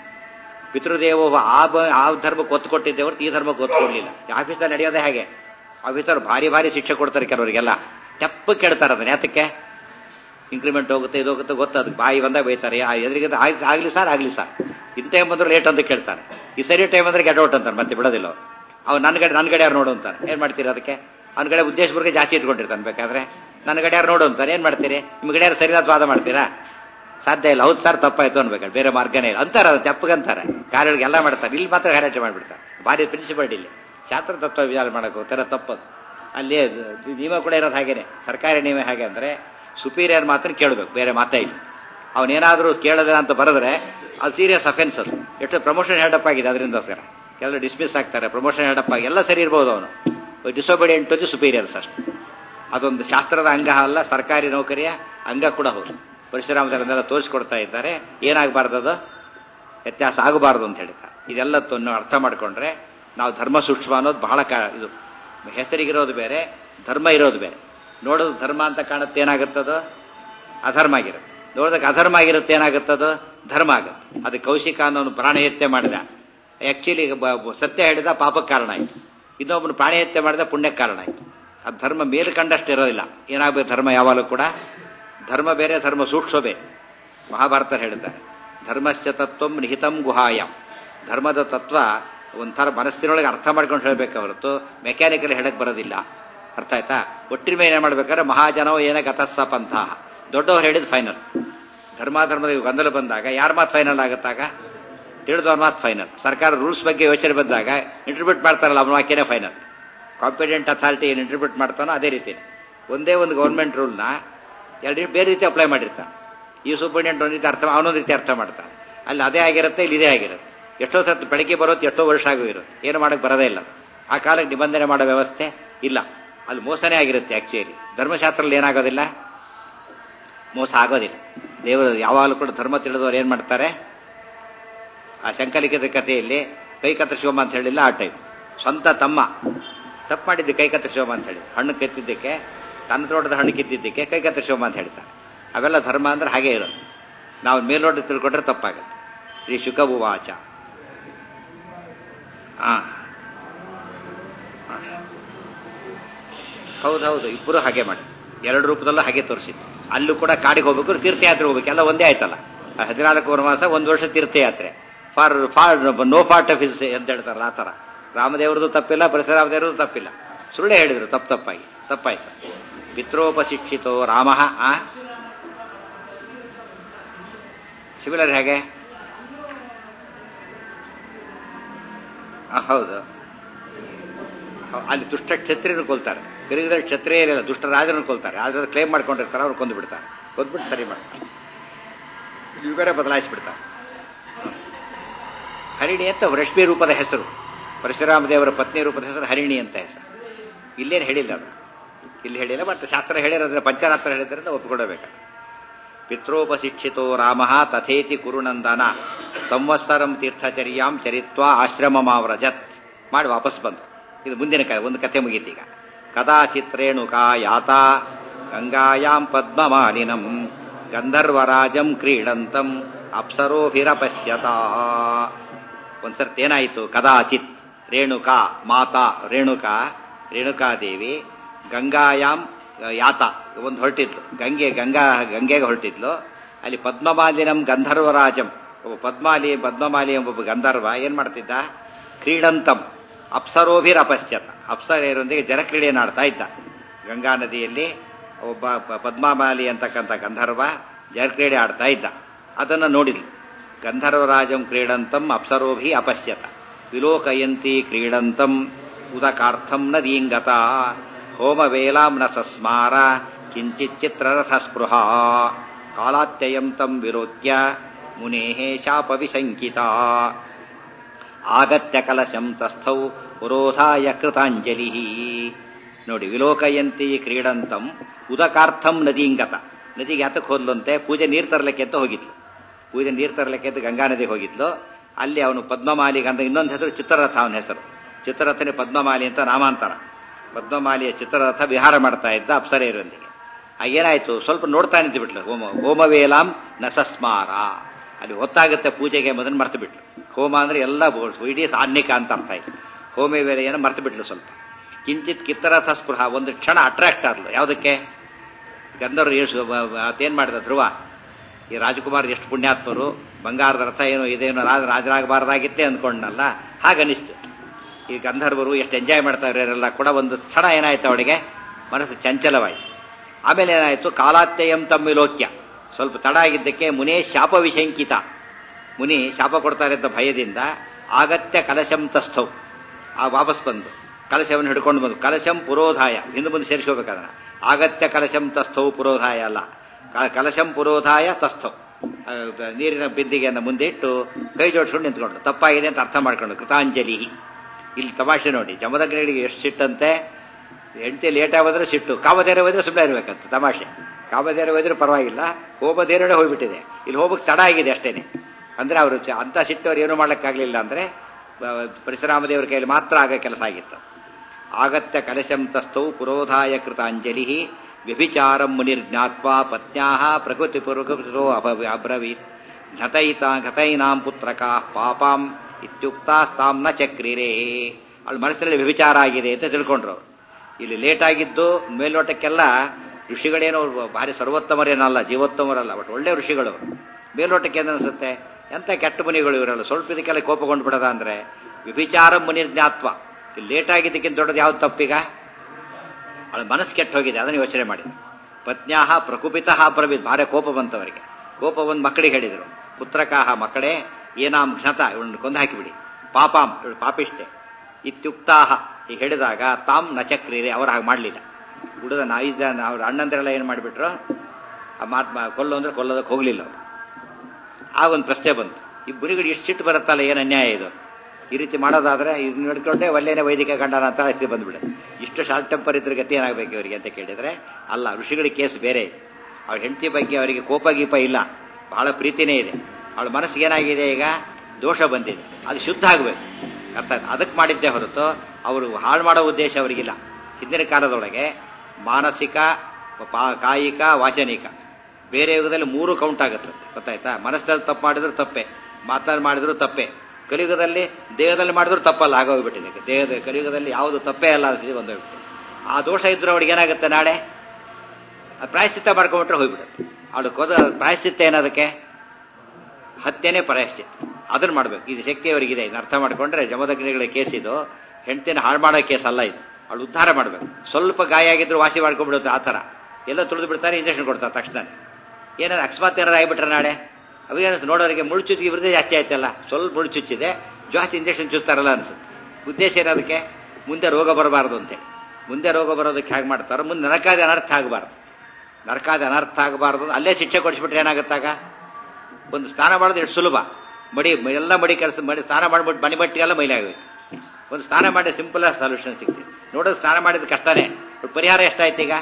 ಪಿತೃದೇವೋ ಆ ಬ ಆ ಧರ್ಮಕ್ಕೆ ಒತ್ತು ಕೊಟ್ಟಿದ್ದೆ ಹೊರತು ಈ ಧರ್ಮಕ್ಕೆ ಒತ್ತು ಕೊಡಲಿಲ್ಲ ಆಫೀಸಲ್ಲಿ ನಡೆಯೋದೇ ಹಾಗೆ ಆಫೀಸರ್ ಭಾರಿ ಭಾರಿ ಶಿಕ್ಷೆ ಕೊಡ್ತಾರೆ ಕೆಲವರಿಗೆಲ್ಲ ತೆಪ್ಪ ಕೇಳ್ತಾರೆ ಅದನ್ನ ಯಾತಕ್ಕೆ ಇನ್ಕ್ರಿಮೆಂಟ್ ಹೋಗುತ್ತೆ ಇದು ಹೋಗುತ್ತೆ ಗೊತ್ತು ಅದಕ್ಕೆ ಬಾಯಿ ಬಂದಾಗ ಬೈತಾರೆ ಆ ಎದುರಿಗೆ ಆಗಲಿ ಸರ್ ಆಗಲಿ ಸರ್ ಇನ್ ಟೈಮ್ ಬಂದ್ರೆ ಲೇಟ್ ಅಂತ ಕೇಳ್ತಾನೆ ಈ ಸರಿ ಟೈಮ್ ಅಂದ್ರೆ ಗೆಟ್ ಔಟ್ ಅಂತಾರೆ ಮತ್ತೆ ಬಿಡೋದಿಲ್ಲ ಅವ್ರು ಅವ್ನು ನನ್ನ ಕಡೆ ನನ್ನ ಕಡೆ ಯಾರು ನೋಡು ಅಂತಾನೆ ಏನು ಮಾಡ್ತೀರಿ ಅದಕ್ಕೆ ಅವ್ನ ಕಡೆ ಉದ್ದೇಶಪೂರ್ವಕ ಜಾಸ್ತಿ ಇಟ್ಕೊಂಡಿರ್ತಾನೆ ಬೇಕಾದ್ರೆ ನನ್ನ ಕಡೆ ಯಾರು ನೋಡು ಅಂತಾನೆ ಏನು ಮಾಡ್ತೀರಿ ನಿಮ್ಮ ಕಡೆ ಯಾರು ಸರಿಯಾದ ವಾದ ಮಾಡ್ತೀರಾ ಸಾಧ್ಯ ಇಲ್ಲ ಹೌದು ಸರ್ ತಪ್ಪಾಯ್ತು ಅನ್ಬೇಕಾದ್ರೆ ಬೇರೆ ಮಾರ್ಗನೇ ಇಲ್ಲ ಅಂತಾರೆ ಅದು ತೆಪ್ಪಗಂತಾರೆ ಕಾರ್ಯಗಳಿಗೆ ಎಲ್ಲ ಮಾಡ್ತಾರೆ ಇಲ್ಲಿ ಮಾತ್ರ ಗಲಾಟೆ ಮಾಡಿಬಿಡ್ತಾರೆ ಭಾರಿ ಪ್ರಿನ್ಸಿಪಲ್ ಇಲ್ಲಿ ಶಾಸ್ತ್ರ ತತ್ವ ವಿಚಾರ ಮಾಡಕ್ಕೆ ಹೋಗ್ತಾರೆ ತಪ್ಪದು ಅಲ್ಲಿ ನಿಯಮ ಕೂಡ ಇರೋದು ಹಾಗೇನೆ ಸರ್ಕಾರಿ ನಿಯಮ ಹೇಗೆ ಅಂದರೆ ಸುಪೀರಿಯರ್ ಮಾತನ್ನು ಕೇಳಬೇಕು ಬೇರೆ ಮಾತೇ ಇಲ್ಲ ಅವನೇನಾದರೂ ಕೇಳದ ಅಂತ ಬರೆದ್ರೆ ಅದು ಸೀರಿಯಸ್ ಅಫೆನ್ಸ್ ಅದು ಎಷ್ಟು ಪ್ರಮೋಷನ್ ಹೆಡಪ್ ಆಗಿದೆ ಅದರಿಂದೋಸ್ಕರ ಕೆಲವರು ಡಿಸ್ಮಿಸ್ ಆಗ್ತಾರೆ ಪ್ರಮೋಷನ್ ಹೆಡಪ್ ಆಗಿ ಎಲ್ಲ ಸರಿ ಇರ್ಬೋದು ಅವನು ಡಿಸೊಬಿಡಿಯಂಟ್ ಟು ಸುಪೀರಿಯರ್ಸ್ ಅಷ್ಟೇ ಅದೊಂದು ಶಾಸ್ತ್ರದ ಅಂಗ ಅಲ್ಲ ಸರ್ಕಾರಿ ನೌಕರಿಯ ಅಂಗ ಕೂಡ ಹೌದು ಪರಶುರಾಮದನ್ನೆಲ್ಲ ತೋರಿಸ್ಕೊಡ್ತಾ ಇದ್ದಾರೆ ಏನಾಗಬಾರ್ದು ಅದು ವ್ಯತ್ಯಾಸ ಆಗಬಾರ್ದು ಅಂತ ಹೇಳ್ತಾರೆ ಇದೆಲ್ಲತ್ತನ್ನು ಅರ್ಥ ಮಾಡಿಕೊಂಡ್ರೆ ನಾವು ಧರ್ಮ ಸೂಕ್ಷ್ಮ ಅನ್ನೋದು ಬಹಳ ಕಾ ಇದು ಹೆಸರಿಗಿರೋದು ಬೇರೆ ಧರ್ಮ ಇರೋದು ಬೇರೆ ನೋಡೋದು ಧರ್ಮ ಅಂತ ಕಾಣುತ್ತೆ ಏನಾಗುತ್ತದು ಅಧರ್ಮ ಆಗಿರುತ್ತೆ ನೋಡೋದಕ್ಕೆ ಅಧರ್ಮ ಆಗಿರುತ್ತೆ ಏನಾಗುತ್ತದು ಧರ್ಮ ಆಗುತ್ತೆ ಅದು ಕೌಶಿಕ ಅನ್ನೋನು ಪ್ರಾಣಹತ್ಯೆ ಮಾಡಿದ ಆಕ್ಚುಲಿ ಸತ್ಯ ಹೇಳಿದ ಪಾಪಕ್ಕೆ ಕಾರಣ ಆಯಿತು ಇನ್ನೊಬ್ಬನು ಪ್ರಾಣಹತ್ಯೆ ಮಾಡಿದ ಪುಣ್ಯಕ್ಕೆ ಕಾರಣ ಆಯಿತು ಅದು ಧರ್ಮ ಮೇಲು ಕಂಡಷ್ಟು ಇರೋದಿಲ್ಲ ಏನಾಗಬೇಕು ಧರ್ಮ ಯಾವಾಗಲೂ ಕೂಡ ಧರ್ಮ ಬೇರೆ ಧರ್ಮ ಸೂಕ್ಷ್ಮ ಬೇರೆ ಮಹಾಭಾರತ ಹೇಳ್ತಾರೆ ಧರ್ಮಸ್ಯ ತತ್ವಂ ನಿಹಿತಂ ಗುಹಾಯ ಧರ್ಮದ ತತ್ವ ಒಂಥರ ಮನಸ್ಸಿನೊಳಗೆ ಅರ್ಥ ಮಾಡ್ಕೊಂಡು ಹೇಳಬೇಕು ಹೊರತು ಮೆಕ್ಯಾನಿಕಲ್ ಹೇಳಕ್ ಬರೋದಿಲ್ಲ ಅರ್ಥ ಆಯ್ತಾ ಒಟ್ಟಿನ ಮೇಲೆ ಏನು ಮಾಡ್ಬೇಕಾದ್ರೆ ಮಹಾಜನೋ ಏನ ಗತಸ್ಸ ಪಂಥ ದೊಡ್ಡವ್ರು ಹೇಳಿದ್ ಫೈನಲ್ ಧರ್ಮಾಧರ್ಮದ ಗೊಂದಲ ಬಂದಾಗ ಯಾರ ಮಾತು ಫೈನಲ್ ಆಗುತ್ತಾಗ ತಿಳಿದವ್ರ ಮಾತು ಫೈನಲ್ ಸರ್ಕಾರ ರೂಲ್ಸ್ ಬಗ್ಗೆ ಯೋಚನೆ ಬಂದಾಗ ಇಂಟರ್ಬ್ಯೂಟ್ ಮಾಡ್ತಾರಲ್ಲ ಅವನ ವಾಕ್ಯನೇ ಫೈನಲ್ ಕಾಂಪಿಟೆಂಟ್ ಅಥಾರಿಟಿ ಏನು ಇಂಟರ್ಬ್ಯೂಟ್ ಮಾಡ್ತಾನೋ ಅದೇ ರೀತಿ ಒಂದೇ ಒಂದು ಗೌರ್ಮೆಂಟ್ ರೂಲ್ನ ಎರಡು ಬೇರೆ ರೀತಿ ಅಪ್ಲೈ ಮಾಡಿರ್ತಾನೆ ಈ ಸೂಪರಿಂಟೆಂಟ್ ಒಂದು ರೀತಿ ಅರ್ಥ ಅವನೊಂದು ರೀತಿ ಅರ್ಥ ಮಾಡ್ತಾನೆ ಅಲ್ಲಿ ಅದೇ ಆಗಿರುತ್ತೆ ಇಲ್ಲಿ ಇದೇ ಆಗಿರುತ್ತೆ ಎಷ್ಟೋ ಸರ್ತಿ ಬೆಳಗ್ಗೆ ಬರೋದು ಎಷ್ಟೋ ವರ್ಷ ಆಗೋಗಿರೋ ಏನು ಮಾಡಕ್ಕೆ ಬರೋದೇ ಇಲ್ಲ ಆ ಕಾಲಕ್ಕೆ ನಿಬಂಧನೆ ಮಾಡೋ ವ್ಯವಸ್ಥೆ ಇಲ್ಲ ಅಲ್ಲಿ ಮೋಸನೇ ಆಗಿರುತ್ತೆ ಆಕ್ಚುಲಿ ಧರ್ಮಶಾಸ್ತ್ರದಲ್ಲಿ ಏನಾಗೋದಿಲ್ಲ ಮೋಸ ಆಗೋದಿಲ್ಲ ದೇವರು ಯಾವಾಗಲೂ ಕೂಡ ಧರ್ಮ ತಿಳಿದವರು ಏನು ಮಾಡ್ತಾರೆ ಆ ಶಂಕಲಿಖಿತ ಕಥೆಯಲ್ಲಿ ಕೈ ಕತ್ತರಿಸೋಮ ಅಂತ ಹೇಳಿಲ್ಲ ಆ ಟೈಪ್ ಸ್ವಂತ ತಮ್ಮ ತಪ್ಪು ಮಾಡಿದ್ದೆ ಕೈ ಕತ್ತರಿಸೋಮ ಅಂತ ಹೇಳಿ ಹಣ್ಣು ಕೆತ್ತಿದ್ದಕ್ಕೆ ತನ್ನ ತೋಟದ ಹಣ್ಣು ಕಿತ್ತಿದ್ದಕ್ಕೆ ಕೈ ಕತ್ತರಿಸೋಮ ಅಂತ ಹೇಳ್ತಾರೆ ಅವೆಲ್ಲ ಧರ್ಮ ಅಂದ್ರೆ ಹಾಗೆ ಇರೋದು ನಾವು ಮೇಲ್ನೋಟ ತಿಳ್ಕೊಂಡ್ರೆ ತಪ್ಪಾಗುತ್ತೆ ಶ್ರೀ ಶುಕಭುವಾಚ ಆ ಹೌದೌದು ಇಬ್ಬರು ಹಾಗೆ ಮಾಡಿ ಎರಡು ರೂಪದಲ್ಲೂ ಹಾಗೆ ತೋರಿಸಿದ್ದು ಅಲ್ಲೂ ಕೂಡ ಕಾಡಿಗೆ ಹೋಗ್ಬೇಕು ತೀರ್ಥಯಾತ್ರೆ ಹೋಗ್ಬೇಕು ಎಲ್ಲ ಒಂದೇ ಆಯ್ತಲ್ಲ ಹದಿನಾಲ್ಕು ವನವಾಸ ಒಂದು ವರ್ಷ ತೀರ್ಥಯಾತ್ರೆ for for no fault of his ಅಂತ ಹೇಳ್ತಾರಲ್ಲ ಆ ಥರ ರಾಮದೇವ್ರದ್ದು ತಪ್ಪಿಲ್ಲ ಪರಶುರಾಮದೇವ್ರದ್ದು ತಪ್ಪಿಲ್ಲ ಸುಳ್ಳೆ ಹೇಳಿದ್ರು ತಪ್ಪು ತಪ್ಪಾಗಿ ತಪ್ಪಾಯ್ತು ಪಿತ್ರೋಪಶಿಕ್ಷಿತೋ ರಾಮ ಆ ಸಿಮಿಲರ್ ಹೇಗೆ ಹೌದು ಅಲ್ಲಿ ದುಷ್ಟ ಕ್ಷತ್ರಿಯರು ಕೊಲ್ತಾರೆ ತಿರುಗಿದ್ರೆ ಕ್ಷತ್ರಿಯರಿಲ್ಲ ದುಷ್ಟ ರಾಜರನ್ನು ಕೊಲ್ತಾರೆ ಆದ್ರೆ ಕ್ಲೇಮ್ ಮಾಡ್ಕೊಂಡಿರ್ತಾರೆ ಅವ್ರು ಕೊಂದು ಬಿಡ್ತಾರೆ ಕೊಂದ್ಬಿಟ್ಟು ಸರಿ ಮಾಡ್ತಾರೆ ಯುಗರೇ ಬದಲಾಯಿಸಿಬಿಡ್ತಾರೆ ಹರಿಣಿ ಅಂತ ರಶ್ಮಿ ರೂಪದ ಹೆಸರು ಪರಶುರಾಮ ದೇವರ ಪತ್ನಿ ರೂಪದ ಹೆಸರು ಹರಿಣಿ ಅಂತ ಹೆಸರು ಇಲ್ಲೇನು ಹೇಳಿಲ್ಲ ಅದು ಇಲ್ಲಿ ಹೇಳಿಲ್ಲ ಬಟ್ ಶಾಸ್ತ್ರ ಹೇಳಿರೋದ್ರೆ ಪಂಚರಾತ್ರ ಹೇಳಿದ್ರಿಂದ ಒಪ್ಪಿಕೊಡಬೇಕು ಪಿತ್ರೋಪಶಿಕ್ಷಿತೋ ರಾಮ ತಥೇತಿ ಕುರುನಂದನ ಸಂವತ್ಸರಂ ತೀರ್ಥಚರ್ಯಾಂ ಚರಿತ್ವ ಆಶ್ರಮಮಾವ್ರಜತ್ ಮಾಡಿ ವಾಪಸ್ ಬಂತು ಇದು ಮುಂದಿನ ಕ ಒಂದು ಕಥೆ ಮುಗೀತೀಗ ಕದಾಚಿತ್ರೇಣುಕಾ ಯಾತ ಗಂಗಾಯಾಂ ಪದ್ಮಮಾಲಿನಂ ಗಂಧರ್ವರಾಜಂ ಕ್ರೀಡಂತಂ ಅಪ್ಸರೋಭಿರಪಶ್ಯತ ಒಂದ್ಸರ್ತಿ ಏನಾಯಿತು ಕದಾಚಿತ್ ರೇಣುಕಾ ಮಾತಾ ರೇಣುಕಾ ರೇಣುಕಾದೇವಿ ಗಂಗಾಯಾಮ್ ಯಾತ ಒಂದು ಹೊರಟಿದ್ಲು ಗಂಗೆ ಗಂಗಾ ಗಂಗೆಗೆ ಹೊರಟಿದ್ಲು ಅಲ್ಲಿ ಪದ್ಮಮಾಲಿನಂ ಗಂಧರ್ವರಾಜಂ ಒಬ್ಬ ಪದ್ಮಾಲಿ ಪದ್ಮಮಾಲಿ ಎಂಬೊಬ್ಬ ಗಂಧರ್ವ ಏನ್ ಮಾಡ್ತಿದ್ದ ಕ್ರೀಡಂತಂ ಅಪ್ಸರೋಭಿರ್ ಅಪಶ್ಚತ ಅಪ್ಸರೆಯರೊಂದಿಗೆ ಜಲಕ್ರೀಡೆಯನ್ನು ಆಡ್ತಾ ಇದ್ದ ಗಂಗಾ ನದಿಯಲ್ಲಿ ಒಬ್ಬ ಪದ್ಮಮಾಲಿ ಅಂತಕ್ಕಂಥ ಗಂಧರ್ವ ಜಲಕ್ರೀಡೆ ಆಡ್ತಾ ಇದ್ದ ಅದನ್ನು ನೋಡಿದ್ಲು ಗಂಧರ್ವರಾಜಂ ಕ್ರೀಡಂತಂ ಅಪ್ಸರೋಭಿ ಅಪಶ್ಯತ ವಿಲೋಕಯಂತಿ ಕ್ರೀಡಂತಂ ಉದಕಾರ್ಥಂ ನದೀಂಗತ ಹೋಮವೇಲಾಂ ನ ಸಸ್ಮಾರ ಕಿಂಚಿತ್ ಚಿತ್ರರಥ ಸ್ಪೃಹ ಕಾಲಾತ್ಯಯಂ ತಂ ವಿರೋಧ್ಯ ಮುನೇಃ ಶಾಪ ವಿಶಂಕಿತ ಆಗತ್ಯ ಕಲಶಂ ತಸ್ಥೌ ಪುರೋಧಾಯ ಕೃತಾಂಜಲಿ ನೋಡಿ ವಿಲೋಕಯಂತಿ ಕ್ರೀಡಂತಂ ಉದಕಾರ್ಥಂ ನದೀಂಗತ ನದಿಗೆ ಯಾತಕ್ಕೆ ಹೋದ್ಲಂತೆ ಪೂಜೆ ನೀರು ತರಲಿಕ್ಕೆ ಅಂತ ಹೋಗಿದ್ಲು ಪೂಜೆ ನೀರು ತರಲಿಕ್ಕೆ ಅಂತ ಗಂಗಾ ನದಿಗೆ ಹೋಗಿದ್ಲು ಅಲ್ಲಿ ಅವನು ಪದ್ಮಮಾಲಿ ಅಂತ ಇನ್ನೊಂದು ಹೆಸರು ಚಿತ್ರರಥ ಅವನ ಹೆಸರು ಚಿತ್ರರಥನೇ ಪದ್ಮಮಾಲಿ ಅಂತ ನಾಮಾಂತರ ಪದ್ಮಮಾಲಿಯ ಚಿತ್ರರಥ ವಿಹಾರ ಮಾಡ್ತಾ ಇದ್ದ ಅಪ್ಸರೆಯರೊಂದಿಗೆ ಏನಾಯ್ತು ಸ್ವಲ್ಪ ನೋಡ್ತಾ ನಿಂತು ಬಿಟ್ಲು ಹೋಮ ಹೋಮವೇಲಾಂ ನಸಸ್ಮಾರ ಅಲ್ಲಿ ಹೊತ್ತಾಗುತ್ತೆ ಪೂಜೆಗೆ ಮೊದಲು ಮರ್ತು ಬಿಟ್ಲು ಹೋಮ ಅಂದ್ರೆ ಎಲ್ಲ ಇಡೀ ಸಾನ್ನಿಕ ಅಂತ ಅರ್ಥ ಆಯ್ತು ಹೋಮ ವೇಳೆಯನ್ನು ಮರ್ತು ಬಿಟ್ಲು ಸ್ವಲ್ಪ ಕಿಂಚಿತ್ ಕಿತ್ತರಥ ಸ್ಪೃಹ ಒಂದು ಕ್ಷಣ ಅಟ್ರಾಕ್ಟ್ ಆದ್ಲು ಯಾವುದಕ್ಕೆ ಗಂಧರ್ವರು ಏಸು ಅದೇನ್ ಮಾಡಿದ ಧ್ರುವ ಈ ರಾಜಕುಮಾರ್ ಎಷ್ಟು ಪುಣ್ಯಾತ್ಮರು ಬಂಗಾರದ ರಥ ಏನೋ ಇದೇನೋ ರಾಜ ರಾಜರಾಗಬಾರ್ದಾಗಿತ್ತೇ ಅಂದ್ಕೊಂಡಲ್ಲ ಹಾಗನಿಸ್ತು ಈ ಗಂಧರ್ವರು ಎಷ್ಟು ಎಂಜಾಯ್ ಮಾಡ್ತಾ ಇರೋರೆಲ್ಲ ಕೂಡ ಒಂದು ಕ್ಷಣ ಏನಾಯ್ತು ಅವಳಿಗೆ ಮನಸ್ಸು ಚಂಚಲವಾಯಿತು ಆಮೇಲೆ ಏನಾಯ್ತು ಕಾಲಾತ್ಯಯಂ ತಮ್ಮಿಲೋಕ್ಯ ಸ್ವಲ್ಪ ತಡ ಆಗಿದ್ದಕ್ಕೆ ಮುನೇ ಶಾಪ ವಿಶಂಕಿತ ಮುನಿ ಶಾಪ ಕೊಡ್ತಾ ಇದ್ದ ಭಯದಿಂದ ಆಗತ್ಯ ಕಲಶಂ ತಸ್ಥೌ ಆ ವಾಪಸ್ ಬಂದು ಕಲಶವನ್ನು ಹಿಡ್ಕೊಂಡು ಬಂದು ಕಲಶಂ ಪುರೋಧಾಯ ಹಿಂದೆ ಮುಂದೆ ಸೇರಿಸ್ಕೋಬೇಕಾದ್ರೆ ಆಗತ್ಯ ಕಲಶಂ ತಸ್ಥೌ ಪುರೋಧಾಯ ಅಲ್ಲ ಕಲಶಂ ಪುರೋಧಾಯ ತಸ್ಥೌ ನೀರಿನ ಬಿಂದಿಗೆಯನ್ನು ಮುಂದೆ ಇಟ್ಟು ಕೈ ಜೋಡಿಸ್ಕೊಂಡು ನಿಂತ್ಕೊಂಡು ತಪ್ಪಾಗಿದೆ ಅಂತ ಅರ್ಥ ಮಾಡ್ಕೊಂಡು ಕೃತಾಂಜಲಿ ಇಲ್ಲಿ ತಮಾಷೆ ನೋಡಿ ಜಮದಗ್ನಿಗಳಿಗೆ ಎಷ್ಟು ಸಿಟ್ಟಂತೆ ಹೆಂಡತಿ ಲೇಟ್ ಆಗೋದ್ರೆ ಸಿಟ್ಟು ಕಾಮಧೇರ ಹೋದ್ರೆ ಸುಮ್ಮನೆ ಇರ್ಬೇಕಂತ ತಮಾಷೆ ಕಾಮಧೇರ ಹೋದ್ರೆ ಪರವಾಗಿಲ್ಲ ಹೋಮಧೇರನೇ ಹೋಗ್ಬಿಟ್ಟಿದೆ ಇಲ್ಲಿ ಹೋಗಕ್ಕೆ ತಡ ಆಗಿದೆ ಅಷ್ಟೇನೆ ಅಂದ್ರೆ ಅವರು ಅಂತ ಸಿಟ್ಟವ್ರು ಏನು ಮಾಡ್ಲಿಕ್ಕಾಗ್ಲಿಲ್ಲ ಅಂದ್ರೆ ಪರಶುರಾಮದೇವರ ಕೈಯಲ್ಲಿ ಮಾತ್ರ ಆಗ ಕೆಲಸ ಆಗಿತ್ತು ಆಗತ್ಯ ಕಲಶಂ ತಸ್ಥೌ ಪುರೋಧಾಯ ಕೃತಾಂಜಲಿ ವ್ಯಭಿಚಾರಂ ಮುನಿರ್ಜ್ಞಾತ್ವಾ ಪತ್ನ್ಯಾ ಪ್ರಕೃತಿ ಪುರುಗೋ ಅಬ್ರವೀತ್ ಘತೈತ ಘತೈನಾಂ ಪುತ್ರಕಾ ಪಾಪಾಂ ಇತ್ಯುಕ್ತಾಸ್ತಾಂ ನ ಚಕ್ರಿರೇ ಅಲ್ಲಿ ಮನಸ್ಸಿನಲ್ಲಿ ವ್ಯಭಿಚಾರ ಆಗಿದೆ ಅಂತ ತಿಳ್ಕೊಂಡ್ರು ಅವರು ಇಲ್ಲಿ ಲೇಟ್ ಆಗಿದ್ದು ಮೇಲ್ನೋಟಕ್ಕೆಲ್ಲ ಋಷಿಗಳೇನೋ ಅವ್ರು ಭಾರಿ ಸರ್ವೋತ್ತಮರೇನಲ್ಲ ಜೀವೋತ್ತಮರಲ್ಲ ಬಟ್ ಒಳ್ಳೆ ಋಷಿಗಳು ಅವರು. ಮೇಲ್ನೋಟಕ್ಕೆ ಏನು ಅನಿಸುತ್ತೆ ಎಂಥ ಕೆಟ್ಟ ಮುನಿಗಳು ಇವರಲ್ಲ ಸ್ವಲ್ಪ ಇದಕ್ಕೆಲ್ಲ ಕೋಪಗೊಂಡು ಬಿಡದ ಅಂದ್ರೆ ವಿಭಿಚಾರ ಮುನಿ ಜ್ಞಾತ್ವ ಇಲ್ಲಿ ಲೇಟ್ ಆಗಿದ್ದಕ್ಕಿಂತ ದೊಡ್ಡದು ಯಾವ್ದು ತಪ್ಪೀಗ ಅವಳ ಮನಸ್ಸು ಕೆಟ್ಟು ಹೋಗಿದೆ ಅದನ್ನು ಯೋಚನೆ ಮಾಡಿ ಪತ್ನ್ಯಾಹ ಪ್ರಕುಪಿತಃ ಪ್ರವಿದ್ ಭಾರಿ ಕೋಪ ಬಂತವರಿಗೆ ಕೋಪ ಬಂದು ಮಕ್ಕಳಿಗೆ ಹೇಳಿದರು ಪುತ್ರಕಾಹ ಮಕ್ಕಳೇ ಏನಾಂ ಘ್ನತ ಇವಳನ್ನು ಕೊಂದು ಹಾಕಿಬಿಡಿ ಪಾಪಾಂ ಇವಳು ಪಾಪಿಷ್ಟೆ ಇತ್ಯುಕ್ತಾಹ ಈಗ ಹೇಳಿದಾಗ ತಾಮ್ ನಚಕ್ರೀರೆ ಅವರು ಹಾಗೆ ಮಾಡಲಿಲ್ಲ ಹುಡುಗ ನಾಯಿದ್ದ ಅವ್ರ ಅಣ್ಣಂದರೆಲ್ಲ ಏನು ಮಾಡಿಬಿಟ್ರು ಆ ಮಾತ್ಮ ಕೊಲ್ಲು ಅಂದ್ರೆ ಕೊಲ್ಲೋದಕ್ಕೆ ಹೋಗಲಿಲ್ಲ ಅವರು ಆಗ ಒಂದು ಪ್ರಶ್ನೆ ಬಂತು ಈ ಬುರಿಗಡೆ ಇಷ್ಟು ಸಿಟ್ಟು ಬರುತ್ತಲ್ಲ ಏನು ಅನ್ಯಾಯ ಇದು ಈ ರೀತಿ ಮಾಡೋದಾದ್ರೆ ಇದು ನೋಡ್ಕೊಂಡೆ ಒಳ್ಳೆಯನೇ ವೈದಿಕ ಗಂಡನ ಅಂತ ಸ್ಥಿತಿ ಬಂದ್ಬಿಡುತ್ತೆ ಇಷ್ಟು ಶಾರ್ಟ್ ಟೆಂಪರ್ ಇದ್ರೆ ಗತಿ ಏನಾಗಬೇಕು ಇವರಿಗೆ ಅಂತ ಕೇಳಿದ್ರೆ ಅಲ್ಲ ಋಷಿಗಳ ಕೇಸ್ ಬೇರೆ ಇದೆ ಅವ್ರ ಹೆಂಡತಿ ಬಗ್ಗೆ ಅವರಿಗೆ ಕೋಪ ಗೀಪ ಇಲ್ಲ ಬಹಳ ಪ್ರೀತಿನೇ ಇದೆ ಅವಳ ಮನಸ್ಸಿಗೆ ಏನಾಗಿದೆ ಈಗ ದೋಷ ಬಂದಿದೆ ಅದು ಶುದ್ಧ ಆಗಬೇಕು ಅರ್ಥ ಆಯ್ತಾ? ಅದಕ್ಕೆ ಮಾಡಿದ್ದೇ ಹೊರತು ಅವರು ಹಾಳು ಮಾಡೋ ಉದ್ದೇಶ ಅವರಿಗಿಲ್ಲ ಹಿಂದಿನ ಕಾಲದೊಳಗೆ ಮಾನಸಿಕ ಪಾ- ಕಾಯಿಕ ವಾಚನಿಕ ಬೇರೆ ಯುಗದಲ್ಲಿ ಮೂರು ಕೌಂಟ್ ಆಗುತ್ತೆ ಗೊತ್ತಾಯ್ತಾ ಮನಸ್ಸಲ್ಲಿ ತಪ್ಪು ಮಾಡಿದ್ರು ತಪ್ಪೆ ಮಾತನಾಡಿ ಮಾಡಿದ್ರು ತಪ್ಪೆ ಕಲಿಯುಗದಲ್ಲಿ ದೇಹದಲ್ಲಿ ಮಾಡಿದ್ರು ತಪ್ಪಲ್ಲ ಆಗೋಗ್ಬಿಟ್ಟಿದೆ ದೇಹದ ಕಲಿಯುಗದಲ್ಲಿ ಯಾವುದು ತಪ್ಪೇ ಅಲ್ಲ ಅನಿಸಿದೆ ಬಂದೋಗ್ಬಿಟ್ಟು ಆ ದೋಷ ಇದ್ರೂ ಅವ್ರಿಗೆ ಏನಾಗುತ್ತೆ ನಾಳೆ ಅದು ಪ್ರಾಯಶ್ಚಿತ್ತ ಮಾಡ್ಕೊಂಡ್ಬಿಟ್ರೆ ಹೋಗ್ಬಿಡುತ್ತೆ ಅವಳು ಕೊದ ಪ್ರಾಯಶ್ಚಿತ್ತ ಏನದಕ್ಕೆ ಹತ್ಯೆನೇ ಪ್ರಾಯಶ್ಚಿತ್ತ ಅದನ್ನ ಮಾಡ್ಬೇಕು ಇದು ಶಕ್ತಿ ಅವರಿಗಿದೆ ಇದನ್ನ ಅರ್ಥ ಮಾಡ್ಕೊಂಡ್ರೆ ಜಮದಗ್ನಿಗಳ ಕೇಸ್ ಇದು ಹೆಂಡತಿನ ಹಾಳು ಮಾಡೋ ಕೇಸ್ ಅಲ್ಲ ಇದು ಅವಳು ಉದ್ಧಾರ ಮಾಡ್ಬೇಕು ಸ್ವಲ್ಪ ಗಾಯ ಆಗಿದ್ರು ವಾಸಿ ಮಾಡ್ಕೊಂಡ್ಬಿಡುತ್ತೆ ಆ ಥರ ಎಲ್ಲ ತುಳಿದು ಬಿಡ್ತಾರೆ ಇಂಜೆಕ್ಷನ್ ಕೊಡ್ತಾರೆ ತಕ್ಷಣ ಏನಾದ್ರು ಅಕಸ್ಮಾತ್ ಏನಾರು ಆಗಿಬಿಟ್ರೆ ನಾಳೆ ಅವೇನು ನೋಡೋರಿಗೆ ಮುಳ್ಳು ಚುಚ್ಚಿಗೆ ಇವ್ರದೇ ಜಾಸ್ತಿ ಆಯ್ತಲ್ಲ ಸ್ವಲ್ಪ ಮುಳ್ಳು ಚುಚ್ಚಿದೆ ಜಾಸ್ತಿ ಇಂಜೆಕ್ಷನ್ ಚುಚ್ತಾರಲ್ಲ ಅನ್ಸುತ್ತೆ ಉದ್ದೇಶ ಏನದಕ್ಕೆ ಮುಂದೆ ರೋಗ ಬರಬಾರ್ದು ಅಂತೇಳಿ ಮುಂದೆ ರೋಗ ಬರೋದಕ್ಕೆ ಹೇಗೆ ಮಾಡ್ತಾರೋ ಮುಂದೆ ನರಕಾದಿ ಅನರ್ಥ ಆಗಬಾರ್ದು ನರಕಾದಿ ಅನರ್ಥ ಆಗಬಾರ್ದು ಅಲ್ಲೇ ಶಿಕ್ಷೆ ಕೊಡಿಸ್ಬಿಟ್ರೆ ಏನಾಗುತ್ತಾಗ ಒಂದು ಸ್ನಾನ ಮಾಡೋದು ಎಷ್ಟು ಸುಲಭ ಮಡಿ ಎಲ್ಲ ಮಡಿ ಕೆಲಸ ಮಾಡಿ ಸ್ನಾನ ಮಾಡ್ಬಿಟ್ಟು ಮಣಿ ಬಟ್ಟಿಗೆಲ್ಲ ಮೈಲಾಗೋಯ್ತು ಒಂದು ಸ್ನಾನ ಮಾಡಿ ಸಿಂಪಲ್ ಸೊಲ್ಯೂಷನ್ ಸಿಗ್ತದೆ ನೋಡೋದು ಸ್ನಾನ ಮಾಡಿದ ಕಷ್ಟನೇ ಬಟ್ ಪರಿಹಾರ ಎಷ್ಟಾಯ್ತು ಈಗ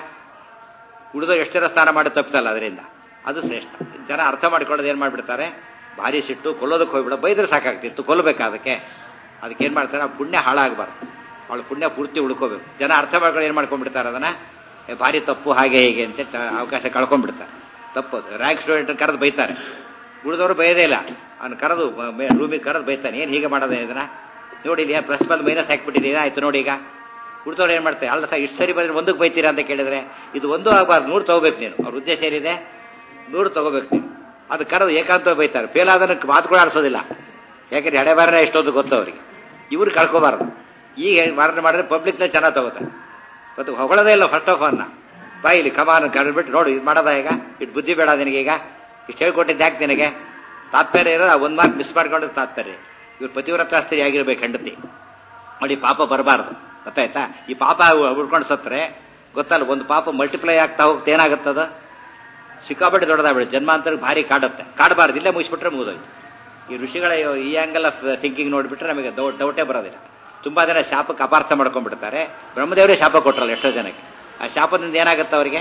ಉಳಿದೋ ಎಷ್ಟರ ಸ್ನಾನ ಮಾಡಿ ತಪ್ಪಿತಲ್ಲ ಅದರಿಂದ ಅದು ಶ್ರೇಷ್ಠ ಜನ ಅರ್ಥ ಮಾಡ್ಕೊಳ್ಳೋದು ಏನು ಮಾಡಿಬಿಡ್ತಾರೆ ಭಾರಿ ಸಿಟ್ಟು ಕೊಲ್ಲೋದಕ್ಕೆ ಹೋಗ್ಬಿಡ ಬೈದ್ರೆ ಸಾಕಾಗ್ತಿತ್ತು ಕೊಲ್ಲಬೇಕಾ ಅದಕ್ಕೆ ಅದಕ್ಕೆ ಏನು ಮಾಡ್ತಾರೆ ಆ ಪುಣ್ಯ ಹಾಳಾಗಬಾರ್ದು ಅವಳು ಪುಣ್ಯ ಪೂರ್ತಿ ಉಳ್ಕೋಬೇಕು ಜನ ಅರ್ಥ ಮಾಡ್ಕೊಂಡು ಏನು ಮಾಡ್ಕೊಂಡ್ಬಿಡ್ತಾರೆ ಅದನ್ನ ಏ, ಭಾರಿ ತಪ್ಪು ಹಾಗೆ ಹೀಗೆ ಅಂತ ತ- ಅವಕಾಶ ಕಳ್ಕೊಂಡ್ಬಿಡ್ತಾರೆ ತಪ್ಪು ರ್ಯಾಂಕ್ ಸ್ಟೂಡೆಂಟ್ ಕರೆದು ಬೈತಾರೆ ಉಳಿದವರು ಬೈಯೋದೇ ಇಲ್ಲ ಅವ್ನು ಕರೆದು ರೂಮಿಗೆ ಕರೆದು ಬೈತಾನೆ ಏನು ಹೀಗೆ ಮಾಡೋದೇ ಇದನ್ನ ನೋಡಿ ಇಲ್ಲಿ ಪ್ಲಸ್ ಬಂದು ಮೈನಸ್ ಹಾಕ್ಬಿಟ್ಟಿದೆ ಏನಾಯ್ತು ನೋಡಿ ಈಗ ಉಳಿದವ್ರು ಏನು ಮಾಡ್ತಾರೆ ಅಲ್ಲ ಸರ್ ಇಷ್ಟು ಸರಿ ಬಂದ್ರೆ ಒಂದಕ್ಕೆ ಬೈತೀರಾ ಅಂತ ಕೇಳಿದ್ರೆ ಇದು ಒಂದು ಆಗಬಾರ್ದು ನೂರು ತಗೋಬೇಕು ನೀನು ಅವ್ರ ಉದ್ದೇಶ ಏನಿದೆ ನೂರು ತಗೋಬೇಕು ನೀನು ಅದು ಕರೆದು ಏಕಾಂತ ಬೈತಾರೆ ಫೇಲ್ ಆದನಕ್ಕೆ ಮಾತುಗಳು ಆಡಿಸೋದಿಲ್ಲ ಯಾಕಂದ್ರೆ ಹಣೆ ಬಾರನೇ ಎಷ್ಟೊಂದು ಗೊತ್ತು ಅವರಿಗೆ ಇವ್ರು ಕಳ್ಕೋಬಾರ್ದು ಈಗ ಮಾರಣ ಮಾಡಿದ್ರೆ ಪಬ್ಲಿಕ್ನ ಚೆನ್ನಾಗಿ ತಗೋತಾರೆ ಮತ್ತು ಹೊಗಳೋದೇ ಇಲ್ಲ ಫಸ್ಟ್ ಆಫ್ ಆಲ್ನ ಬಾಯಿಲಿ ಕಮಾನ ಕರೆದ್ಬಿಟ್ಟು ನೋಡು ಇದು ಮಾಡೋದ ಈಗ ಇಟ್ಟು ಬುದ್ಧಿ ಬೇಡ ನಿನಗೆ ಈಗ ಇಷ್ಟು ಹೇಳ್ಕೊಟ್ಟಿದ್ದು ಯಾಕೆ ನಿನಗೆ ತಾತ್ಪರ್ಯ ಇರೋ ಒಂದು ಮಾರ್ಕ್ ಮಿಸ್ ಮಾಡ್ಕೊಂಡ್ರೆ ತಾತ್ಪರ್ಯ ಇವ್ರು ಪತಿವ್ರತ ಸ್ತ್ರೀ ಆಗಿರ್ಬೇಕು ಹೆಂಡತಿ ನೋಡಿ ಪಾಪ ಬರಬಾರ್ದು ಗೊತ್ತಾಯ್ತಾ ಈ ಪಾಪ ಉಳ್ಕೊಂಡು ಸತ್ರೆ ಗೊತ್ತಲ್ಲ ಒಂದು ಪಾಪ ಮಲ್ಟಿಪ್ಲೈ ಆಗ್ತಾ ಹೋಗ್ತಾ ಏನಾಗುತ್ತದ ಸಿಕ್ಕಾಪಟ್ಟೆ ದೊಡ್ಡದಾಗ್ಬಿಡುತ್ತೆ ಜನ್ಮಾಂತರ ಭಾರಿ ಕಾಡುತ್ತೆ ಕಾಡಬಾರ್ದು ಇಲ್ಲೇ ಮುಗಿಸ್ಬಿಟ್ರೆ ಮುಗಿದೋಯ್ತು ಈ ಋಷಿಗಳ ಈ ಆಂಗಲ್ ಆಫ್ ಥಿಂಕಿಂಗ್ ನೋಡಿಬಿಟ್ರೆ ನಮಗೆ ಡೌಟೇ ಬರೋದಿಲ್ಲ ತುಂಬಾ ಜನ ಶಾಪಕ್ಕೆ ಅಪಾರ್ಥ ಮಾಡ್ಕೊಂಡ್ಬಿಡ್ತಾರೆ ಬ್ರಹ್ಮದೇವರೇ ಶಾಪ ಕೊಟ್ರಲ್ಲ ಎಷ್ಟೋ ಜನಕ್ಕೆ ಆ ಶಾಪದಿಂದ ಏನಾಗುತ್ತೆ ಅವರಿಗೆ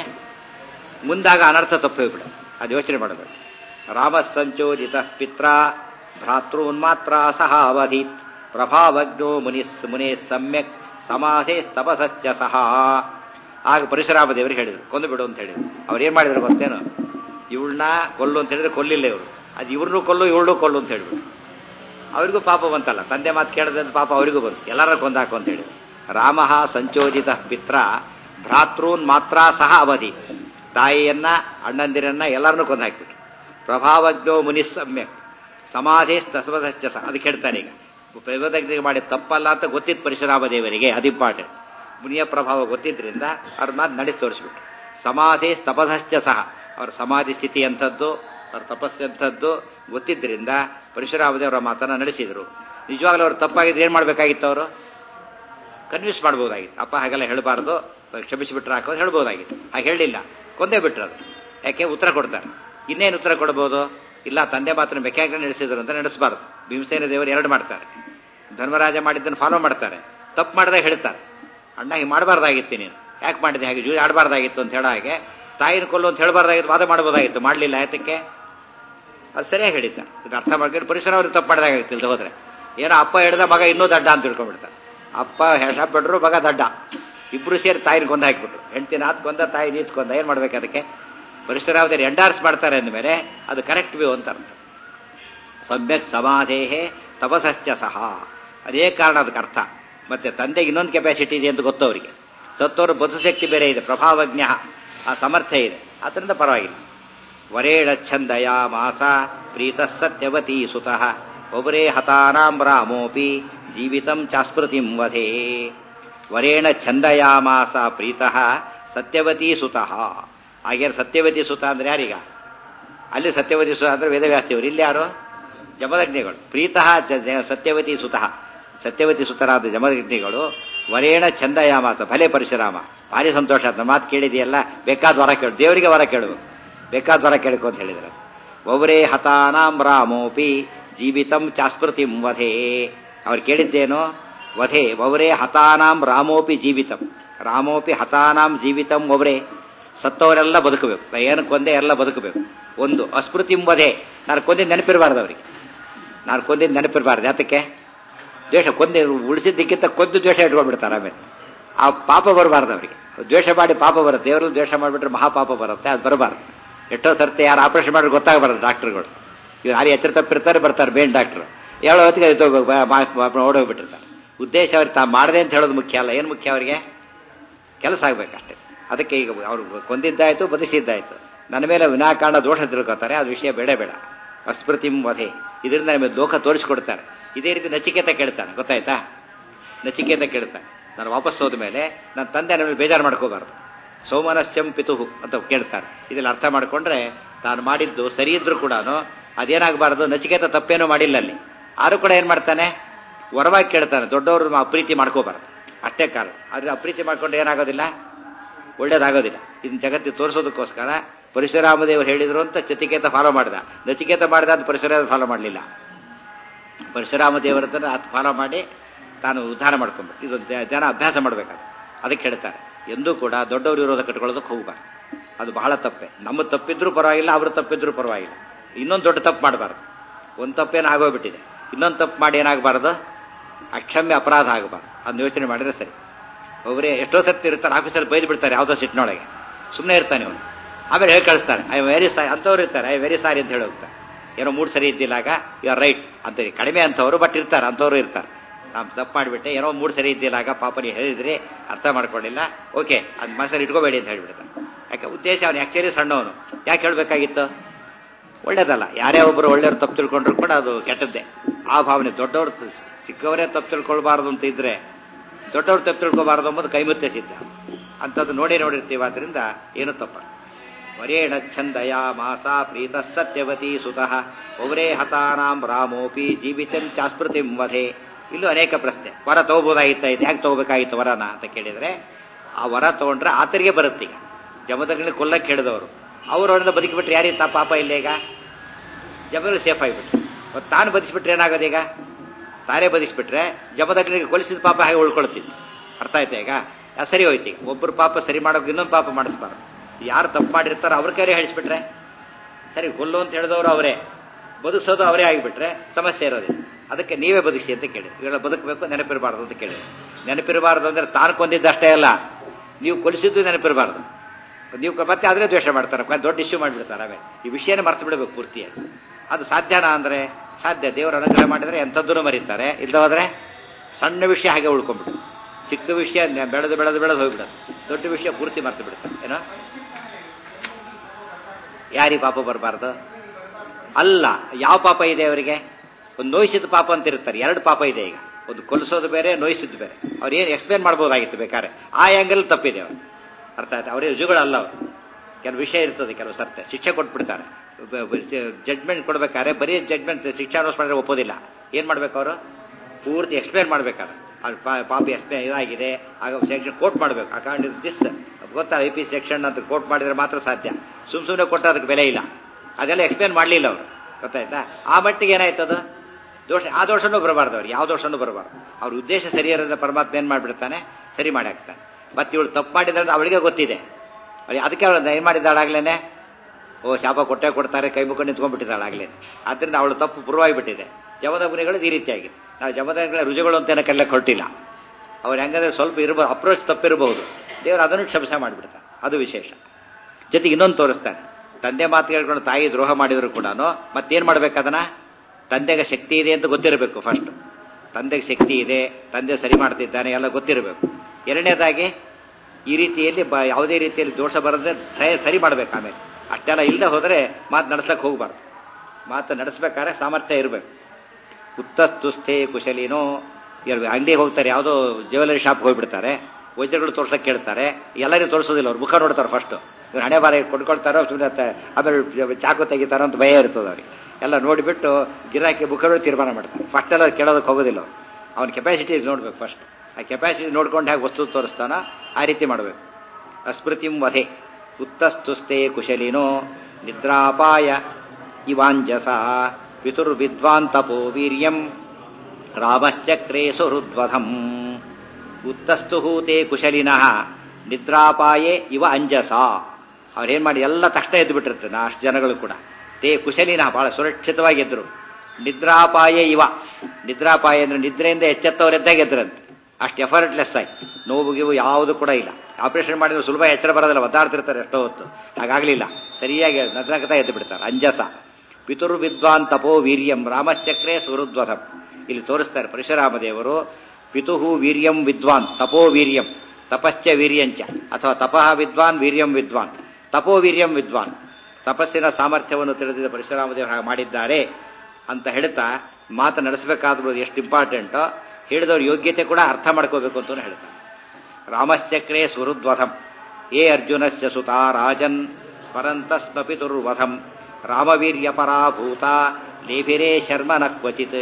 ಮುಂದಾಗ ಅನರ್ಥ ತಪ್ಪು ಹೋಗ್ಬಿಡ ಅದು ಯೋಚನೆ ಮಾಡಬೇಕು ರಾಮ ಸಂಚೋದಿತ ಪಿತ್ರ ಭ್ರಾತೃನ್ಮಾತ್ರ ಸಹ ಅವಧೀತ್ ಪ್ರಭಾವಜ್ಞೋ ಮುನಿಸ್ ಮುನಿ ಸಮ್ಯಕ್ ಸಮಾಧೆ ತಪಸಶ್ಚ ಸಹ ಆಗ ಪರಶುರಾಮ ದೇವರಿಗೆ ಹೇಳಿದ್ರು ಕೊಂದು ಬಿಡು ಅಂತ ಹೇಳಿದ್ರು ಅವ್ರು ಏನ್ ಮಾಡಿದ್ರು ಗೊತ್ತೇನು ಇವಳನ್ನ ಕೊಲ್ಲು ಅಂತ ಹೇಳಿದ್ರೆ ಕೊಲ್ಲಿಲ್ಲ ಇವರು ಅದು ಇವ್ರನ್ನೂ ಕೊಲ್ಲು ಇವಳನ್ನೂ ಕೊಲ್ಲು ಅಂತ ಹೇಳ್ಬಿಟ್ಟು ಅವರಿಗೂ ಪಾಪ ಬಂತಲ್ಲ ತಂದೆ ಮಾತು ಕೇಳದಂತ ಪಾಪ ಅವರಿಗೂ ಬಂತು ಎಲ್ಲರ ಕೊಂದಾಕು ಅಂತ ಹೇಳಿ ರಾಮ ಸಂಚೋದಿತ ಪಿತ್ರ ಭ್ರಾತೃನ್ ಮಾತ್ರ ಸಹ ಅವಧಿ ತಾಯಿಯನ್ನ ಅಣ್ಣಂದಿರನ್ನ ಎಲ್ಲರನ್ನೂ ಕೊಂದು ಹಾಕ್ಬಿಟ್ರು ಪ್ರಭಾವಜ್ಞೋ ಮುನಿ ಸಮ್ಯಕ್ ಸಮಾಧಿ ತಸ್ವದಶ್ಚ ಸಹ ಅದಕ್ಕೆ ಹೇಳ್ತಾನೆ ಈಗ ಪ್ರಯೋದಕ್ಕೆ ಮಾಡಿ ತಪ್ಪಲ್ಲ ಅಂತ ಗೊತ್ತಿತ್ತು ಪರಶುರಾಮ ದೇವರಿಗೆ ಅದು ಇಂಪಾರ್ಟೆಂಟ್ ಮುನಿಯ ಪ್ರಭಾವ ಗೊತ್ತಿದ್ರಿಂದ ಅವ್ರ ಮಾತು ನಡೆಸಿ ತೋರಿಸ್ಬಿಟ್ರು ಸಮಾಧಿ ತಪಸಶ್ಚ ಸಹ ಅವ್ರ ಸಮಾಧಿ ಸ್ಥಿತಿ ಎಂಥದ್ದು ಅವ್ರ ತಪಸ್ಸು ಎಂಥದ್ದು ಗೊತ್ತಿದ್ದರಿಂದ ಪರಶುರಾಮ ದೇವರ ಮಾತನ್ನ ನಡೆಸಿದರು ನಿಜವಾಗ್ಲೂ ಅವ್ರು ತಪ್ಪಾಗಿದ್ದು ಏನು ಮಾಡಬೇಕಾಗಿತ್ತು ಅವರು ಕನ್ವಿನ್ಸ್ ಮಾಡ್ಬೋದಾಗಿತ್ತು ಅಪ್ಪ ಹಾಗೆಲ್ಲ ಹೇಳಬಾರ್ದು ಕ್ಷಮಿಸಿಬಿಟ್ರೆ ಹಾಕೋದು ಹೇಳ್ಬೋದಾಗಿತ್ತು ಹಾಗೆ ಹೇಳಲಿಲ್ಲ ಕೊಂದೇ ಬಿಟ್ರು ಅದು ಯಾಕೆ ಉತ್ತರ ಕೊಡ್ತಾರೆ ಇನ್ನೇನು ಉತ್ತರ ಕೊಡ್ಬೋದು ಇಲ್ಲ ತಂದೆ ಮಾತ್ರ ಮೆಕ್ಯಾನಿಕ್ ನಡೆಸಿದ್ರು ಅಂತ ನಡೆಸಬಾರ್ದು ಭೀಮಸೇನ ದೇವರು ಎರಡು ಮಾಡ್ತಾರೆ ಧರ್ಮರಾಜ ಮಾಡಿದ್ದನ್ನು ಫಾಲೋ ಮಾಡ್ತಾರೆ ತಪ್ಪು ಮಾಡಿದಾಗ ಹೇಳ್ತಾರೆ ಅಣ್ಣ ಹೀಗೆ ಮಾಡಬಾರ್ದಾಗಿತ್ತು ನೀನು ಯಾಕೆ ಮಾಡಿದೆ ಹಾಗೆ ಜೂಜ್ ಆಡಬಾರ್ದಾಗಿತ್ತು ಅಂತ ಹೇಳೋ ಹಾಗೆ ತಾಯಿನ ಕೊಲ್ಲು ಅಂತ ಹೇಳಬಾರ್ದಾಗಿತ್ತು ವಾದ ಮಾಡಬಹುದಾಗಿತ್ತು ಮಾಡಲಿಲ್ಲ ಯಾತಕ್ಕೆ ಅದು ಸರಿಯಾಗಿ ಹೇಳಿದ್ದ ಇದು ಅರ್ಥ ಮಾಡ್ಕೊಂಡು ಪರಿಸರ ಅವ್ರಿಗೆ ತಪ್ಪು ಮಾಡಿದಾಗಿತ್ತು ಹೋದ್ರೆ ಏನೋ ಅಪ್ಪ ಹೇಳಿದ ಮಗ ಇನ್ನೂ ದಡ್ಡ ಅಂತ ತಿಳ್ಕೊಂಡ್ಬಿಡ್ತಾರೆ ಅಪ್ಪ ಹೆಸರು ಮಗ ದಡ್ಡ ಇಬ್ರು ಸೇರಿ ತಾಯಿನ ಕೊಂದ ಹಾಕಿಬಿಟ್ರು ಹೆಂಡತಿ ನಾತ್ ಕೊಂದ ತಾಯಿ ನೀತ್ ಕೊಂದ ಏನ್ ಮಾಡ್ಬೇಕು ಅದಕ್ಕೆ ಪರಿಸರಾವಧಿ ಎಂಡಾರ್ಸ್ ಮಾಡ್ತಾರೆ ಅಂದಮೇಲೆ ಅದು ಕರೆಕ್ಟ್ ವ್ಯೂ ಅಂತ ಅರ್ಥ ಸಮ್ಯಕ್ ಸಮಾಧೇಹೆ ತಪಸಶ್ಚ ಸಹ ಅದೇ ಕಾರಣ ಅದಕ್ಕೆ ಅರ್ಥ ಮತ್ತೆ ತಂದೆಗೆ ಇನ್ನೊಂದು ಕೆಪಾಸಿಟಿ ಇದೆ ಅಂತ ಗೊತ್ತು ಅವರಿಗೆ ಸತ್ತವರು ಬದುಶಕ್ತಿ ಬೇರೆ ಇದೆ ಪ್ರಭಾವಜ್ಞ ಆ ಸಾಮರ್ಥ್ಯ ಇದೆ ಅದರಿಂದ ಪರವಾಗಿಲ್ಲ ವರೇಣ ಛಂದಯ ಮಾಸ ಪ್ರೀತ ಸತ್ಯವತಿ ಸುತಃ ಒಬರೇ ಹತಾನಾಂ ರಾಮೋಪಿ ಜೀವಿತಂ ಚಾಸ್ಮೃತಿಂ ವಧೇ ವರೇಣ ಛಂದಯಾಮಾಸ ಪ್ರೀತಃ ಸತ್ಯವತಿ ಸುತಃ ಹಾಗೆ ಸತ್ಯವತಿ ಸುತ ಅಂದ್ರೆ ಯಾರೀಗ ಅಲ್ಲಿ ಸತ್ಯವತಿ ಸುತ ಅಂದ್ರೆ ವೇದವ್ಯಾಸ್ತಿಯವರು ಇಲ್ಲಿ ಯಾರು ಜಮದಗ್ನಿಗಳು ಪ್ರೀತಃ ಜ- ಜ- ಸತ್ಯವತಿ ಸುತಃ ಸತ್ಯವತಿ ಸುತರಾದ ಜಮದಗ್ನಿಗಳು ವರೇಣ ಛಂದಯಾಮಾಸ ಭಲೆ ಪರಶುರಾಮ ಭಾರಿ ಸಂತೋಷ ಆಯ್ತು ಮಾತು ಕೇಳಿದೆಯಲ್ಲ ಬೇಕಾದ ವರ ಕೇಳು ದೇವರಿಗೆ ವರ ಕೇಳಬೇಕು ಬೇಕಾದ ವರ ಕೇಳ್ಕೊ ಅಂತ ಹೇಳಿದ್ರು ಒಬ್ಬರೇ ಹತಾನಾಂ ರಾಮೋಪಿ ಜೀವಿತಂ ಚಾಸ್ಮೃತಿಂ ವಧೇ ಅವ್ರು ಕೇಳಿದ್ದೇನು ವಧೆ ಒಬ್ಬರೇ ಹತಾನಾಂ ರಾಮೋಪಿ ಜೀವಿತಂ ರಾಮೋಪಿ ಹತಾನಾಂ ಜೀವಿತಂ ಒಬ್ಬರೇ ಸತ್ತವರೆಲ್ಲ ಬದುಕಬೇಕು ನಾ ಏನು ಕೊಂದೆ ಎಲ್ಲ ಬದುಕಬೇಕು ಒಂದು ಅಸ್ಮೃತಿಂ ವಧೆ ನಾನು ಕೊಂದಿದ್ದು ನೆನಪಿರಬಾರ್ದು ಅವರಿಗೆ ನಾನು ಕೊಂದಿದ್ದು ನೆನಪಿರಬಾರ್ದು ಯಾತಕ್ಕೆ ದ್ವೇಷ ಕೊಂದೆ ಉಳಿಸಿದ್ದಕ್ಕಿಂತ ಕೊಂದು ದ್ವೇಷ ಇಟ್ಕೊಂಡ್ಬಿಡ್ತಾರೆ ಆಮೇಲೆ ಆ ಪಾಪ ಬರಬಾರ್ದು ಅವರಿಗೆ ದ್ವೇಷ ಮಾಡಿ ಪಾಪ ಬರುತ್ತೆ ದೇವರಲ್ಲಿ ದ್ವೇಷ ಮಾಡಿಬಿಟ್ರೆ ಮಹಾಪಾಪ ಬರುತ್ತೆ ಅದು ಬರಬಾರ್ದು ಎಷ್ಟೋ ಸರ್ತಿ ಯಾರು ಆಪರೇಷನ್ ಮಾಡಿ ಗೊತ್ತಾಗಬಾರ್ದು ಡಾಕ್ಟರ್ಗಳು ಇವ್ರು ಯಾರು ಎಚ್ಚರ ತಪ್ಪಿರ್ತಾರೆ ಬರ್ತಾರೆ ಬೇನ್ ಡಾಕ್ಟ್ರು ಹೇಳೋ ಹೊತ್ತಿಗೆ ಅದು ತಗೋ- ಬಾ- ಬಾ- ಬಾ- ಓಡೋಗ್ಬಿಟ್ಟಿರ್ತಾರೆ ಉದ್ದೇಶ ಅವ್ರಿಗೆ ತಾ ಮಾಡದೆ ಅಂತ ಹೇಳೋದು ಮುಖ್ಯ ಅಲ್ಲ ಏನು ಮುಖ್ಯ ಅವರಿಗೆ ಕೆಲಸ ಆಗ್ಬೇಕಷ್ಟೇ ಅದಕ್ಕೆ ಈಗ ಅವ್ರು ಕೊಂದಿದ್ದಾಯ್ತು ಬದುಕಿಸಿದ್ದಾಯ್ತು ನನ್ನ ಮೇಲೆ ವಿನಾಕಾರಣ ದೋಷ ತಿಳ್ಕೊತಾರೆ ಅದು ವಿಷಯ ಬೇಡ ಬೇಡ ಅಸ್ಮೃತಿಂ ವಧೆ ಇದರಿಂದ ನಮಗೆ ಲೋಕ ತೋರಿಸ್ಕೊಡ್ತಾರೆ ಇದೇ ರೀತಿ ನಚಿಕೇತ ಕೇಳ್ತಾನೆ ಗೊತ್ತಾಯ್ತಾ ನಚಿಕೇತ ಕೇಳ್ತಾನೆ ನಾನು ವಾಪಸ್ ಹೋದ ಮೇಲೆ ನನ್ನ ತಂದೆ ನಮಗೆ ಬೇಜಾರು ಮಾಡ್ಕೋಬಾರ್ದು ಸೋಮನಸ್ಯಂ ಪಿತುಹು ಅಂತ ಕೇಳ್ತಾರೆ ಇದೆಲ್ಲ ಅರ್ಥ ಮಾಡ್ಕೊಂಡ್ರೆ ತಾನು ಮಾಡಿದ್ದು ಸರಿ ಇದ್ರೂ ಕೂಡ ಅದೇನಾಗಬಾರ್ದು ನಚಿಕೇತ ತಪ್ಪೇನೂ ಮಾಡಿಲ್ಲ ಅಲ್ಲಿ ಆರು ಕೂಡ ಏನ್ ಮಾಡ್ತಾನೆ ವರವಾಗಿ ಕೇಳ್ತಾನೆ ದೊಡ್ಡವರು ಅಪ್ರೀತಿ ಮಾಡ್ಕೋಬಾರ್ದು ಅಷ್ಟೇ ಕಾರಣ ಆದ್ರೆ ಅಪ್ರೀತಿ ಮಾಡ್ಕೊಂಡ್ರೆ ಏನಾಗೋದಿಲ್ಲ ಒಳ್ಳೇದಾಗೋದಿಲ್ಲ ಇದನ್ನ ಜಗತ್ತಿಗೆ ತೋರಿಸೋದಕ್ಕೋಸ್ಕರ ಪರಶುರಾಮದೇವರು ಹೇಳಿದ್ರು ಅಂತ ಚತಿಕೇತ ಫಾಲೋ ಮಾಡಿದ ನಚಿಕೇತ ಮಾಡಿದ ಅಂತ ಪರಶುರಾಮ ಫಾಲೋ ಮಾಡಲಿಲ್ಲ ಪರಶುರಾಮ ದೇವರನ್ನ ಅದು ಫಾಲೋ ಮಾಡಿ ತಾನು ಉದ್ಧಾರ ಮಾಡ್ಕೊಂಡ್ಬಿಟ್ಟು ಇದು ಜ- ಜನ ಅಭ್ಯಾಸ ಮಾಡ್ಬೇಕಾದ್ರೆ ಅದಕ್ಕೆ ಹೇಳ್ತಾರೆ ಎಂದೂ ಕೂಡ ದೊಡ್ಡವರು ವಿರೋಧ ಕಟ್ಕೊಳ್ಳೋದಕ್ಕೆ ಹೋಗಬಾರ್ದು ಅದು ಬಹಳ ತಪ್ಪೆ ನಮ್ಮ ತಪ್ಪಿದ್ರೂ ಪರವಾಗಿಲ್ಲ ಅವರು ತಪ್ಪಿದ್ರೂ ಪರವಾಗಿಲ್ಲ ಇನ್ನೊಂದು ದೊಡ್ಡ ತಪ್ಪು ಮಾಡಬಾರ್ದು ಒಂದು ತಪ್ಪೇನು ಆಗೋಗ್ಬಿಟ್ಟಿದೆ ಇನ್ನೊಂದು ತಪ್ಪು ಮಾಡಿ ಏನಾಗಬಾರ್ದು ಅಕ್ಷಮ್ಯ ಅಪರಾಧ ಆಗಬಾರ್ದು ಅದನ್ನ ಯೋಚನೆ ಮಾಡಿದ್ರೆ ಸರಿ ಒಬ್ಬರೇ ಎಷ್ಟೋ ಸರ್ತಿ ಇರ್ತಾರೆ ಆಫೀಸಲ್ಲಿ ಬೈದು ಬಿಡ್ತಾರೆ ಯಾವುದೋ ಸಿಟ್ನೊಳಗೆ ಸುಮ್ಮನೆ ಇರ್ತಾನೆ ಅವನು ಆಮೇಲೆ ಹೇಳಿ ಕಳಿಸ್ತಾರೆ ಐ ವೆರಿ ಸಾರಿ ಅಂಥವ್ರು ಇರ್ತಾರೆ ಐ ವೆರಿ ಸಾರಿ ಅಂತ ಹೇಳಿ ಹೋಗ್ತಾರೆ ಏನೋ ಮೂಡ್ ಸರಿ ಇದ್ದಿಲ್ಲಾಗ ಯು ಆರ್ ರೈಟ್ ಅಂತ ಕಡಿಮೆ ಅಂತವ್ರು ಬಟ್ ಇರ್ತಾರೆ ಅಂಥವ್ರು ಇರ್ತಾರೆ ನಾನು ತಪ್ಪು ಮಾಡಿಬಿಟ್ಟೆ ಏನೋ ಮೂಡ್ ಸರಿ ಇದ್ದಿಲ್ಲಾಗ ಪಾಪ ನೀವು ಹೇಳಿದ್ರಿ ಅರ್ಥ ಮಾಡ್ಕೊಳ್ಳಿಲ್ಲ ಓಕೆ ಅದು ಮನಸ್ಸಲ್ಲಿ ಇಟ್ಕೋಬೇಡಿ ಅಂತ ಹೇಳ್ಬಿಡ್ತಾನೆ ಯಾಕೆ ಉದ್ದೇಶ ಅವನು ಆ್ಯಕ್ಚುಲಿ ಸಣ್ಣವನು ಯಾಕೆ ಹೇಳಬೇಕಾಗಿತ್ತು ಒಳ್ಳೇದಲ್ಲ ಯಾರೇ ಒಬ್ಬರು ಒಳ್ಳೆಯವ್ರು ತಪ್ಪು ತಿಳ್ಕೊಂಡ್ರು ಕೂಡ ಅದು ಕೆಟ್ಟದ್ದೇ ಆ ಭಾವನೆ ದೊಡ್ಡವ್ರು ಚಿಕ್ಕವರೇ ತಪ್ಪು ತಿಳ್ಕೊಳ್ಬಾರ್ದು ಅಂತ ಇದ್ರೆ ದೊಡ್ಡವ್ರು ತಪ್ಪು ತಿಳ್ಕೊಬಾರ್ದು ಎಂಬುದು ಕೈಮುತ್ತೆ ಸಿದ್ಧ ಅಂಥದ್ದು ನೋಡಿ ನೋಡಿರ್ತೀವಿ ಆದ್ರಿಂದ ಏನು ತಪ್ಪ ವರೇಣ ಛಂದಯ ಮಾಸ ಪ್ರೀತ ಸತ್ಯವತಿ ಸುತಃ ಒವರೇ ಹತಾನಾಂ ರಾಮೋಪಿ ಜೀವಿತಂ ಚಾಸ್ಮೃತಿಂ ವಧೆ ಇಲ್ಲೂ ಅನೇಕ ಪ್ರಶ್ನೆ ವರ ತಗೋಬೋದಾಗಿತ್ತ ಇದು ಹೆಂಗೆ ತಗೋಬೇಕಾಗಿತ್ತು ವರನ ಅಂತ ಕೇಳಿದ್ರೆ ಆ ವರ ತಗೊಂಡ್ರೆ ಆತರಿಗೆ ಬರುತ್ತೆ ಈಗ ಜಮದಗ್ನಿ ಕೊಲ್ಲಕ್ಕೆ ಹಿಡಿದವರು ಅವರು ಅವರಿಂದ ಬದುಕಿಬಿಟ್ರೆ ಯಾರಿಗೆ ತಾ ಪಾಪ ಇಲ್ಲ ಈಗ ಜಮರು ಸೇಫ್ ಆಗಿಬಿಟ್ರು ಮತ್ತು ತಾನು ಬದುಕಿಬಿಟ್ರೆ ಏನಾಗೋದು ಈಗ ತಾನೇ ಬದುಕಿಸ್ಬಿಟ್ರೆ ಜಮದಗ್ನಿಗೆ ಕೊಲಿಸಿದ ಪಾಪ ಹಾಗೆ ಉಳ್ಕೊಳ್ತಿತ್ತು ಅರ್ಥ ಆಯ್ತಾ ಈಗ ಅದು ಸರಿ ಹೋಯ್ತು ಈಗ ಒಬ್ಬರು ಪಾಪ ಸರಿ ಮಾಡೋಕೆ ಇನ್ನೊಂದು ಪಾಪ ಮಾಡಿಸ್ಬಾರ್ದು ಯಾರು ತಪ್ಪು ಮಾಡಿರ್ತಾರೋ ಅವ್ರ ಕೈಲಿ ಹೇಳಿಸ್ಬಿಟ್ರೆ ಸರಿ ಕೊಲ್ಲು ಅಂತ ಹೇಳಿದವರು ಅವರೇ ಬದುಕಿಸೋದು ಅವರೇ ಆಗಿಬಿಟ್ರೆ ಸಮಸ್ಯೆ ಇರೋದಿಲ್ಲ ಅದಕ್ಕೆ ನೀವೇ ಬದುಕಿಸಿ ಅಂತ ಕೇಳಿ ಇವೆಲ್ಲ ಬದುಕಬೇಕು ನೆನಪಿರಬಾರ್ದು ಅಂತ ಕೇಳಿ ನೆನಪಿರಬಾರ್ದು ಅಂದ್ರೆ ತಾನು ಕೊಂದಿದ್ದಷ್ಟೇ ಅಲ್ಲ ನೀವು ಕೊಲಿಸಿದ್ದು ನೆನಪಿರಬಾರ್ದು ನೀವು ಮತ್ತೆ ಆದ್ರೆ ದ್ವೇಷ ಮಾಡ್ತಾರೆ ಕ- ದೊಡ್ಡ ಇಶ್ಯೂ ಮಾಡಿಬಿಡ್ತಾರೆ ಆಮೇಲೆ ಈ ವಿಷಯನೇ ಮರ್ತು ಬಿಡಬೇಕು ಪೂರ್ತಿಯಾಗಿ ಅದು ಸಾಧ್ಯನಾ ಅಂದ್ರೆ ಸಾಧ್ಯ ದೇವರ ಅನುಗ್ರಹ ಮಾಡಿದ್ರೆ ಎಂಥದ್ದನ್ನು ಮರೀತಾರೆ ಇಲ್ಲದ ಹೋದ್ರೆ ಸಣ್ಣ ವಿಷಯ ಹಾಗೆ ಉಳ್ಕೊಂಡ್ಬಿಡು ಚಿಕ್ಕ ವಿಷಯ ನೆ- ಬೆಳೆದು ಬೆಳೆದು ಬೆಳೆದು ಹೋಗ್ಬಿಡೋದು ದೊಡ್ಡ ವಿಷಯ ಪೂರ್ತಿ ಮರ್ತು ಬಿಡ್ತಾರೆ ಏನೋ ಯಾರಿಗೆ ಪಾಪ ಬರಬಾರ್ದು ಅಲ್ಲ ಯಾವ ಪಾಪ ಇದೆ ಅವರಿಗೆ ಒಂದು ನೋಯಿಸಿದ ಪಾಪ ಅಂತ ಇರ್ತಾರೆ ಎರಡು ಪಾಪ ಇದೆ ಈಗ ಒಂದು ಕೊಲಿಸೋದು ಬೇರೆ ನೋಯಿಸಿದ್ದು ಬೇರೆ ಅವ್ರು ಏನು ಎಕ್ಸ್ಪ್ಲೇನ್ ಮಾಡ್ಬೋದಾಗಿತ್ತು ಬೇಕಾದ್ರೆ ಆ ಆ್ಯಂಗಲ್ ತಪ್ಪಿದೆ ಅವರು ಅರ್ಥ ಆಯ್ತು ಅವರೇ ರುಜುಗಳಲ್ಲ ಅವರು ಕೆಲವು ವಿಷಯ ಇರ್ತದೆ ಕೆಲವು ಸರ್ತೆ ಶಿಕ್ಷೆ ಕೊಟ್ಬಿಡ್ತಾರೆ ಜಡ್ಮೆಂಟ್ ಕೊಡ್ಬೇಕಾದ್ರೆ ಬರೀ ಜಡ್ಮೆಂಟ್ ಶಿಕ್ಷೆ ಅನೌನ್ಸ್ ಮಾಡಿದ್ರೆ ಒಪ್ಪೋದಿಲ್ಲ ಏನ್ ಮಾಡ್ಬೇಕು ಅವರು ಪೂರ್ತಿ ಎಕ್ಸ್ಪ್ಲೇನ್ ಮಾಡ್ಬೇಕಾದ್ರೆ ಅವ್ರ ಪಾ- ಪಾಪಿ ಎಕ್ಸ್ಪ್ಲೇನ್ ಇದಾಗಿದೆ ಆಗ ಸೆಕ್ಷನ್ ಕೋಟ್ ಮಾಡಬೇಕು ಆ ಕಾರಣ ದಿಸ್ ಗೊತ್ತಾ ಐ ಪಿ ಸೆಕ್ಷನ್ ಅಂತ ಕೋಟ್ ಮಾಡಿದ್ರೆ ಮಾತ್ರ ಸಾಧ್ಯ ಸುಮ್ ಸುಮ್ಮನೆ ಕೊಟ್ಟರೆ ಅದಕ್ಕೆ ಬೆಲೆ ಇಲ್ಲ ಅದೆಲ್ಲ ಎಕ್ಸ್ಪ್ಲೇನ್ ಮಾಡಲಿಲ್ಲ ಅವರು ಗೊತ್ತಾಯ್ತಾ ಆ ಮಟ್ಟಿಗೆ ಏನಾಯ್ತದು ದೋಷ ಆ ದೋಷನೂ ಬರಬಾರ್ದು ಅವ್ರಿಗೆ ಯಾವ ದೋಷನೂ ಬರಬಾರ್ದು ಅವ್ರ ಉದ್ದೇಶ ಸರಿ ಇರೋದ್ರೆ ಪರಮಾತ್ಮ ಏನ್ ಮಾಡ್ಬಿಡ್ತಾನೆ ಸರಿ ಮಾಡಿ ಹಾಕ್ತಾನೆ ಮತ್ತೆ ಇವಳು ತಪ್ಪು ಮಾಡಿದ್ರೆ ಅವಳಿಗೆ ಗೊತ್ತಿದೆ ಅವ್ರಿಗೆ ಅದಕ್ಕೆ ಅವಳು ಏನ್ ಮಾಡಿದ್ದಾಳಾಗ್ಲೇನೆ ಓ ಶಾಪ ಕೊಟ್ಟೆ ಕೊಡ್ತಾರೆ ಕೈ ಮುಖ ನಿಂತ್ಕೊಂಡ್ಬಿಟ್ಟಿದ್ದಾಳಾಗ್ಲೇ ಆದ್ರಿಂದ ಅವಳು ತಪ್ಪು ಪೂರ್ವವಾಗಿಬಿಟ್ಟಿದೆ ಜಮದಗ್ನಿಗಳು ಈ ರೀತಿಯಾಗಿದೆ ನಾವು ಜಮದಗ್ನಿಗಳ ರುಜುಗಳು ಅಂತ ಕಲ್ಲಕ್ಕೆ ಹೊರಟಿಲ್ಲ ಅವ್ರು ಹೆಂಗಂದ್ರೆ ಸ್ವಲ್ಪ ಇರಬಹುದು ಅಪ್ರೋಚ್ ತಪ್ಪಿರಬಹುದು ದೇವರು ಅದನ್ನು ಕ್ಷಮಿಸ ಮಾಡಿಬಿಡ್ತಾರೆ ಅದು ವಿಶೇಷ ಜೊತೆಗೆ ಇನ್ನೊಂದು ತೋರಿಸ್ತಾನೆ ತಂದೆ ಮಾತು ಕೇಳ್ಕೊಂಡು ತಾಯಿ ದ್ರೋಹ ಮಾಡಿದ್ರು ಕೂಡ ಮತ್ತೇನ್ ಮಾಡ್ಬೇಕು ಅದನ್ನ ತಂದೆಗೆ ಶಕ್ತಿ ಇದೆ ಅಂತ ಗೊತ್ತಿರಬೇಕು ಫಸ್ಟ್ ತಂದೆಗೆ ಶಕ್ತಿ ಇದೆ ತಂದೆ ಸರಿ ಮಾಡ್ತಿದ್ದಾನೆ ಎಲ್ಲ ಗೊತ್ತಿರಬೇಕು ಎರಡನೇದಾಗಿ ಈ ರೀತಿಯಲ್ಲಿ ಬ ಯಾವುದೇ ರೀತಿಯಲ್ಲಿ ದೋಷ ಬರದೆ ಸರಿ ಸರಿ ಮಾಡ್ಬೇಕು ಆಮೇಲೆ ಅಷ್ಟೆಲ್ಲ ಇಲ್ಲದೆ ಹೋದರೆ ಮಾತು ನಡೆಸಕ್ಕೆ ಹೋಗ್ಬಾರ್ದು ಮಾತು ನಡೆಸ್ಬೇಕಾದ್ರೆ ಸಾಮರ್ಥ್ಯ ಇರಬೇಕು ಉತ್ತಸ್ತುಸ್ಥೆ ಕುಶಲಿನೋ ಇವ್ರು ಅಂಗಡಿಗೆ ಹೋಗ್ತಾರೆ ಯಾವುದೋ ಜ್ಯುವೆಲರಿ ಶಾಪ್ಗೆ ಹೋಗ್ಬಿಡ್ತಾರೆ ವೈದ್ಯರುಗಳು ತೋರ್ಸಕ್ಕೆ ಕೇಳ್ತಾರೆ ಎಲ್ಲರಿಗೂ ತೋರಿಸೋದಿಲ್ಲ ಅವ್ರು ಮುಖ ನೋಡ್ತಾರೆ ಫಸ್ಟ್ ಇವ್ರು ಹಣೆ ಬಾರ ಕೊಡ್ಕೊಳ್ತಾರೋ ಸುಮ್ಮನೆ ಆಮೇಲೆ ಚಾಕು ತೆಗಿತಾರೋ ಅಂತ ಭಯ ಇರ್ತದೆ ಅವ್ರಿಗೆ ಎಲ್ಲ ನೋಡಿಬಿಟ್ಟು ಗಿರಾಕಿ ಮುಖಗಳು ತೀರ್ಮಾನ ಮಾಡ್ತಾರೆ ಫಸ್ಟ್ ಎಲ್ಲ ಕೇಳೋದಕ್ಕೆ ಹೋಗೋದಿಲ್ಲ ಅವ್ರು ಅವನ ಕೆಪಾಸಿಟಿ ನೋಡ್ಬೇಕು ಫಸ್ಟ್ ಆ ಕೆಪಾಸಿಟಿ ನೋಡ್ಕೊಂಡು ಹೇಗೆ ವಸ್ತು ತೋರಿಸ್ತಾನೋ ಆ ರೀತಿ ಮಾಡಬೇಕು ಅಸ್ಮೃತಿಂ ವಧೆ ಉತ್ತಸ್ತುಸ್ತೆ ಕುಶಲಿನೋ ನಿದ್ರಾಪಾಯ ಇವಾಂಜಸ ಪಿತುರ್ವಿದ್ವಾನ್ ತಪೋ ವೀರ್ಯಂ ರಾಮಶ್ಚಕ್ರೇ ಸುಹೃದ್ವಧಂ ಉತ್ತಸ್ತು ತೇ ಕುಶಲಿನಃ ನಿದ್ರಾಪಾಯೇ ಇವ ಅಂಜಸ ಅವ್ರೇನ್ ಮಾಡಿ ಎಲ್ಲ ತಕ್ಷಣ ಎದ್ದು ಬಿಟ್ಟಿರ್ತಾರೆ ನಾ ಅಷ್ಟು ಜನಗಳು ಕೂಡ ತೇ ಕುಶಲಿನಃ ಬಹಳ ಸುರಕ್ಷಿತವಾಗಿ ಎದ್ರು ನಿದ್ರಾಪಾಯೇ ಇವ ನಿದ್ರಾಪಾಯ ಅಂದ್ರೆ ನಿದ್ರೆಯಿಂದ ಎಚ್ಚೆತ್ತವರೆದ್ದಾಗ ಎದ್ರಂತೆ ಅಷ್ಟು ಎಫರ್ಟ್ಲೆಸ್ ಆಗಿ ನೋವು ಗಿವು ಯಾವುದು ಕೂಡ ಇಲ್ಲ ಆಪರೇಷನ್ ಮಾಡಿದ್ರೆ ಸುಲಭ ಎಚ್ಚರ ಬರೋದಿಲ್ಲ ಒದ್ದಾಡ್ತಿರ್ತಾರೆ ಎಷ್ಟೋ ಹೊತ್ತು ಹಾಗಾಗ್ಲಿಲ್ಲ ಸರಿಯಾಗಿ ನದ್ರಕತ ಎದ್ದು ಬಿಡ್ತಾರೆ ಅಂಜಸ ಪಿತುರ್ ವಿದ್ವಾನ್ ತಪೋ ವೀರ್ಯಂ ರಾಮಚಕ್ರೇ ಸುರುದ್ವಧಂ ಇಲ್ಲಿ ತೋರಿಸ್ತಾರೆ ಪರಶುರಾಮ ದೇವರು ಪಿತುಹು ವೀರ್ಯಂ ವಿದ್ವಾನ್ ತಪೋ ವೀರ್ಯಂ ತಪಶ್ಚ ವೀರ್ಯಂಚ ಅಥವಾ ತಪಃ ವಿದ್ವಾನ್ ವೀರ್ಯಂ ವಿದ್ವಾನ್ ತಪೋ ವೀರ್ಯಂ ವಿದ್ವಾನ್ ತಪಸ್ಸಿನ ಸಾಮರ್ಥ್ಯವನ್ನು ತಿಳಿದಿದ್ದ ಪರಶುರಾಮ ದೇವರು ಹಾಗೆ ಮಾಡಿದ್ದಾರೆ ಅಂತ ಹೇಳ್ತಾ ಮಾತು ನಡೆಸಬೇಕಾದ್ರೂ ಎಷ್ಟು ಇಂಪಾರ್ಟೆಂಟೋ ಹೇಳಿದವ್ರ ಯೋಗ್ಯತೆ ಕೂಡ ಅರ್ಥ ಮಾಡ್ಕೋಬೇಕು ಅಂತ ಹೇಳ್ತಾರೆ ರಾಮಶ್ಚಕ್ರೇ ಸುರುದ್ವಧಂ ಏ ಅರ್ಜುನಸ್ಯ ಸುತ ರಾಜನ್ ಸ್ಮರಂತಸ್ಮ ಪಿತುರ್ವಧಂ ರಾಮವೀರ್ಯ ಪರಾಭೂತ ಲೇಭಿರೇ ಶರ್ಮನ ಕ್ವಚಿತ್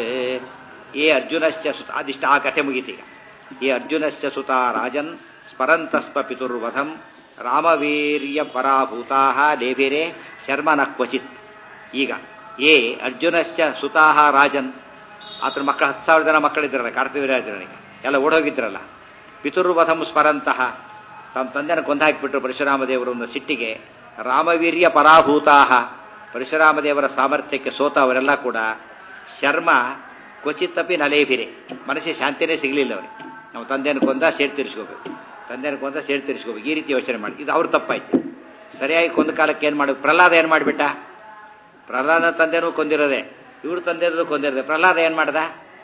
ಏ ಅರ್ಜುನಸ್ಯ ಸುತ ಅದಿಷ್ಟ ಆ ಕಥೆ ಮುಗೀತೀಗ ಏ ಅರ್ಜುನಸ್ಯ ಸುತ ರಾಜನ್ ಸ್ಮರಂತಸ್ಮ ಪಿತುರ್ವಧಂ ರಾಮವೀರ್ಯ ಪರಾಭೂತಾ ಲೇಭಿರೇ ಶರ್ಮನ ಕ್ವಚಿತ್ ಈಗ ಏ ಅರ್ಜುನಸ್ಯ ಸುತಾಹ ರಾಜನ್ ಆತನ ಮಕ್ಕಳು ಹತ್ತು ಸಾವಿರ ಜನ ಮಕ್ಕಳಿದ್ರಲ್ಲ ಕಾರ್ತಿವೀರಾಜನಿಗೆ ಎಲ್ಲ ಓಡೋಗಿದ್ರಲ್ಲ ಪಿತುರ್ವಧಂ ಸ್ಮರಂತಹ ತಮ್ಮ ತಂದೆನ ಕೊಂದು ಹಾಕಿಬಿಟ್ರು ಪರಶುರಾಮ ದೇವರನ್ನು ಸಿಟ್ಟಿಗೆ ರಾಮವೀರ್ಯ ಪರಾಭೂತಾಹ ಪರಶುರಾಮ ದೇವರ ಸಾಮರ್ಥ್ಯಕ್ಕೆ ಸೋತ ಅವರೆಲ್ಲ ಕೂಡ ಶರ್ಮ ಕ್ವಚಿತ್ತಪಿ ನಲೇಭಿರೆ ಮನಸ್ಸಿಗೆ ಶಾಂತಿನೇ ಸಿಗಲಿಲ್ಲ ಅವರಿಗೆ ನಾವು ತಂದೆಯನ್ನು ಕೊಂದ ಸೇಡ್ ತೀರಿಸ್ಕೋಬೇಕು ತಂದೆಯನ್ನು ಕೊಂದ ಸೇಡ್ ತೀರಿಸ್ಕೋಬೇಕು ಈ ರೀತಿ ಯೋಚನೆ ಮಾಡಿ ಇದು ಅವ್ರ ತಪ್ಪಾಯ್ತು ಸರಿಯಾಗಿ ಕೊಂದ ಕಾಲಕ್ಕೆ ಏನು ಮಾಡಿ ಪ್ರಹ್ಲಾದ ಏನು ಮಾಡಿಬಿಟ್ಟ ಪ್ರಹ್ಲಾದ ತಂದೆನೂ ಕೊಂದಿರೋದೆ ಇವ್ರ ತಂದೆನೂ ಕೊಂದಿರೋದೆ ಪ್ರಹ್ಲಾದ ಏನು ಮಾಡ್ದ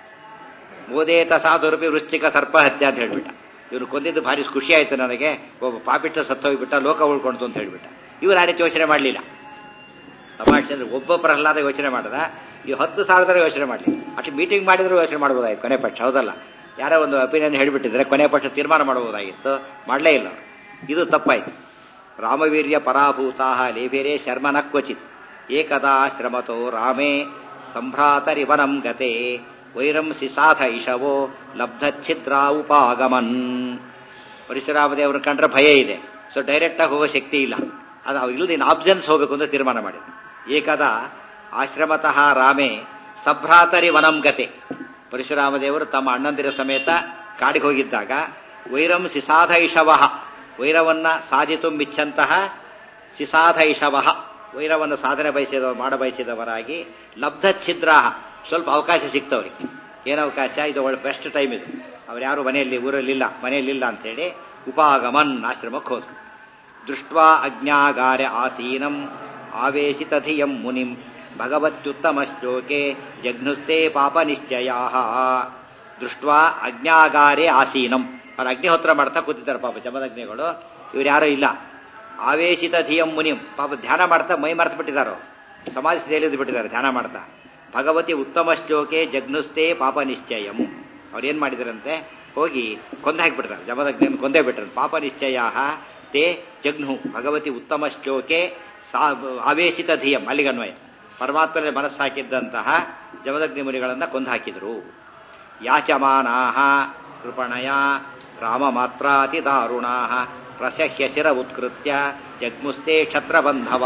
ಮೋದೇತ ಸಾಧುರೂಪಿ ವೃಶ್ಚಿಕ ಸರ್ಪ ಹತ್ಯೆ ಅಂತ ಹೇಳ್ಬಿಟ್ಟ ಇವ್ರು ಕೊಂದಿದ್ದು ಭಾರಿ ಖುಷಿ ಆಯ್ತು ನನಗೆ ಒಬ್ಬ ಪಾಪಿಷ್ಟ ಸತ್ತೋಗ್ಬಿಟ್ಟ ಲೋಕ ಉಳ್ಕೊಳ್ತು ಅಂತ ಹೇಳ್ಬಿಟ್ಟ ಇವ್ರು ಆ ರೀತಿ ಯೋಚನೆ ಮಾಡಲಿಲ್ಲ ತಮಾಷೆ ಅಂದ್ರೆ ಒಬ್ಬ ಪ್ರಹ್ಲಾದ ಯೋಚನೆ ಮಾಡದ ಈ ಹತ್ತು ಸಾವಿರದ ಯೋಚನೆ ಮಾಡಲಿ ಅಷ್ಟು ಮೀಟಿಂಗ್ ಮಾಡಿದ್ರು ಯೋಚನೆ ಮಾಡ್ಬೋದಾಗಿತ್ತು ಕೊನೆ ಪಕ್ಷ ಹೌದಲ್ಲ ಯಾರೋ ಒಂದು ಅಪಿನಿಯನ್ ಹೇಳಿಬಿಟ್ಟಿದ್ರೆ ಕೊನೆ ಪಕ್ಷ ತೀರ್ಮಾನ ಮಾಡಬಹುದಾಗಿತ್ತು ಮಾಡಲೇ ಇಲ್ಲ ಇದು ತಪ್ಪಾಯ್ತು ರಾಮವೀರ್ಯ ಪರಾಭೂತಾ ಲೇಭಿರೇ ಶರ್ಮನ ಕ್ವಚಿತ್ ಏಕದಾ ಶ್ರಮತೋ ರಾಮೇ ಸಂಭ್ರಾತರಿವನಂ ಗತೆ ವೈರಂಸಿ ಸಾಧ ಇಶವೋ ಲಬ್ಧಚ್ಛಿದ್ರಾ ಉಪಾಗಮನ್ ಪರಶುರಾಮದೇವ್ರ ಕಂಡ್ರೆ ಭಯ ಇದೆ ಸೊ ಡೈರೆಕ್ಟಾಗಿ ಹೋಗೋ ಶಕ್ತಿ ಇಲ್ಲ ಅದು ಅವ್ರು ಇಲ್ಲದ ಆಬ್ಸೆನ್ಸ್ ಹೋಗಬೇಕು ಅಂತ ತೀರ್ಮಾನ ಮಾಡಿದ್ರು ಏಕದ ಆಶ್ರಮತಃ ರಾಮೇ ಸಭ್ರಾತರಿ ವನಂ ಗತೆ ಪರಶುರಾಮದೇವರು ತಮ್ಮ ಅಣ್ಣಂದಿರ ಸಮೇತ ಕಾಡಿಗೆ ಹೋಗಿದ್ದಾಗ ವೈರಂ ಸಿಸಾಧ ಇಷವಃ ವೈರವನ್ನ ಸಾಧಿತು ಮಿಚ್ಚಂತಹ ಸಿಸಾಧ ಇಷವಃ ವೈರವನ್ನು ಸಾಧನೆ ಬಯಸಿದವ ಮಾಡ ಬಯಸಿದವರಾಗಿ ಲಬ್ಧ ಛಿದ್ರಾಹ ಸ್ವಲ್ಪ ಅವಕಾಶ ಸಿಕ್ತವ್ರಿಗೆ ಏನು ಅವಕಾಶ ಇದು ಒಳ್ಳೆ ಬೆಸ್ಟ್ ಟೈಮ್ ಇದು ಅವ್ರು ಯಾರು ಮನೆಯಲ್ಲಿ ಊರಲ್ಲಿಲ್ಲ ಮನೆಯಲ್ಲಿಲ್ಲ ಅಂತೇಳಿ ಉಪಾಗಮನ್ ಆಶ್ರಮಕ್ಕೆ ಹೋದ್ರು ದೃಷ್ಟ್ವಾ ಅಜ್ಞಾಗಾರ ಆಸೀನಂ ಆವೇಶಿತ ಧಿಯಂ ಮುನಿಂ ಭಗವತ್ಯುತ್ತಮ ಶ್ಲೋಕೆ ಜಘ್ನುಸ್ತೆ ಪಾಪ ನಿಶ್ಚಯಾ ದೃಷ್ಟ್ವಾ ಅಜ್ಞಾಗಾರೇ ಆಸೀನಂ ಅವ್ರು ಅಗ್ನಿಹೋತ್ರ ಮಾಡ್ತಾ ಕೂತಿದ್ದಾರೆ ಪಾಪ ಜಮದಗ್ನಿಗಳು ಇವ್ರು ಯಾರೂ ಇಲ್ಲ ಆವೇಶಿತ ಧಿಯಂ ಮುನಿಂ ಪಾಪ ಧ್ಯಾನ ಮಾಡ್ತಾ ಮೈ ಮರೆತು ಬಿಟ್ಟಿದ್ದಾರೆ ಸಮಾಜ ಸ್ಥಿತಿಯಲ್ಲಿ ಬಿಟ್ಟಿದ್ದಾರೆ ಧ್ಯಾನ ಮಾಡ್ತಾ ಭಗವತಿ ಉತ್ತಮ ಶ್ಲೋಕೆ ಜಗ್ನುಸ್ತೆ ಪಾಪ ನಿಶ್ಚಯಂ ಅವ್ರೇನ್ ಮಾಡಿದ್ರಂತೆ ಹೋಗಿ ಕೊಂದ ಹಾಕಿಬಿಡ್ತಾರೆ ಜಮದಗ್ನಿಯನ್ನು ಕೊಂದೇ ಬಿಟ್ರು ಪಾಪ ನಿಶ್ಚಯ ತೇ ಜಗ್ನು ಭಗವತಿ ಉತ್ತಮ ಶ್ಲೋಕೆ ಸಾ ಆವೇಶಿತ ಧಿಯಂ ಅಲ್ಲಿಗನ್ವಯ ಪರಮಾತ್ಮನೇ ಮನಸ್ಸು ಹಾಕಿದ್ದಂತಹ ಜಮದಗ್ನಿ ಮುನಿಗಳನ್ನ ಕೊಂದು ಹಾಕಿದರು ಯಾಚಮಾನಾ ಕೃಪಣಯ ರಾಮ ಮಾತ್ರಾತಿ ದಾರುಣಾ ಪ್ರಸಹ್ಯ ಶಿರ ಉತ್ಕೃತ್ಯ ಜಗ್ಮುಸ್ತೆ ಕ್ಷತ್ರಬಂಧವ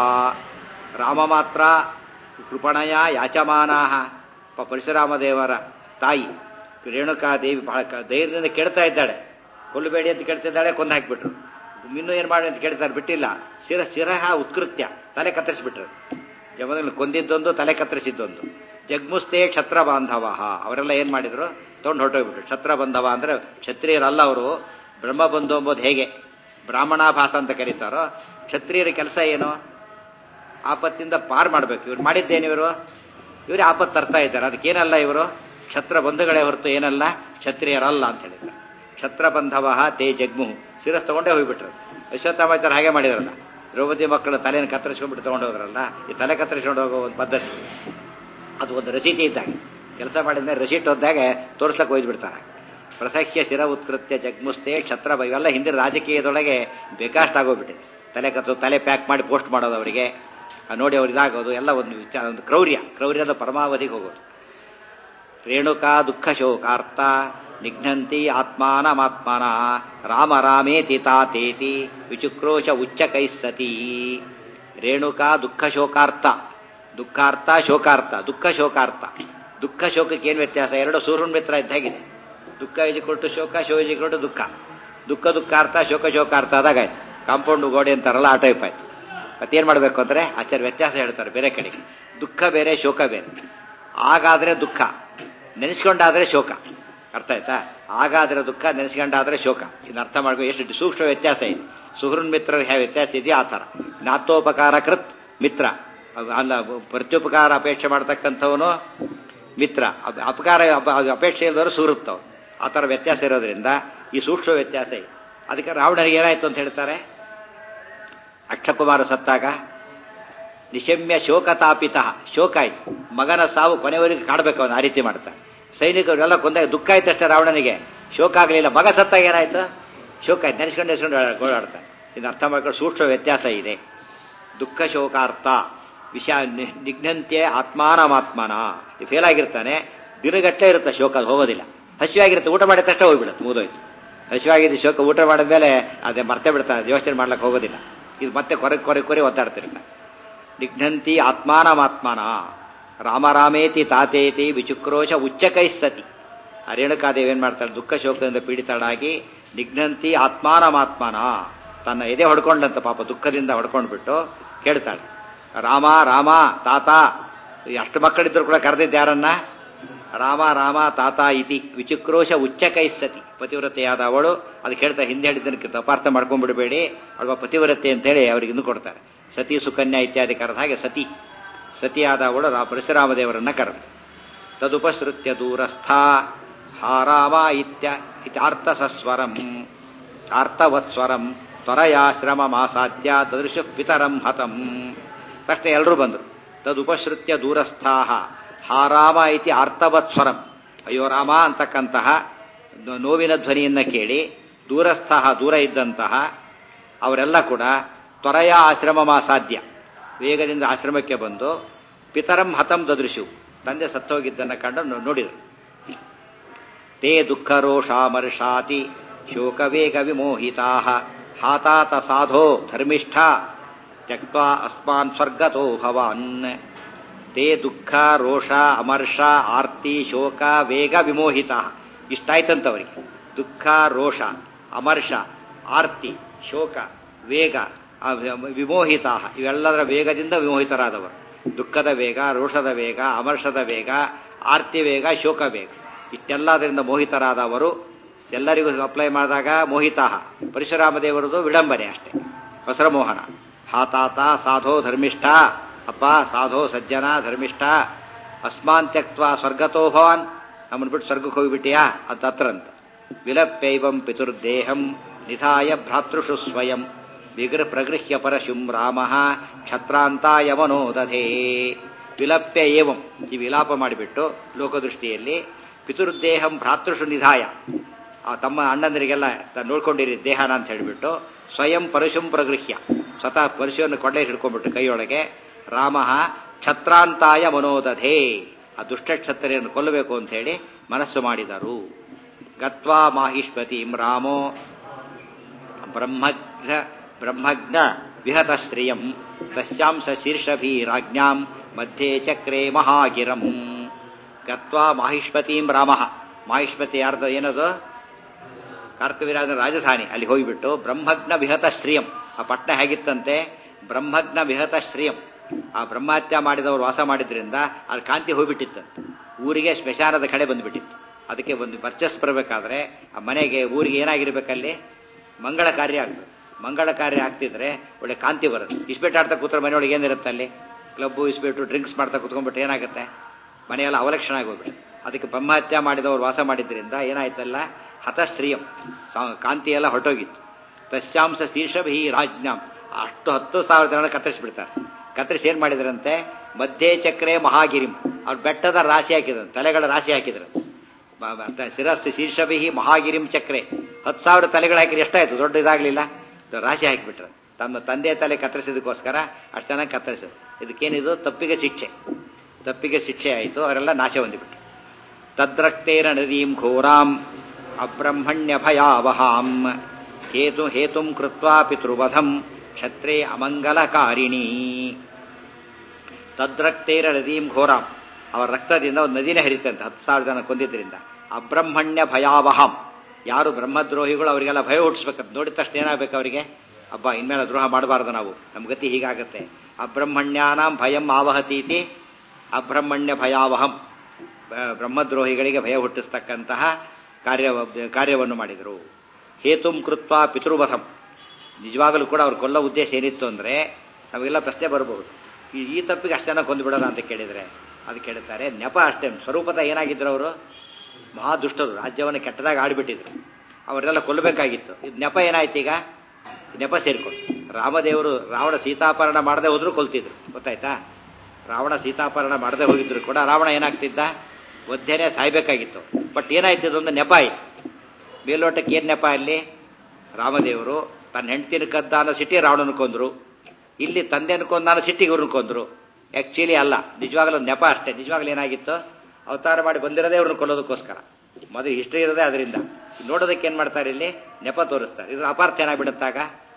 ರಾಮ ಮಾತ್ರ ಕೃಪಣಯ ಯಾಚಮಾನಾ ಪರಶುರಾಮದೇವರ ತಾಯಿ ರೇಣುಕಾದೇವಿ ಬಹಳ ಧೈರ್ಯದಿಂದ ಕೇಳ್ತಾ ಇದ್ದಾಳೆ ಕೊಲ್ಲಬೇಡಿ ಅಂತ ಕೇಳ್ತಿದ್ದಾಳೆ ಕೊಂದು ಹಾಕಿಬಿಟ್ರು ಇನ್ನೂ ಏನು ಮಾಡಿ ಅಂತ ಕೇಳ್ತಾರೆ ಬಿಟ್ಟಿಲ್ಲ ಶಿರ ಶಿರಹ ಉತ್ಕೃತ್ಯ ತಲೆ ಕತ್ತರಿಸಿಬಿಟ್ರು ಜಮದಲ್ಲಿ ಕೊಂದಿದ್ದೊಂದು ತಲೆ ಕತ್ತರಿಸಿದ್ದೊಂದು ಜಗ್ಮುಸ್ತೆ ಕ್ಷತ್ರ ಬಾಂಧವ ಅವರೆಲ್ಲ ಏನು ಮಾಡಿದ್ರು ತೊಗೊಂಡು ಹೊರಟೋಗ್ಬಿಟ್ರು ಕ್ಷತ್ರ ಬಾಂಧವ ಅಂದ್ರೆ ಕ್ಷತ್ರಿಯರಲ್ಲ ಅವರು ಬ್ರಹ್ಮ ಬಂಧು ಎಂಬುದು ಹೇಗೆ ಬ್ರಾಹ್ಮಣಾಭಾಸ ಅಂತ ಕರೀತಾರೋ ಕ್ಷತ್ರಿಯರ ಕೆಲಸ ಏನು ಆಪತ್ತಿಂದ ಪಾರ್ ಮಾಡಬೇಕು ಇವ್ರು ಮಾಡಿದ್ದೇನು ಇವರು ಇವರು ಆಪತ್ತು ತರ್ತಾ ಇದ್ದಾರೆ ಅದಕ್ಕೇನಲ್ಲ ಇವರು ಕ್ಷತ್ರ ಬಂಧುಗಳೇ ಹೊರತು ಏನಲ್ಲ ಕ್ಷತ್ರಿಯರಲ್ಲ ಅಂತ ಹೇಳಿದ್ದಾರೆ ಕ್ಷತ್ರ ಬಂಧವ ತೇ ಜಗ್ಮು ಶಿರಸ್ ತಗೊಂಡೇ ಹೋಗ್ಬಿಟ್ರು ಅಶ್ವತ್ಥಾಮಾಚಾರ ಹಾಗೆ ಮಾಡಿದ್ರಲ್ಲ ದ್ರೌಪದಿ ಮಕ್ಕಳು ತಲೆಯನ್ನು ಕತ್ತರಿಸ್ಕೊಂಡ್ಬಿಟ್ಟು ತಗೊಂಡು ಹೋದ್ರಲ್ಲ ಈ ತಲೆ ಕತ್ತರಿಸ್ಕೊಂಡು ಹೋಗೋ ಒಂದು ಪದ್ಧತಿ ಅದು ಒಂದು ರಸೀತಿ ಇದ್ದಾಗ ಕೆಲಸ ಮಾಡಿದ್ಮೇಲೆ ರಸೀಟ್ ಹೋದಾಗ ತೋರಿಸ್ಲಕ್ಕೆ ಒಯ್ದ್ಬಿಡ್ತಾರೆ ಪ್ರಸಖ್ಯ ಶಿರ ಉತ್ಕೃತ್ಯ ಜಗ್ಮುಸ್ತೆ ಕ್ಷತ್ರ ಬ- ಇವೆಲ್ಲ ಹಿಂದಿನ ರಾಜಕೀಯದೊಳಗೆ ಬೇಕಾಷ್ಟಾಗೋಗ್ಬಿಟ್ಟಿದೆ ತಲೆ ಕತ್ತು ತಲೆ ಪ್ಯಾಕ್ ಮಾಡಿ ಪೋಸ್ಟ್ ಮಾಡೋದು ಅವರಿಗೆ ಆ ನೋಡಿ ಅವ್ರು ಇದಾಗೋದು ಎಲ್ಲ ಒಂದು ವಿಚಾರ ಒಂದು ಕ್ರೌರ್ಯ ಕ್ರೌರ್ಯದ ಪರಮಾವಧಿಗೆ ಹೋಗೋದು ರೇಣುಕಾ ದುಃಖ ಶೋಕಾರ್ಥ ನಿಘ್ನಂತಿ ಆತ್ಮಾನಮಾತ್ಮನ ರಾಮ ರಾಮೇತಿ ತಾತೇತಿ ವಿಚುಕ್ರೋಶ ಉಚ್ಚ ಕೈಸ್ಸತಿ ರೇಣುಕಾ ದುಃಖ ಶೋಕಾರ್ಥ ದುಃಖಾರ್ಥ ಶೋಕಾರ್ಥ ದುಃಖ ಶೋಕಾರ್ಥ ದುಃಖ ಶೋಕಕ್ಕೆ ಏನು ವ್ಯತ್ಯಾಸ ಎರಡು ಸೂರ್ಯನ ಮಿತ್ರ ಇದ್ದಾಗಿದೆ ದುಃಖ ಇಜಿಕೊಟ್ಟು ಶೋಕ ಶೋ ಇಜಿಕೊಟ್ಟು ದುಃಖ ದುಃಖ ದುಃಖಾರ್ಥ ಶೋಕ ಶೋಕಾರ್ಥ ಆದಾಗ ಆಯ್ತು ಕಾಂಪೌಂಡ್ ಗೋಡೆ ಅಂತಾರಲ್ಲ ಆ ಟೈಪ್ ಆಯ್ತು ಮತ್ತೇನು ಮಾಡಬೇಕು ಅಂದರೆ ಆಚಾರ್ಯ ವ್ಯತ್ಯಾಸ ಹೇಳ್ತಾರೆ ಬೇರೆ ಕಡೆಗೆ ದುಃಖ ಬೇರೆ ಶೋಕ ಬೇರೆ ಆಗಾದ್ರೆ ದುಃಖ ನೆನೆಸ್ಕೊಂಡಾದ್ರೆ ಶೋಕ ಅರ್ಥ ಆಯ್ತಾ ಆಗಾದ್ರೆ ದುಃಖ ನೆನೆಸ್ಕೊಂಡಾದ್ರೆ ಶೋಕ ಇದನ್ನ ಅರ್ಥ ಮಾಡ್ಕೊ ಎಷ್ಟು ಸೂಕ್ಷ್ಮ ವ್ಯತ್ಯಾಸ ಇದೆ ಸುಹೃನ್ ಮಿತ್ರರ ಯಾವ ವ್ಯತ್ಯಾಸ ಇದೆಯೋ ಆ ಥರ ಜ್ಞಾತೋಪಕಾರ ಕೃತ್ ಮಿತ್ರ ಅವ್- ಅಲ್ಲ ಪ್ರತ್ಯುಪಕಾರ ಅಪೇಕ್ಷೆ ಮಾಡ್ತಕ್ಕಂಥವನು ಮಿತ್ರ ಅಪ್- ಅಪಕಾರ ಅಪ- ಅಪೇಕ್ಷೆ ಇಲ್ಲದವರು ಸುಹೃತ್ತವ್ ಆ ಥರ ವ್ಯತ್ಯಾಸ ಇರೋದ್ರಿಂದ ಈ ಸೂಕ್ಷ್ಮ ವ್ಯತ್ಯಾಸ ಇದೆ ಅದಕ್ಕೆ ರಾವಣನಿಗೆ ಏನಾಯ್ತು ಅಂತ ಹೇಳ್ತಾರೆ ಅಕ್ಷಕುಮಾರ ಸತ್ತಾಗ ನಿಶಮ್ಯ ಶೋಕತಾಪಿತ ಶೋಕ ಆಯ್ತು ಮಗನ ಸಾವು ಕೊನೆವರೆಗೆ ಕಾಡ್ಬೇಕು ಅವನು ಆ ರೀತಿ ಮಾಡ್ತಾನೆ ಸೈನಿಕರೆಲ್ಲ ಕೊಂದಾಗ ದುಃಖ ಆಯ್ತು ಅಷ್ಟೇ ರಾವಣನಿಗೆ ಶೋಕ ಆಗಲಿಲ್ಲ ಮಗ ಸತ್ತಾಗ ಏನಾಯ್ತು ಶೋಕ ಆಯ್ತು ನೆನೆಸ್ಕೊಂಡು ನೆನೆಸ್ಕೊಂಡು ಗೋಳಾಡ್ತಾನೆ ಇದನ್ನ ಅರ್ಥ ಮಾಡ್ಕೊಂಡು ಸೂಕ್ಷ್ಮ ವ್ಯತ್ಯಾಸ ಇದೆ ದುಃಖ ಶೋಕಾರ್ಥ ವಿಷ ನಿ- ನಿಘ್ನಂತ್ಯ ಆತ್ಮಾನಮಾತ್ಮನ ಫೇಲ್ ಆಗಿರ್ತಾನೆ ದಿನಗಟ್ಟಲೆ ಇರುತ್ತೆ ಶೋಕ ಅದು ಹೋಗೋದಿಲ್ಲ ಹಸಿವಾಗಿರುತ್ತೆ ಊಟ ಮಾಡಿದ ತಕ್ಷಣ ಹೋಗ್ಬಿಡುತ್ತೆ ಮುಗಿದೋಯ್ತು ಹಸಿವಾಗಿದ್ದು ಶೋಕ ಊಟ ಮಾಡಿದ್ಮೇಲೆ ಅದೇ ಮರ್ತೇ ಬಿಡ್ತಾನೆ ಯೋಚನೆ ಮಾಡ್ಲಿಕ್ಕೆ ಹೋಗೋದಿಲ್ಲ ಇದು ಮತ್ತೆ ಕೊರೆ ಕೊರೆ ಕೊರೆ ಒತ್ತಾಡ್ತಿರ್ತಾನೆ ನಿಘ್ನಂತಿ ಆತ್ಮಾನಮಾತ್ಮನ ರಾಮರಾಮೇತಿ ತಾತೇತಿ ವಿಚುಕ್ರೋಶ ಉಚ್ಚಕೈಸ್ಸತಿ ಆ ರೇಣುಕಾದೇವಿ ಏನ್ ಮಾಡ್ತಾಳೆ ದುಃಖ ಶೋಕದಿಂದ ಪೀಡಿತಳಾಗಿ ನಿಘ್ನಂತಿ ಆತ್ಮಾನಮಾತ್ಮನ ತನ್ನ ಎದೆ ಹೊಡ್ಕೊಂಡಂತ ಪಾಪ ದುಃಖದಿಂದ ಹೊಡ್ಕೊಂಡ್ಬಿಟ್ಟು ಕೇಳ್ತಾಳೆ ರಾಮ ರಾಮ ತಾತ ಈ ಅಷ್ಟು ಮಕ್ಕಳಿದ್ರು ಕೂಡ ಕರೆದಿದ್ದು ಯಾರನ್ನ ರಾಮ ರಾಮ ತಾತ ಇತಿ ವಿಚಿಕ್ರೋಶ ಉಚ್ಚಕೈಸ್ಸತಿ ಪತಿವ್ರತೆಯಾದ ಅವಳು ಅದು ಕೇಳ್ತಾ ಹಿಂದೆ ಹೇಳಿದ್ದಕ್ಕೆ ತಪಾರ್ಥ ಮಾಡ್ಕೊಂಡ್ಬಿಡಬೇಡಿ ಅವಳ ಪತಿವ್ರತೆ ಅಂತೇಳಿ ಅವ್ರಿಗೆ ಇನ್ನು ಕೊಡ್ತಾರೆ ಸತಿ ಸುಕನ್ಯಾ ಇತ್ಯಾದಿ ಕರೆದ ಹಾಗೆ ಸತಿ ಸತಿಯಾದ ಅವಳು ರಾ ಪರಶುರಾಮ ದೇವರನ್ನ ಕರೆದು ತದುಪಸೃತ್ಯ ದೂರಸ್ಥ ಹಾರಾಮ ಇತ್ಯ ಇತ್ಯಾರ್ಥ ಸಸ್ವರಂ ಅರ್ಥವತ್ಸ್ವರಂ ತ್ವರಯಾಶ್ರಮ ಮಾಸಾಧ್ಯ ತದೃಶ ಪಿತರಂ ಹತಂ ತಕ್ಷಣ ಎಲ್ಲರೂ ಬಂದರು ತದುಪಸೃತ್ಯ ದೂರಸ್ಥಾ ಹಾರಾಮ ಇತಿ ಅರ್ಥವತ್ಸ್ವರಂ ಅಯ್ಯೋ ರಾಮ ಅಂತಕ್ಕಂತಹ ನೋ- ನೋವಿನ ಧ್ವನಿಯನ್ನ ಕೇಳಿ ದೂರಸ್ಥ ದೂರ ಇದ್ದಂತಹ ಅವರೆಲ್ಲ ಕೂಡ ತ್ವರೆಯ ಆಶ್ರಮ ಮಾಸಾಧ್ಯ ವೇಗದಿಂದ ಆಶ್ರಮಕ್ಕೆ ಬಂದು ಪಿತರಂ ಹತಂ ದದೃಶು ತಂದೆ ಸತ್ತೋಗಿದ್ದನ್ನು ಕಂಡು ನೋ- ನೋಡಿದರು ತೇ ದುಃಖರೋಷಾಮರ್ಷಾತಿ ಶೋಕವೇಗ ವಿಮೋಹಿತಾ ಹಾತಾತ ಸಾಧೋ ಧರ್ಮಿಷ್ಠ ತ್ಯಕ್ವಾ ಅಸ್ಮಾನ್ ಸ್ವರ್ಗತೋ ಭವಾನ್ ತೇ ದುಃಖ ರೋಷ ಅಮರ್ಷ ಆರ್ತಿ ಶೋಕ ವೇಗ ವಿಮೋಹಿತ ಇಷ್ಟಾಯ್ತಂತವರಿಗೆ ದುಃಖ ರೋಷ ಅಮರ್ಷ ಆರ್ತಿ ಶೋಕ ವೇಗ ಆ ವಿಮೋಹಿತ ಇವೆಲ್ಲದರ ವೇಗದಿಂದ ವಿಮೋಹಿತರಾದವರು ದುಃಖದ ವೇಗ ರೋಷದ ವೇಗ ಅಮರ್ಷದ ವೇಗ ಆರ್ತಿ ವೇಗ ಶೋಕ ವೇಗ ಇಷ್ಟೆಲ್ಲದರಿಂದ ಮೋಹಿತರಾದವರು ಎಲ್ಲರಿಗೂ ಅಪ್ಲೈ ಮಾಡಿದಾಗ ಮೋಹಿತಾ ಪರಶುರಾಮ ದೇವರದು ವಿಡಂಬನೆ ಅಷ್ಟೇ ಹೊಸರ ಮೋಹನ ಹಾತಾತ ಸಾಧೋ ಧರ್ಮಿಷ್ಠ ಅಪ್ಪ ಸಾಧೋ ಸಜ್ಜನ ಧರ್ಮಿಷ್ಠ ಅಸ್ಮಾನ್ ತ್ಯಕ್ವ ಸ್ವರ್ಗತೋ ಭವಾನ್ ನಮ್ಮನ್ನು ಬಿಟ್ಟು ಸ್ವರ್ಗಕ್ಕೆ ಹೋಗಿಬಿಟ್ಟಿಯಾ ಅಂತ ಹತ್ರಂತ ವಿಲಪ್ಯೈವಂ ಪಿತುರ್ದೇಹಂ ನಿಧಾಯ ಭ್ರಾತೃಷು ಸ್ವಯಂ ವಿಗ್ರ ಪ್ರಗೃಹ್ಯ ಪರಶುಂ ರಾಮ ಕ್ಷತ್ರಾಂತಾಯ ಮನೋದಧೇ ವಿಲಪ್ಯ ಏವಂ ಈ ವಿಲಾಪ ಮಾಡಿಬಿಟ್ಟು ಲೋಕದೃಷ್ಟಿಯಲ್ಲಿ ಪಿತುರ್ದೇಹಂ ಭ್ರಾತೃಷು ನಿಧಾಯ ಆ ತಮ್ಮ ಅಣ್ಣಂದರಿಗೆಲ್ಲ ತ- ನೋಡ್ಕೊಂಡಿರಿ ದೇಹನ ಅಂತ ಹೇಳಿಬಿಟ್ಟು ಸ್ವಯಂ ಪರಶುಂ ಪ್ರಗೃಹ್ಯ ಸ್ವತಃ ಪರಶುವನ್ನು ಕೊಂಡೆ ಹಿಡ್ಕೊಂಡ್ಬಿಟ್ಟು ಕೈಯೊಳಗೆ ರಾಮ ಕ್ಷತ್ರಾಂತಾಯ ಮನೋದಧೇ ಆ ದುಷ್ಟ ಕ್ಷತ್ರಿಯನ್ನು ಕೊಲ್ಲಬೇಕು ಅಂತ ಹೇಳಿ ಮನಸ್ಸು ಮಾಡಿದರು ಗತ್ವಾ ಮಾಹಿಷ್ಪತಿಂ ರಾಮೋ ಬ್ರಹ್ಮಜ್ಞ ಬ್ರಹ್ಮಜ್ಞ ವಿಹತ ಶ್ರಿಯಂ ತಸ್ಯಾಂಸ ಶೀರ್ಷಭೀರಾಜ್ಞಾಂ ಮಧ್ಯೆ ಚಕ್ರೆ ಮಹಾಗಿರಂ ಗತ್ವಾ ಮಾಹಿಷ್ಪತಿಂ ರಾಮ ಮಾಹಿಷ್ಪತಿ ಯಾರ್ದ ಏನದು ಕಾರ್ಕವೀರಾಜನ ರಾಜಧಾನಿ ಅಲ್ಲಿ ಹೋಗಿಬಿಟ್ಟು ಬ್ರಹ್ಮಜ್ಞ ವಿಹತ ಶ್ರಿಯಂ ಆ ಪಟ್ಟಣ ಹೇಗಿತ್ತಂತೆ ಬ್ರಹ್ಮಜ್ಞ ವಿಹತ ಶ್ರಿಯಂ ಆ ಬ್ರಹ್ಮಹತ್ಯ ಮಾಡಿದವರು ವಾಸ ಮಾಡಿದ್ರಿಂದ ಅಲ್ಲಿ ಕಾಂತಿ ಹೋಗ್ಬಿಟ್ಟಿತ್ತಂತೆ ಊರಿಗೆ ಸ್ಮಶಾನದ ಕಡೆ ಬಂದ್ಬಿಟ್ಟಿತ್ತು ಅದಕ್ಕೆ ಒಂದು ಪರ್ಚೇಸ್ ಬರಬೇಕಾದ್ರೆ ಆ ಮನೆಗೆ ಊರಿಗೆ ಏನಾಗಿರ್ಬೇಕಲ್ಲಿ ಮಂಗಳ ಕಾರ್ಯ ಆಗ್ತದೆ ಮಂಗಳ ಕಾರ್ಯ ಆಗ್ತಿದ್ರೆ ಒಳ್ಳೆ ಕಾಂತಿ ಬರುತ್ತೆ ಇಸ್ಪೇಟ್ ಆಡ್ತಾ ಕೂತ್ರೆ ಮನೆಯೊಳಗೆ ಏನಿರುತ್ತೆ ಅಲ್ಲಿ ಕ್ಲಬ್ಬು ಇಸ್ಪೇಟು ಡ್ರಿಂಕ್ಸ್ ಮಾಡ್ತಾ ಕೂತ್ಕೊಂಡ್ಬಿಟ್ಟು ಏನಾಗುತ್ತೆ ಮನೆಯೆಲ್ಲ ಅವಲಕ್ಷಣ ಆಗೋಗ್ಬಿಟ್ಟು ಅದಕ್ಕೆ ಬ್ರಹ್ಮಹತ್ಯ ಮಾಡಿದವರು ವಾಸ ಮಾಡಿದ್ರಿಂದ ಏನಾಯ್ತಲ್ಲ ಹತಸ್ತ್ರೀಯಂ ಸಾ- ಕಾಂತಿ ಎಲ್ಲ ಹೊರಟೋಗಿತ್ತು ತಸ್ಯಾಂಶ ಶೀರ್ಷಭಿ ರಾಜ್ಞಾಂ ಅಷ್ಟು ಹತ್ತು ಸಾವಿರ ಜನ ಕತ್ತರಿಸಿಬಿಡ್ತಾರೆ ಕತ್ತರಿಸಿ ಏನ್ ಮಾಡಿದ್ರಂತೆ ಮಧ್ಯೆ ಚಕ್ರೆ ಮಹಾಗಿರಿಂ ಅವ್ರು ಬೆಟ್ಟದ ರಾಶಿ ಹಾಕಿದ್ರು ತಲೆಗಳ ರಾಶಿ ಹಾಕಿದ್ರು ಮ- ಮ- ಶಿರಸ್ತು ಶೀರ್ಷಭಿ ಮಹಾಗಿರಿಂ ಚಕ್ರೆ ಹತ್ತು ಸಾವಿರ ತಲೆಗಳು ಹಾಕಿದ್ರೆ ಎಷ್ಟಾಯ್ತು ದೊಡ್ಡ ಇದಾಗ್ಲಿಲ್ಲ ಇದು ರಾಶಿ ಹಾಕಿಬಿಟ್ರು ತಮ್ಮ ತಂದೆ ತಲೆ ಕತ್ತರಿಸಿದಕ್ಕೋಸ್ಕರ ಅಷ್ಟು ಚೆನ್ನಾಗಿ ಕತ್ತರಿಸಿದ್ರು ಇದಕ್ಕೇನಿದು ತಪ್ಪಿಗೆ ಶಿಕ್ಷೆ ತಪ್ಪಿಗೆ ಶಿಕ್ಷೆ ಆಯಿತು ಅವರೆಲ್ಲ ನಾಶ ಹೊಂದಿಬಿಟ್ರು ತದ್ರಕ್ತೇನ ನದೀಂ ಘೋರಾಂ ಅಬ್ರಹ್ಮಣ್ಯ ಭಯಾವಹಾಂ ಹೇತು ಹೇತುಂ ಕೃತ್ವಾ ಪಿತೃವಧಂ ಕ್ಷತ್ರೇ ಅಮಂಗಲಕಾರಿಣೀ ತದ್ರಕ್ತೇರ ನದೀಂ ಘೋರಾಂ ಅವರ ರಕ್ತದಿಂದ ಒಂದು ನದಿನೇ ಹರಿತಂತೆ ಹತ್ತು ಸಾವಿರ ಜನ ಕೊಂದಿದ್ದರಿಂದ ಅಬ್ರಹ್ಮಣ್ಯ ಭಯಾವಹಂ ಯಾರು ಬ್ರಹ್ಮದ್ರೋಹಿಗಳು ಅವರಿಗೆಲ್ಲ ಭಯ ಹುಟ್ಟಿಸ್ಬೇಕಂತ ನೋಡಿದ ತಕ್ಷಣ ಏನಾಗಬೇಕು ಅವರಿಗೆ ಅಬ್ಬ ಇನ್ಮೇಲೆ ದ್ರೋಹ ಮಾಡಬಾರ್ದು ನಾವು ನಮ್ಮ ಗತಿ ಹೀಗಾಗತ್ತೆ ಅಬ್ರಹ್ಮಣ್ಯಾನಾಂ ಭಯಂ ಆವಹತೀತಿ ಅಬ್ರಹ್ಮಣ್ಯ ಭಯಾವಹಂ ಬ- ಬ್ರಹ್ಮದ್ರೋಹಿಗಳಿಗೆ ಭಯ ಹುಟ್ಟಿಸ್ತಕ್ಕಂತಹ ಕಾರ್ಯ ಕಾರ್ಯವನ್ನು ಮಾಡಿದರು ಹೇತುಂ ಕೃತ್ವ ಪಿತೃವಧಂ ನಿಜವಾಗಲೂ ಕೂಡ ಅವ್ರು ಕೊಲ್ಲೋ ಉದ್ದೇಶ ಏನಿತ್ತು ಅಂದರೆ ನಮಗೆಲ್ಲ ಪ್ರಶ್ನೆ ಬರಬಹುದು ಈ ಈ ತಪ್ಪಿಗೆ ಅಷ್ಟು ಜನ ಕೊಂದುಬಿಡೋಣ ಅಂತ ಕೇಳಿದರೆ ಅದು ಕೇಳುತ್ತಾರೆ ನೆಪ ಅಷ್ಟೇ ಸ್ವರೂಪದ ಏನಾಗಿದ್ರು ಅವರು ಮಹಾದುಷ್ಟರು ರಾಜ್ಯವನ್ನು ಕೆಟ್ಟದಾಗಿ ಆಡಿಬಿಟ್ಟಿದ್ರು ಅವರೆಲ್ಲ ಕೊಲ್ಲಬೇಕಾಗಿತ್ತು ಇದು ನೆಪ ಏನಾಯ್ತು ಈಗ ನೆಪ ಸೇರ್ಕೊಂಡು ರಾಮದೇವರು ರಾವಣ ಸೀತಾಪರಣ ಮಾಡದೆ ಹೋದ್ರು ಕೊಲ್ತಿದ್ರು ಗೊತ್ತಾಯ್ತಾ ರಾವಣ ಸೀತಾಪರಣ ಮಾಡದೆ ಹೋಗಿದ್ರು ಕೂಡ ರಾವಣ ಏನಾಗ್ತಿದ್ದ ಒದ್ದೆನೆ ಸಾಯ್ಬೇಕಾಗಿತ್ತು ಬಟ್ ಏನಾಯ್ತು ಇದೊಂದು ನೆಪ ಆಯ್ತು ಮೇಲ್ನೋಟಕ್ಕೆ ಏನ್ ನೆಪ ಅಲ್ಲಿ ರಾಮದೇವರು ತನ್ನ ಹೆಂಡತಿನ ಕದ್ದ ಅನ್ನೋ ಸಿಟಿ ರಾವಣನ ಕೊಂದ್ರು ಇಲ್ಲಿ ತಂದೆ ಕೊಂದ ಅನ್ನೋ ಸಿಟ್ಟಿಗೆ ಇವ್ರನ್ನ ಕೊಂದ್ರು ಆಕ್ಚುಲಿ ಅಲ್ಲ ನಿಜವಾಗಲೂ ನೆಪ ಅಷ್ಟೇ ನಿಜವಾಗ್ಲೂ ಏನಾಗಿತ್ತು ಅವತಾರ ಮಾಡಿ ಬಂದಿರೋದೇ ಇವ್ರನ್ನ ಕೊಲ್ಲೋದಕ್ಕೋಸ್ಕರ ಮೊದಲು ಹಿಸ್ಟ್ರಿ ಇರೋದೇ ಅದರಿಂದ ನೋಡೋದಕ್ಕೆ ಏನ್ ಮಾಡ್ತಾರೆ ಇಲ್ಲಿ ನೆಪ ತೋರಿಸ್ತಾರೆ ಇದ್ರ ಅಪಾರ್ಥ ಏನಾಗ್ಬಿಡುತ್ತಾಗ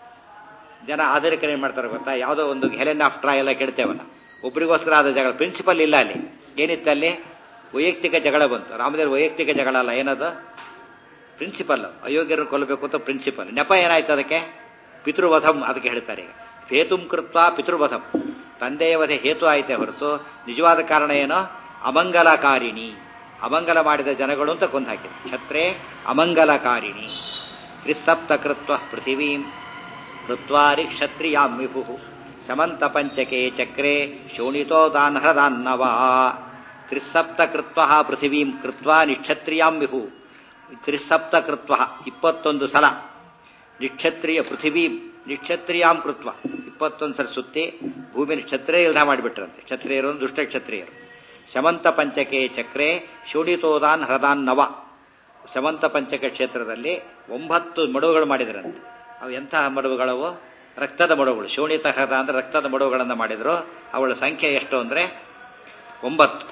ಜನ ಆಧುನಿಕರು ಏನ್ ಮಾಡ್ತಾರೆ ಗೊತ್ತಾ ಯಾವುದೋ ಒಂದು ಹೆಲೆನ್ ಆಫ್ ಟ್ರಾ ಎಲ್ಲ ಕೆಡ್ತೇವಲ್ಲ ಒಬ್ರಿಗೋಸ್ಕರ ಆದ ಜಗಳ ಪ್ರಿನ್ಸಿಪಲ್ ಇಲ್ಲ ಅಲ್ಲಿ ಏನಿತ್ತು ಅಲ್ಲಿ ವೈಯಕ್ತಿಕ ಜಗಳ ಬಂತು ರಾಮದೇವ್ರ ವೈಯಕ್ತಿಕ ಜಗಳ ಅಲ್ಲ ಏನದು ಪ್ರಿನ್ಸಿಪಲ್ ಅಯೋಗ್ಯರನ್ನು ಕೊಲ್ಲಬೇಕು ಅಂತ ಪ್ರಿನ್ಸಿಪಲ್ ನೆಪ ಏನಾಯ್ತು ಅದಕ್ಕೆ ಪಿತೃವಧಂ ಅದಕ್ಕೆ ಹೇಳ್ತಾರೆ ಈಗ ಹೇತುಂ ಕೃತ್ವ ಪಿತೃವಧಂ ತಂದೆಯ ವಧೆ ಹೇತು ಆಯ್ತೆ ಹೊರತು ನಿಜವಾದ ಕಾರಣ ಏನೋ ಅಮಂಗಲಕಾರಿಣಿ ಅಮಂಗಲ ಮಾಡಿದ ಜನಗಳು ಅಂತ ಕೊಂದು ಹಾಕಿದ್ರು ಕ್ಷತ್ರೆ ಅಮಂಗಲಕಾರಿಣಿ ತ್ರಿಸಪ್ತ ಕೃತ್ವ ಪೃಥಿವೀಂ ಕೃತ್ವಾರಿ ಕ್ಷತ್ರಿಯಾಂ ವಿಭು ಸಮಂತ ಪಂಚಕೆ ಚಕ್ರೆ ಶೋಣಿತೋದಾನ್ಹೃದಾನ್ನವಾ ತ್ರಿಸಪ್ತ ಕೃತ್ವ ಪೃಥಿವೀಂ ಕೃತ್ವ ನಿಕ್ಷತ್ರಿಯಾಂ ವಿಭು ತ್ರಿಸಪ್ತ ಕೃತ್ವ ಇಪ್ಪತ್ತೊಂದು ಸಲ ನಿಕ್ಷತ್ರಿಯ ಪೃಥಿವೀ ನಿಕ್ಷತ್ರಿಯಾಂ ಕೃತ್ವ ಇಪ್ಪತ್ತೊಂದು ಸಲ ಸುತ್ತಿ ಭೂಮಿ ಕ್ಷತ್ರಿಯ ಇಲ್ದ ಮಾಡಿಬಿಟ್ರಂತೆ ಕ್ಷತ್ರಿಯರು ದುಷ್ಟ ಕ್ಷತ್ರಿಯರು ಶಮಂತ ಪಂಚಕೆ ಚಕ್ರೆ ಶೋಣಿತೋದಾನ್ ಹೃದಾನ್ ನವ ಶಮಂತ ಪಂಚಕ ಕ್ಷೇತ್ರದಲ್ಲಿ ಒಂಬತ್ತು ಮಡುವುಗಳು ಮಾಡಿದರಂತೆ ಅವು ಎಂತಹ ಮಡುವುಗಳವು ರಕ್ತದ ಮಡುವುಗಳು ಶೋಣಿತ ಹೃದ ಅಂದ್ರೆ ರಕ್ತದ ಮಡುವುಗಳನ್ನು ಮಾಡಿದ್ರು ಅವಳ ಸಂಖ್ಯೆ ಎಷ್ಟು ಅಂದ್ರೆ ಒಂಬತ್ತು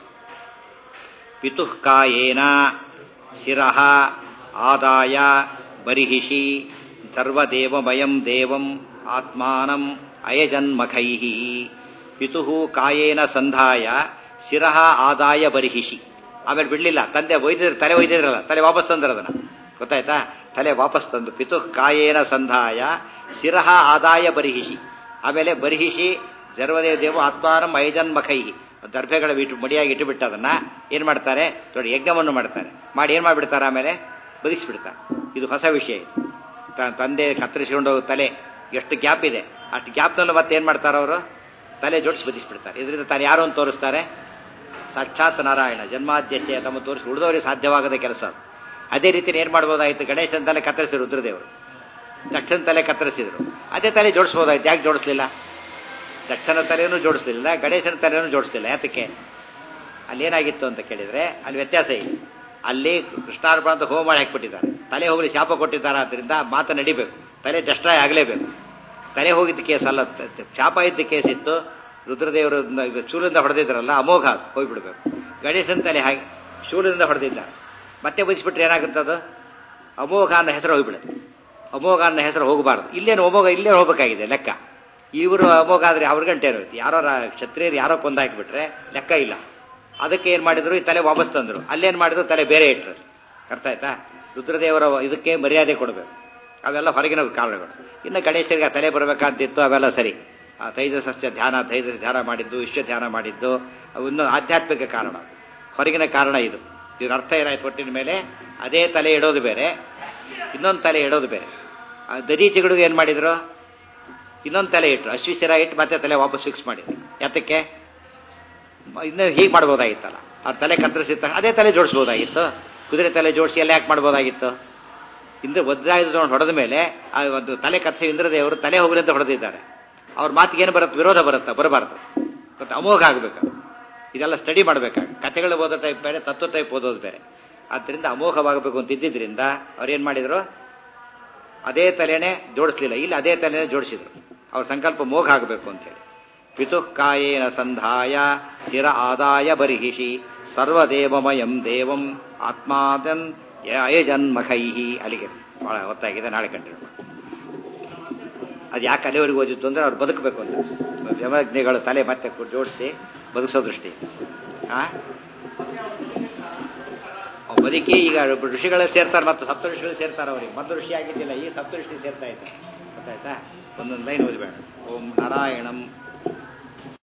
ಪಿತುಃ ಕಾಯೇನ ಶಿರಃ ಆದಾಯ ಬರಿಹಿಷಿ ಸರ್ವದೇವಮಯಂ ದೇವಂ ಆತ್ಮಾನಂ ಅಯಜನ್ಮಖೈ ಪಿತುಃ ಕಾಯೇನ ಸಂಧಾಯ ಶಿರಃ ಆದಾಯ ಬರಿಹಿಷಿ ಆಮೇಲೆ ಬಿಡ್ಲಿಲ್ಲ ತಂದೆ ಒಯ್ದಿದ್ರು ತಲೆ ಒಯ್ದಿದ್ರಲ್ಲ ತಲೆ ವಾಪಸ್ ತಂದ್ರು ಅದನ್ನ ಗೊತ್ತಾಯ್ತಾ ತಲೆ ವಾಪಸ್ ತಂದು ಪಿತುಃ ಕಾಯೇನ ಸಂಧಾಯ ಶಿರಃ ಆದಾಯ ಬರಿಹಿಷಿ ಆಮೇಲೆ ಬರಿಹಿಷಿ ಜರ್ವದೇವ ದೇವ ಆತ್ಮಾನಂ ಅಯಜನ್ಮಖೈ ದರ್ಭೆಗಳ ಇಟ್ಟು ಮಡಿಯಾಗಿ ಇಟ್ಟುಬಿಟ್ಟು ಅದನ್ನ ಏನ್ ಮಾಡ್ತಾರೆ ದೊಡ್ಡ ಯಜ್ಞವನ್ನು ಮಾಡ್ತಾರೆ ಮಾಡಿ ಏನ್ ಮಾಡ್ಬಿಡ್ತಾರೆ ಆಮೇಲೆ ಬದಿಸ್ಬಿಡ್ತಾರೆ ಇದು ಹೊಸ ವಿಷಯ ಇದು ತ- ತಂದೆ ಕತ್ತರಿಸಿಕೊಂಡು ಹೋಗೋ ತಲೆ ಎಷ್ಟು ಗ್ಯಾಪ್ ಇದೆ ಅಷ್ಟು ಗ್ಯಾಪ್ನಲ್ಲಿ ಮತ್ತೆ ಏನ್ ಮಾಡ್ತಾರೆ ಅವರು ತಲೆ ಜೋಡಿಸಿ ಬದಿಸ್ಬಿಡ್ತಾರೆ ಇದರಿಂದ ತಾನು ಯಾರು ಅಂತ ತೋರಿಸ್ತಾರೆ ಸಾಕ್ಷಾತ್ ನಾರಾಯಣ ಜನ್ಮಾದ್ಯಸ್ಯ ತಮ್ಮ ತೋರಿಸಿ ಉಳಿದವರಿಗೆ ಸಾಧ್ಯವಾಗದ ಕೆಲಸ ಅದು. ಅದೇ ರೀತಿ ಏನ್ ಮಾಡ್ಬೋದಾಗಿತ್ತು ಗಣೇಶನ ತಲೆ ಕತ್ತರಿಸಿದ್ರು ರುದ್ರದೇವರು ದಕ್ಷಿಣ ತಲೆ ಕತ್ತರಿಸಿದ್ರು ಅದೇ ತಲೆ ಜೋಡಿಸ್ಬೋದಾಯ್ತು ಯಾಕೆ ಜೋಡಿಸ್ಲಿಲ್ಲ ದಕ್ಷಿಣ ತಲೆಯನ್ನು ಜೋಡಿಸ್ಲಿಲ್ಲ ಗಣೇಶನ ತಲೆಯನ್ನು ಜೋಡಿಸ್ಲಿಲ್ಲ ಯಾತಕ್ಕೆ ಅಲ್ಲಿ ಏನಾಗಿತ್ತು ಅಂತ ಕೇಳಿದ್ರೆ ಅಲ್ಲಿ ವ್ಯತ್ಯಾಸ ಇದೆ ಅಲ್ಲಿ ಕೃಷ್ಣಾರ್ಪಣ ಅಂತ ಹೋಮ ಮಾಡಿ ಹಾಕ್ಬಿಟ್ಟಿದ್ದಾರೆ ತಲೆ ಹೋಗಲಿ ಶಾಪ ಕೊಟ್ಟಿದ್ದಾರೆ ಆದ್ದರಿಂದ ಮಾತು ನಡಿಬೇಕು ತಲೆ ಡೆಸ್ಟ್ರಾಯ್ ಆಗಲೇಬೇಕು ತಲೆ ಹೋಗಿದ್ದ ಕೇಸ್ ಅಲ್ಲ ತ- ತ- ಶಾಪ ಇದ್ದ ಕೇಸ್ ಇತ್ತು ರುದ್ರದೇವರು ಶೂಲಿಂದ ಹೊಡೆದಿದ್ರಲ್ಲ ಅಮೋಘ ಅದು, ಹೋಗ್ಬಿಡ್ಬೇಕು ಗಣೇಶನ ತಲೆ ಹಾಗೆ ಶೂಲಿಂದ ಹೊಡೆದಿದ್ದಾರೆ ಮತ್ತೆ ಬದಿಸ್ಬಿಟ್ರೆ ಏನಾಗುತ್ತದು ಅಮೋಘ ಅನ್ನೋ ಹೆಸರು ಹೋಗ್ಬಿಡುತ್ತೆ ಅಮೋಘ ಅನ್ನೋ ಹೆಸರು ಹೋಗಬಾರ್ದು ಇಲ್ಲೇನು ಅಮೋಘ ಇಲ್ಲೇ ಹೋಗ್ಬೇಕಾಗಿದೆ ಲೆಕ್ಕ ಇವರು ಅಮೋಘ ಆದ್ರೆ ಅವ್ರ ಗಂಟೆ ಇರುತ್ತೆ ಯಾರೋ ರಾ- ಕ್ಷತ್ರಿಯರು ಯಾರೋ ಕೊಂದಾಕಿಬಿಟ್ರೆ ಲೆಕ್ಕ ಇಲ್ಲ ಅದಕ್ಕೆ ಏನ್ ಮಾಡಿದ್ರು ಈ ತಲೆ ವಾಪಸ್ ತಂದ್ರು ಅಲ್ಲೇನ್ ಮಾಡಿದ್ರು ತಲೆ ಬೇರೆ ಇಟ್ರು ಅರ್ಥ ಆಯ್ತಾ ರುದ್ರದೇವರ ಇದಕ್ಕೆ ಮರ್ಯಾದೆ ಕೊಡಬೇಕು ಅವೆಲ್ಲ ಹೊರಗಿನ ಕಾರಣಗಳು ಇನ್ನು ಗಣೇಶರಿಗೆ ಆ ತಲೆ ಬರಬೇಕಂತಿತ್ತು ಅವೆಲ್ಲ ಸರಿ ಆ ತೈಜಸಸ್ಯ ಧ್ಯಾನ ತೈಜಸ ಧ್ಯಾನ ಮಾಡಿದ್ದು ವಿಶ್ವ ಧ್ಯಾನ ಮಾಡಿದ್ದು ಅವು ಇನ್ನೂ ಆಧ್ಯಾತ್ಮಿಕ ಕಾರಣ ಹೊರಗಿನ ಕಾರಣ ಇದು ಇದ್ರ ಅರ್ಥ ಏನಾಯ್ತು ಒಟ್ಟಿನ ಮೇಲೆ ಅದೇ ತಲೆ ಇಡೋದು ಬೇರೆ ಇನ್ನೊಂದು ತಲೆ ಇಡೋದು ಬೇರೆ ಆ ದದೀಚಿಗಳಿಗೆ ಏನ್ ಮಾಡಿದ್ರು ಇನ್ನೊಂದು ತಲೆ ಇಟ್ರು ಅಶ್ವಿಸಿರ ಇಟ್ಟು ಮತ್ತೆ ತಲೆ ವಾಪಸ್ ಫಿಕ್ಸ್ ಮಾಡಿದ್ರು ಯಾತಕ್ಕೆ ಮ- ಇನ್ನು ಹೀಗೆ ಮಾಡ್ಬೋದಾಗಿತ್ತಲ್ಲ ಅವ್ರ ತಲೆ ಕತ್ತರಿಸಿತ್ತ ಅದೇ ತಲೆ ಜೋಡಿಸ್ಬೋದಾಗಿತ್ತು ಕುದುರೆ ತಲೆ ಜೋಡಿಸಿ ಎಲ್ಲ ಯಾಕೆ ಮಾಡ್ಬೋದಾಗಿತ್ತು ಇಂದ್ರ ವಜ್ರಾಯುಧವನ್ನು ಹೊಡೆದ ಮೇಲೆ ಆ ಒಂದು ತಲೆ ಕಚ್ಚಿ ಇಂದ್ರದೇವರು ತಲೆ ಹೋಗಲಿ ಅಂತ ಹೊಡೆದಿದ್ದಾರೆ ಅವ್ರ ಮಾತಿಗೆ ಏನು ಬರುತ್ತೆ ವಿರೋಧ ಬರುತ್ತಾ ಬರಬಾರ್ದು ಮತ್ತೆ ಅಮೋಘ ಆಗಬೇಕು ಇದೆಲ್ಲ ಸ್ಟಡಿ ಮಾಡಬೇಕಾಗ ಕಥೆಗಳು ಓದೋ ಟೈಪ್ ಬೇರೆ ತತ್ವ ಟೈಪ್ ಓದೋದು ಬೇರೆ ಆದ್ದರಿಂದ ಅಮೋಘವಾಗಬೇಕು ಅಂತ ಇದ್ದಿದ್ರಿಂದ ಅವ್ರೇನು ಮಾಡಿದರು ಅದೇ ತಲೆನೇ ಜೋಡಿಸ್ಲಿಲ್ಲ ಇಲ್ಲಿ ಅದೇ ತಲೆನೇ ಜೋಡಿಸಿದ್ರು ಅವ್ರ ಸಂಕಲ್ಪ ಮೋಘ ಆಗಬೇಕು ಅಂತೇಳಿ ಪಿತುಃ ಕಾಯೇನ ಸಂಧಾಯ ಶಿರ ಆದಾಯ ಬರಿಹಿಷಿ ಸರ್ವದೇವಮಯಂ ದೇವಂ ಆತ್ಮಾದನ್ ಅಯಜನ್ಮಖೈಹಿ ಅಲ್ಲಿಗೆ ಬಹಳ ಹೊತ್ತಾಗಿದೆ ನಾಳೆ ಕಂಟಿನ್ಯೂ ಅದು ಯಾಕೆ ಅಲ್ಲಿವರೆಗೂ ಓದಿತ್ತು ಅಂದ್ರೆ ಅವ್ರು ಬದುಕಬೇಕು ಅಂತ ಜಮಜ್ಞೆಗಳು ತಲೆ ಮತ್ತೆ ಜೋಡಿಸಿ ಬದುಕಿಸೋ ದೃಷ್ಟಿ ಆ ಅವ್ ಬದುಕಿ ಈಗ ಋಷಿಗಳು ಸೇರ್ತಾರೆ ಮತ್ತು ಸಪ್ತ ಋಷಿಗಳು ಸೇರ್ತಾರೆ ಅವ್ರಿಗೆ ಮೊದಲು ಋಷಿ ಆಗಿದ್ದಿಲ್ಲ ಈ ಸಪ್ತ ಋಷಿ ಸೇರ್ತಾ ಇದ್ದಾರೆ ಗೊತ್ತಾಯ್ತಾ ಒಂದೊಂದು ಲೈನ್ ಓದಿಬೇಡ ಓಂ ನಾರಾಯಣಂ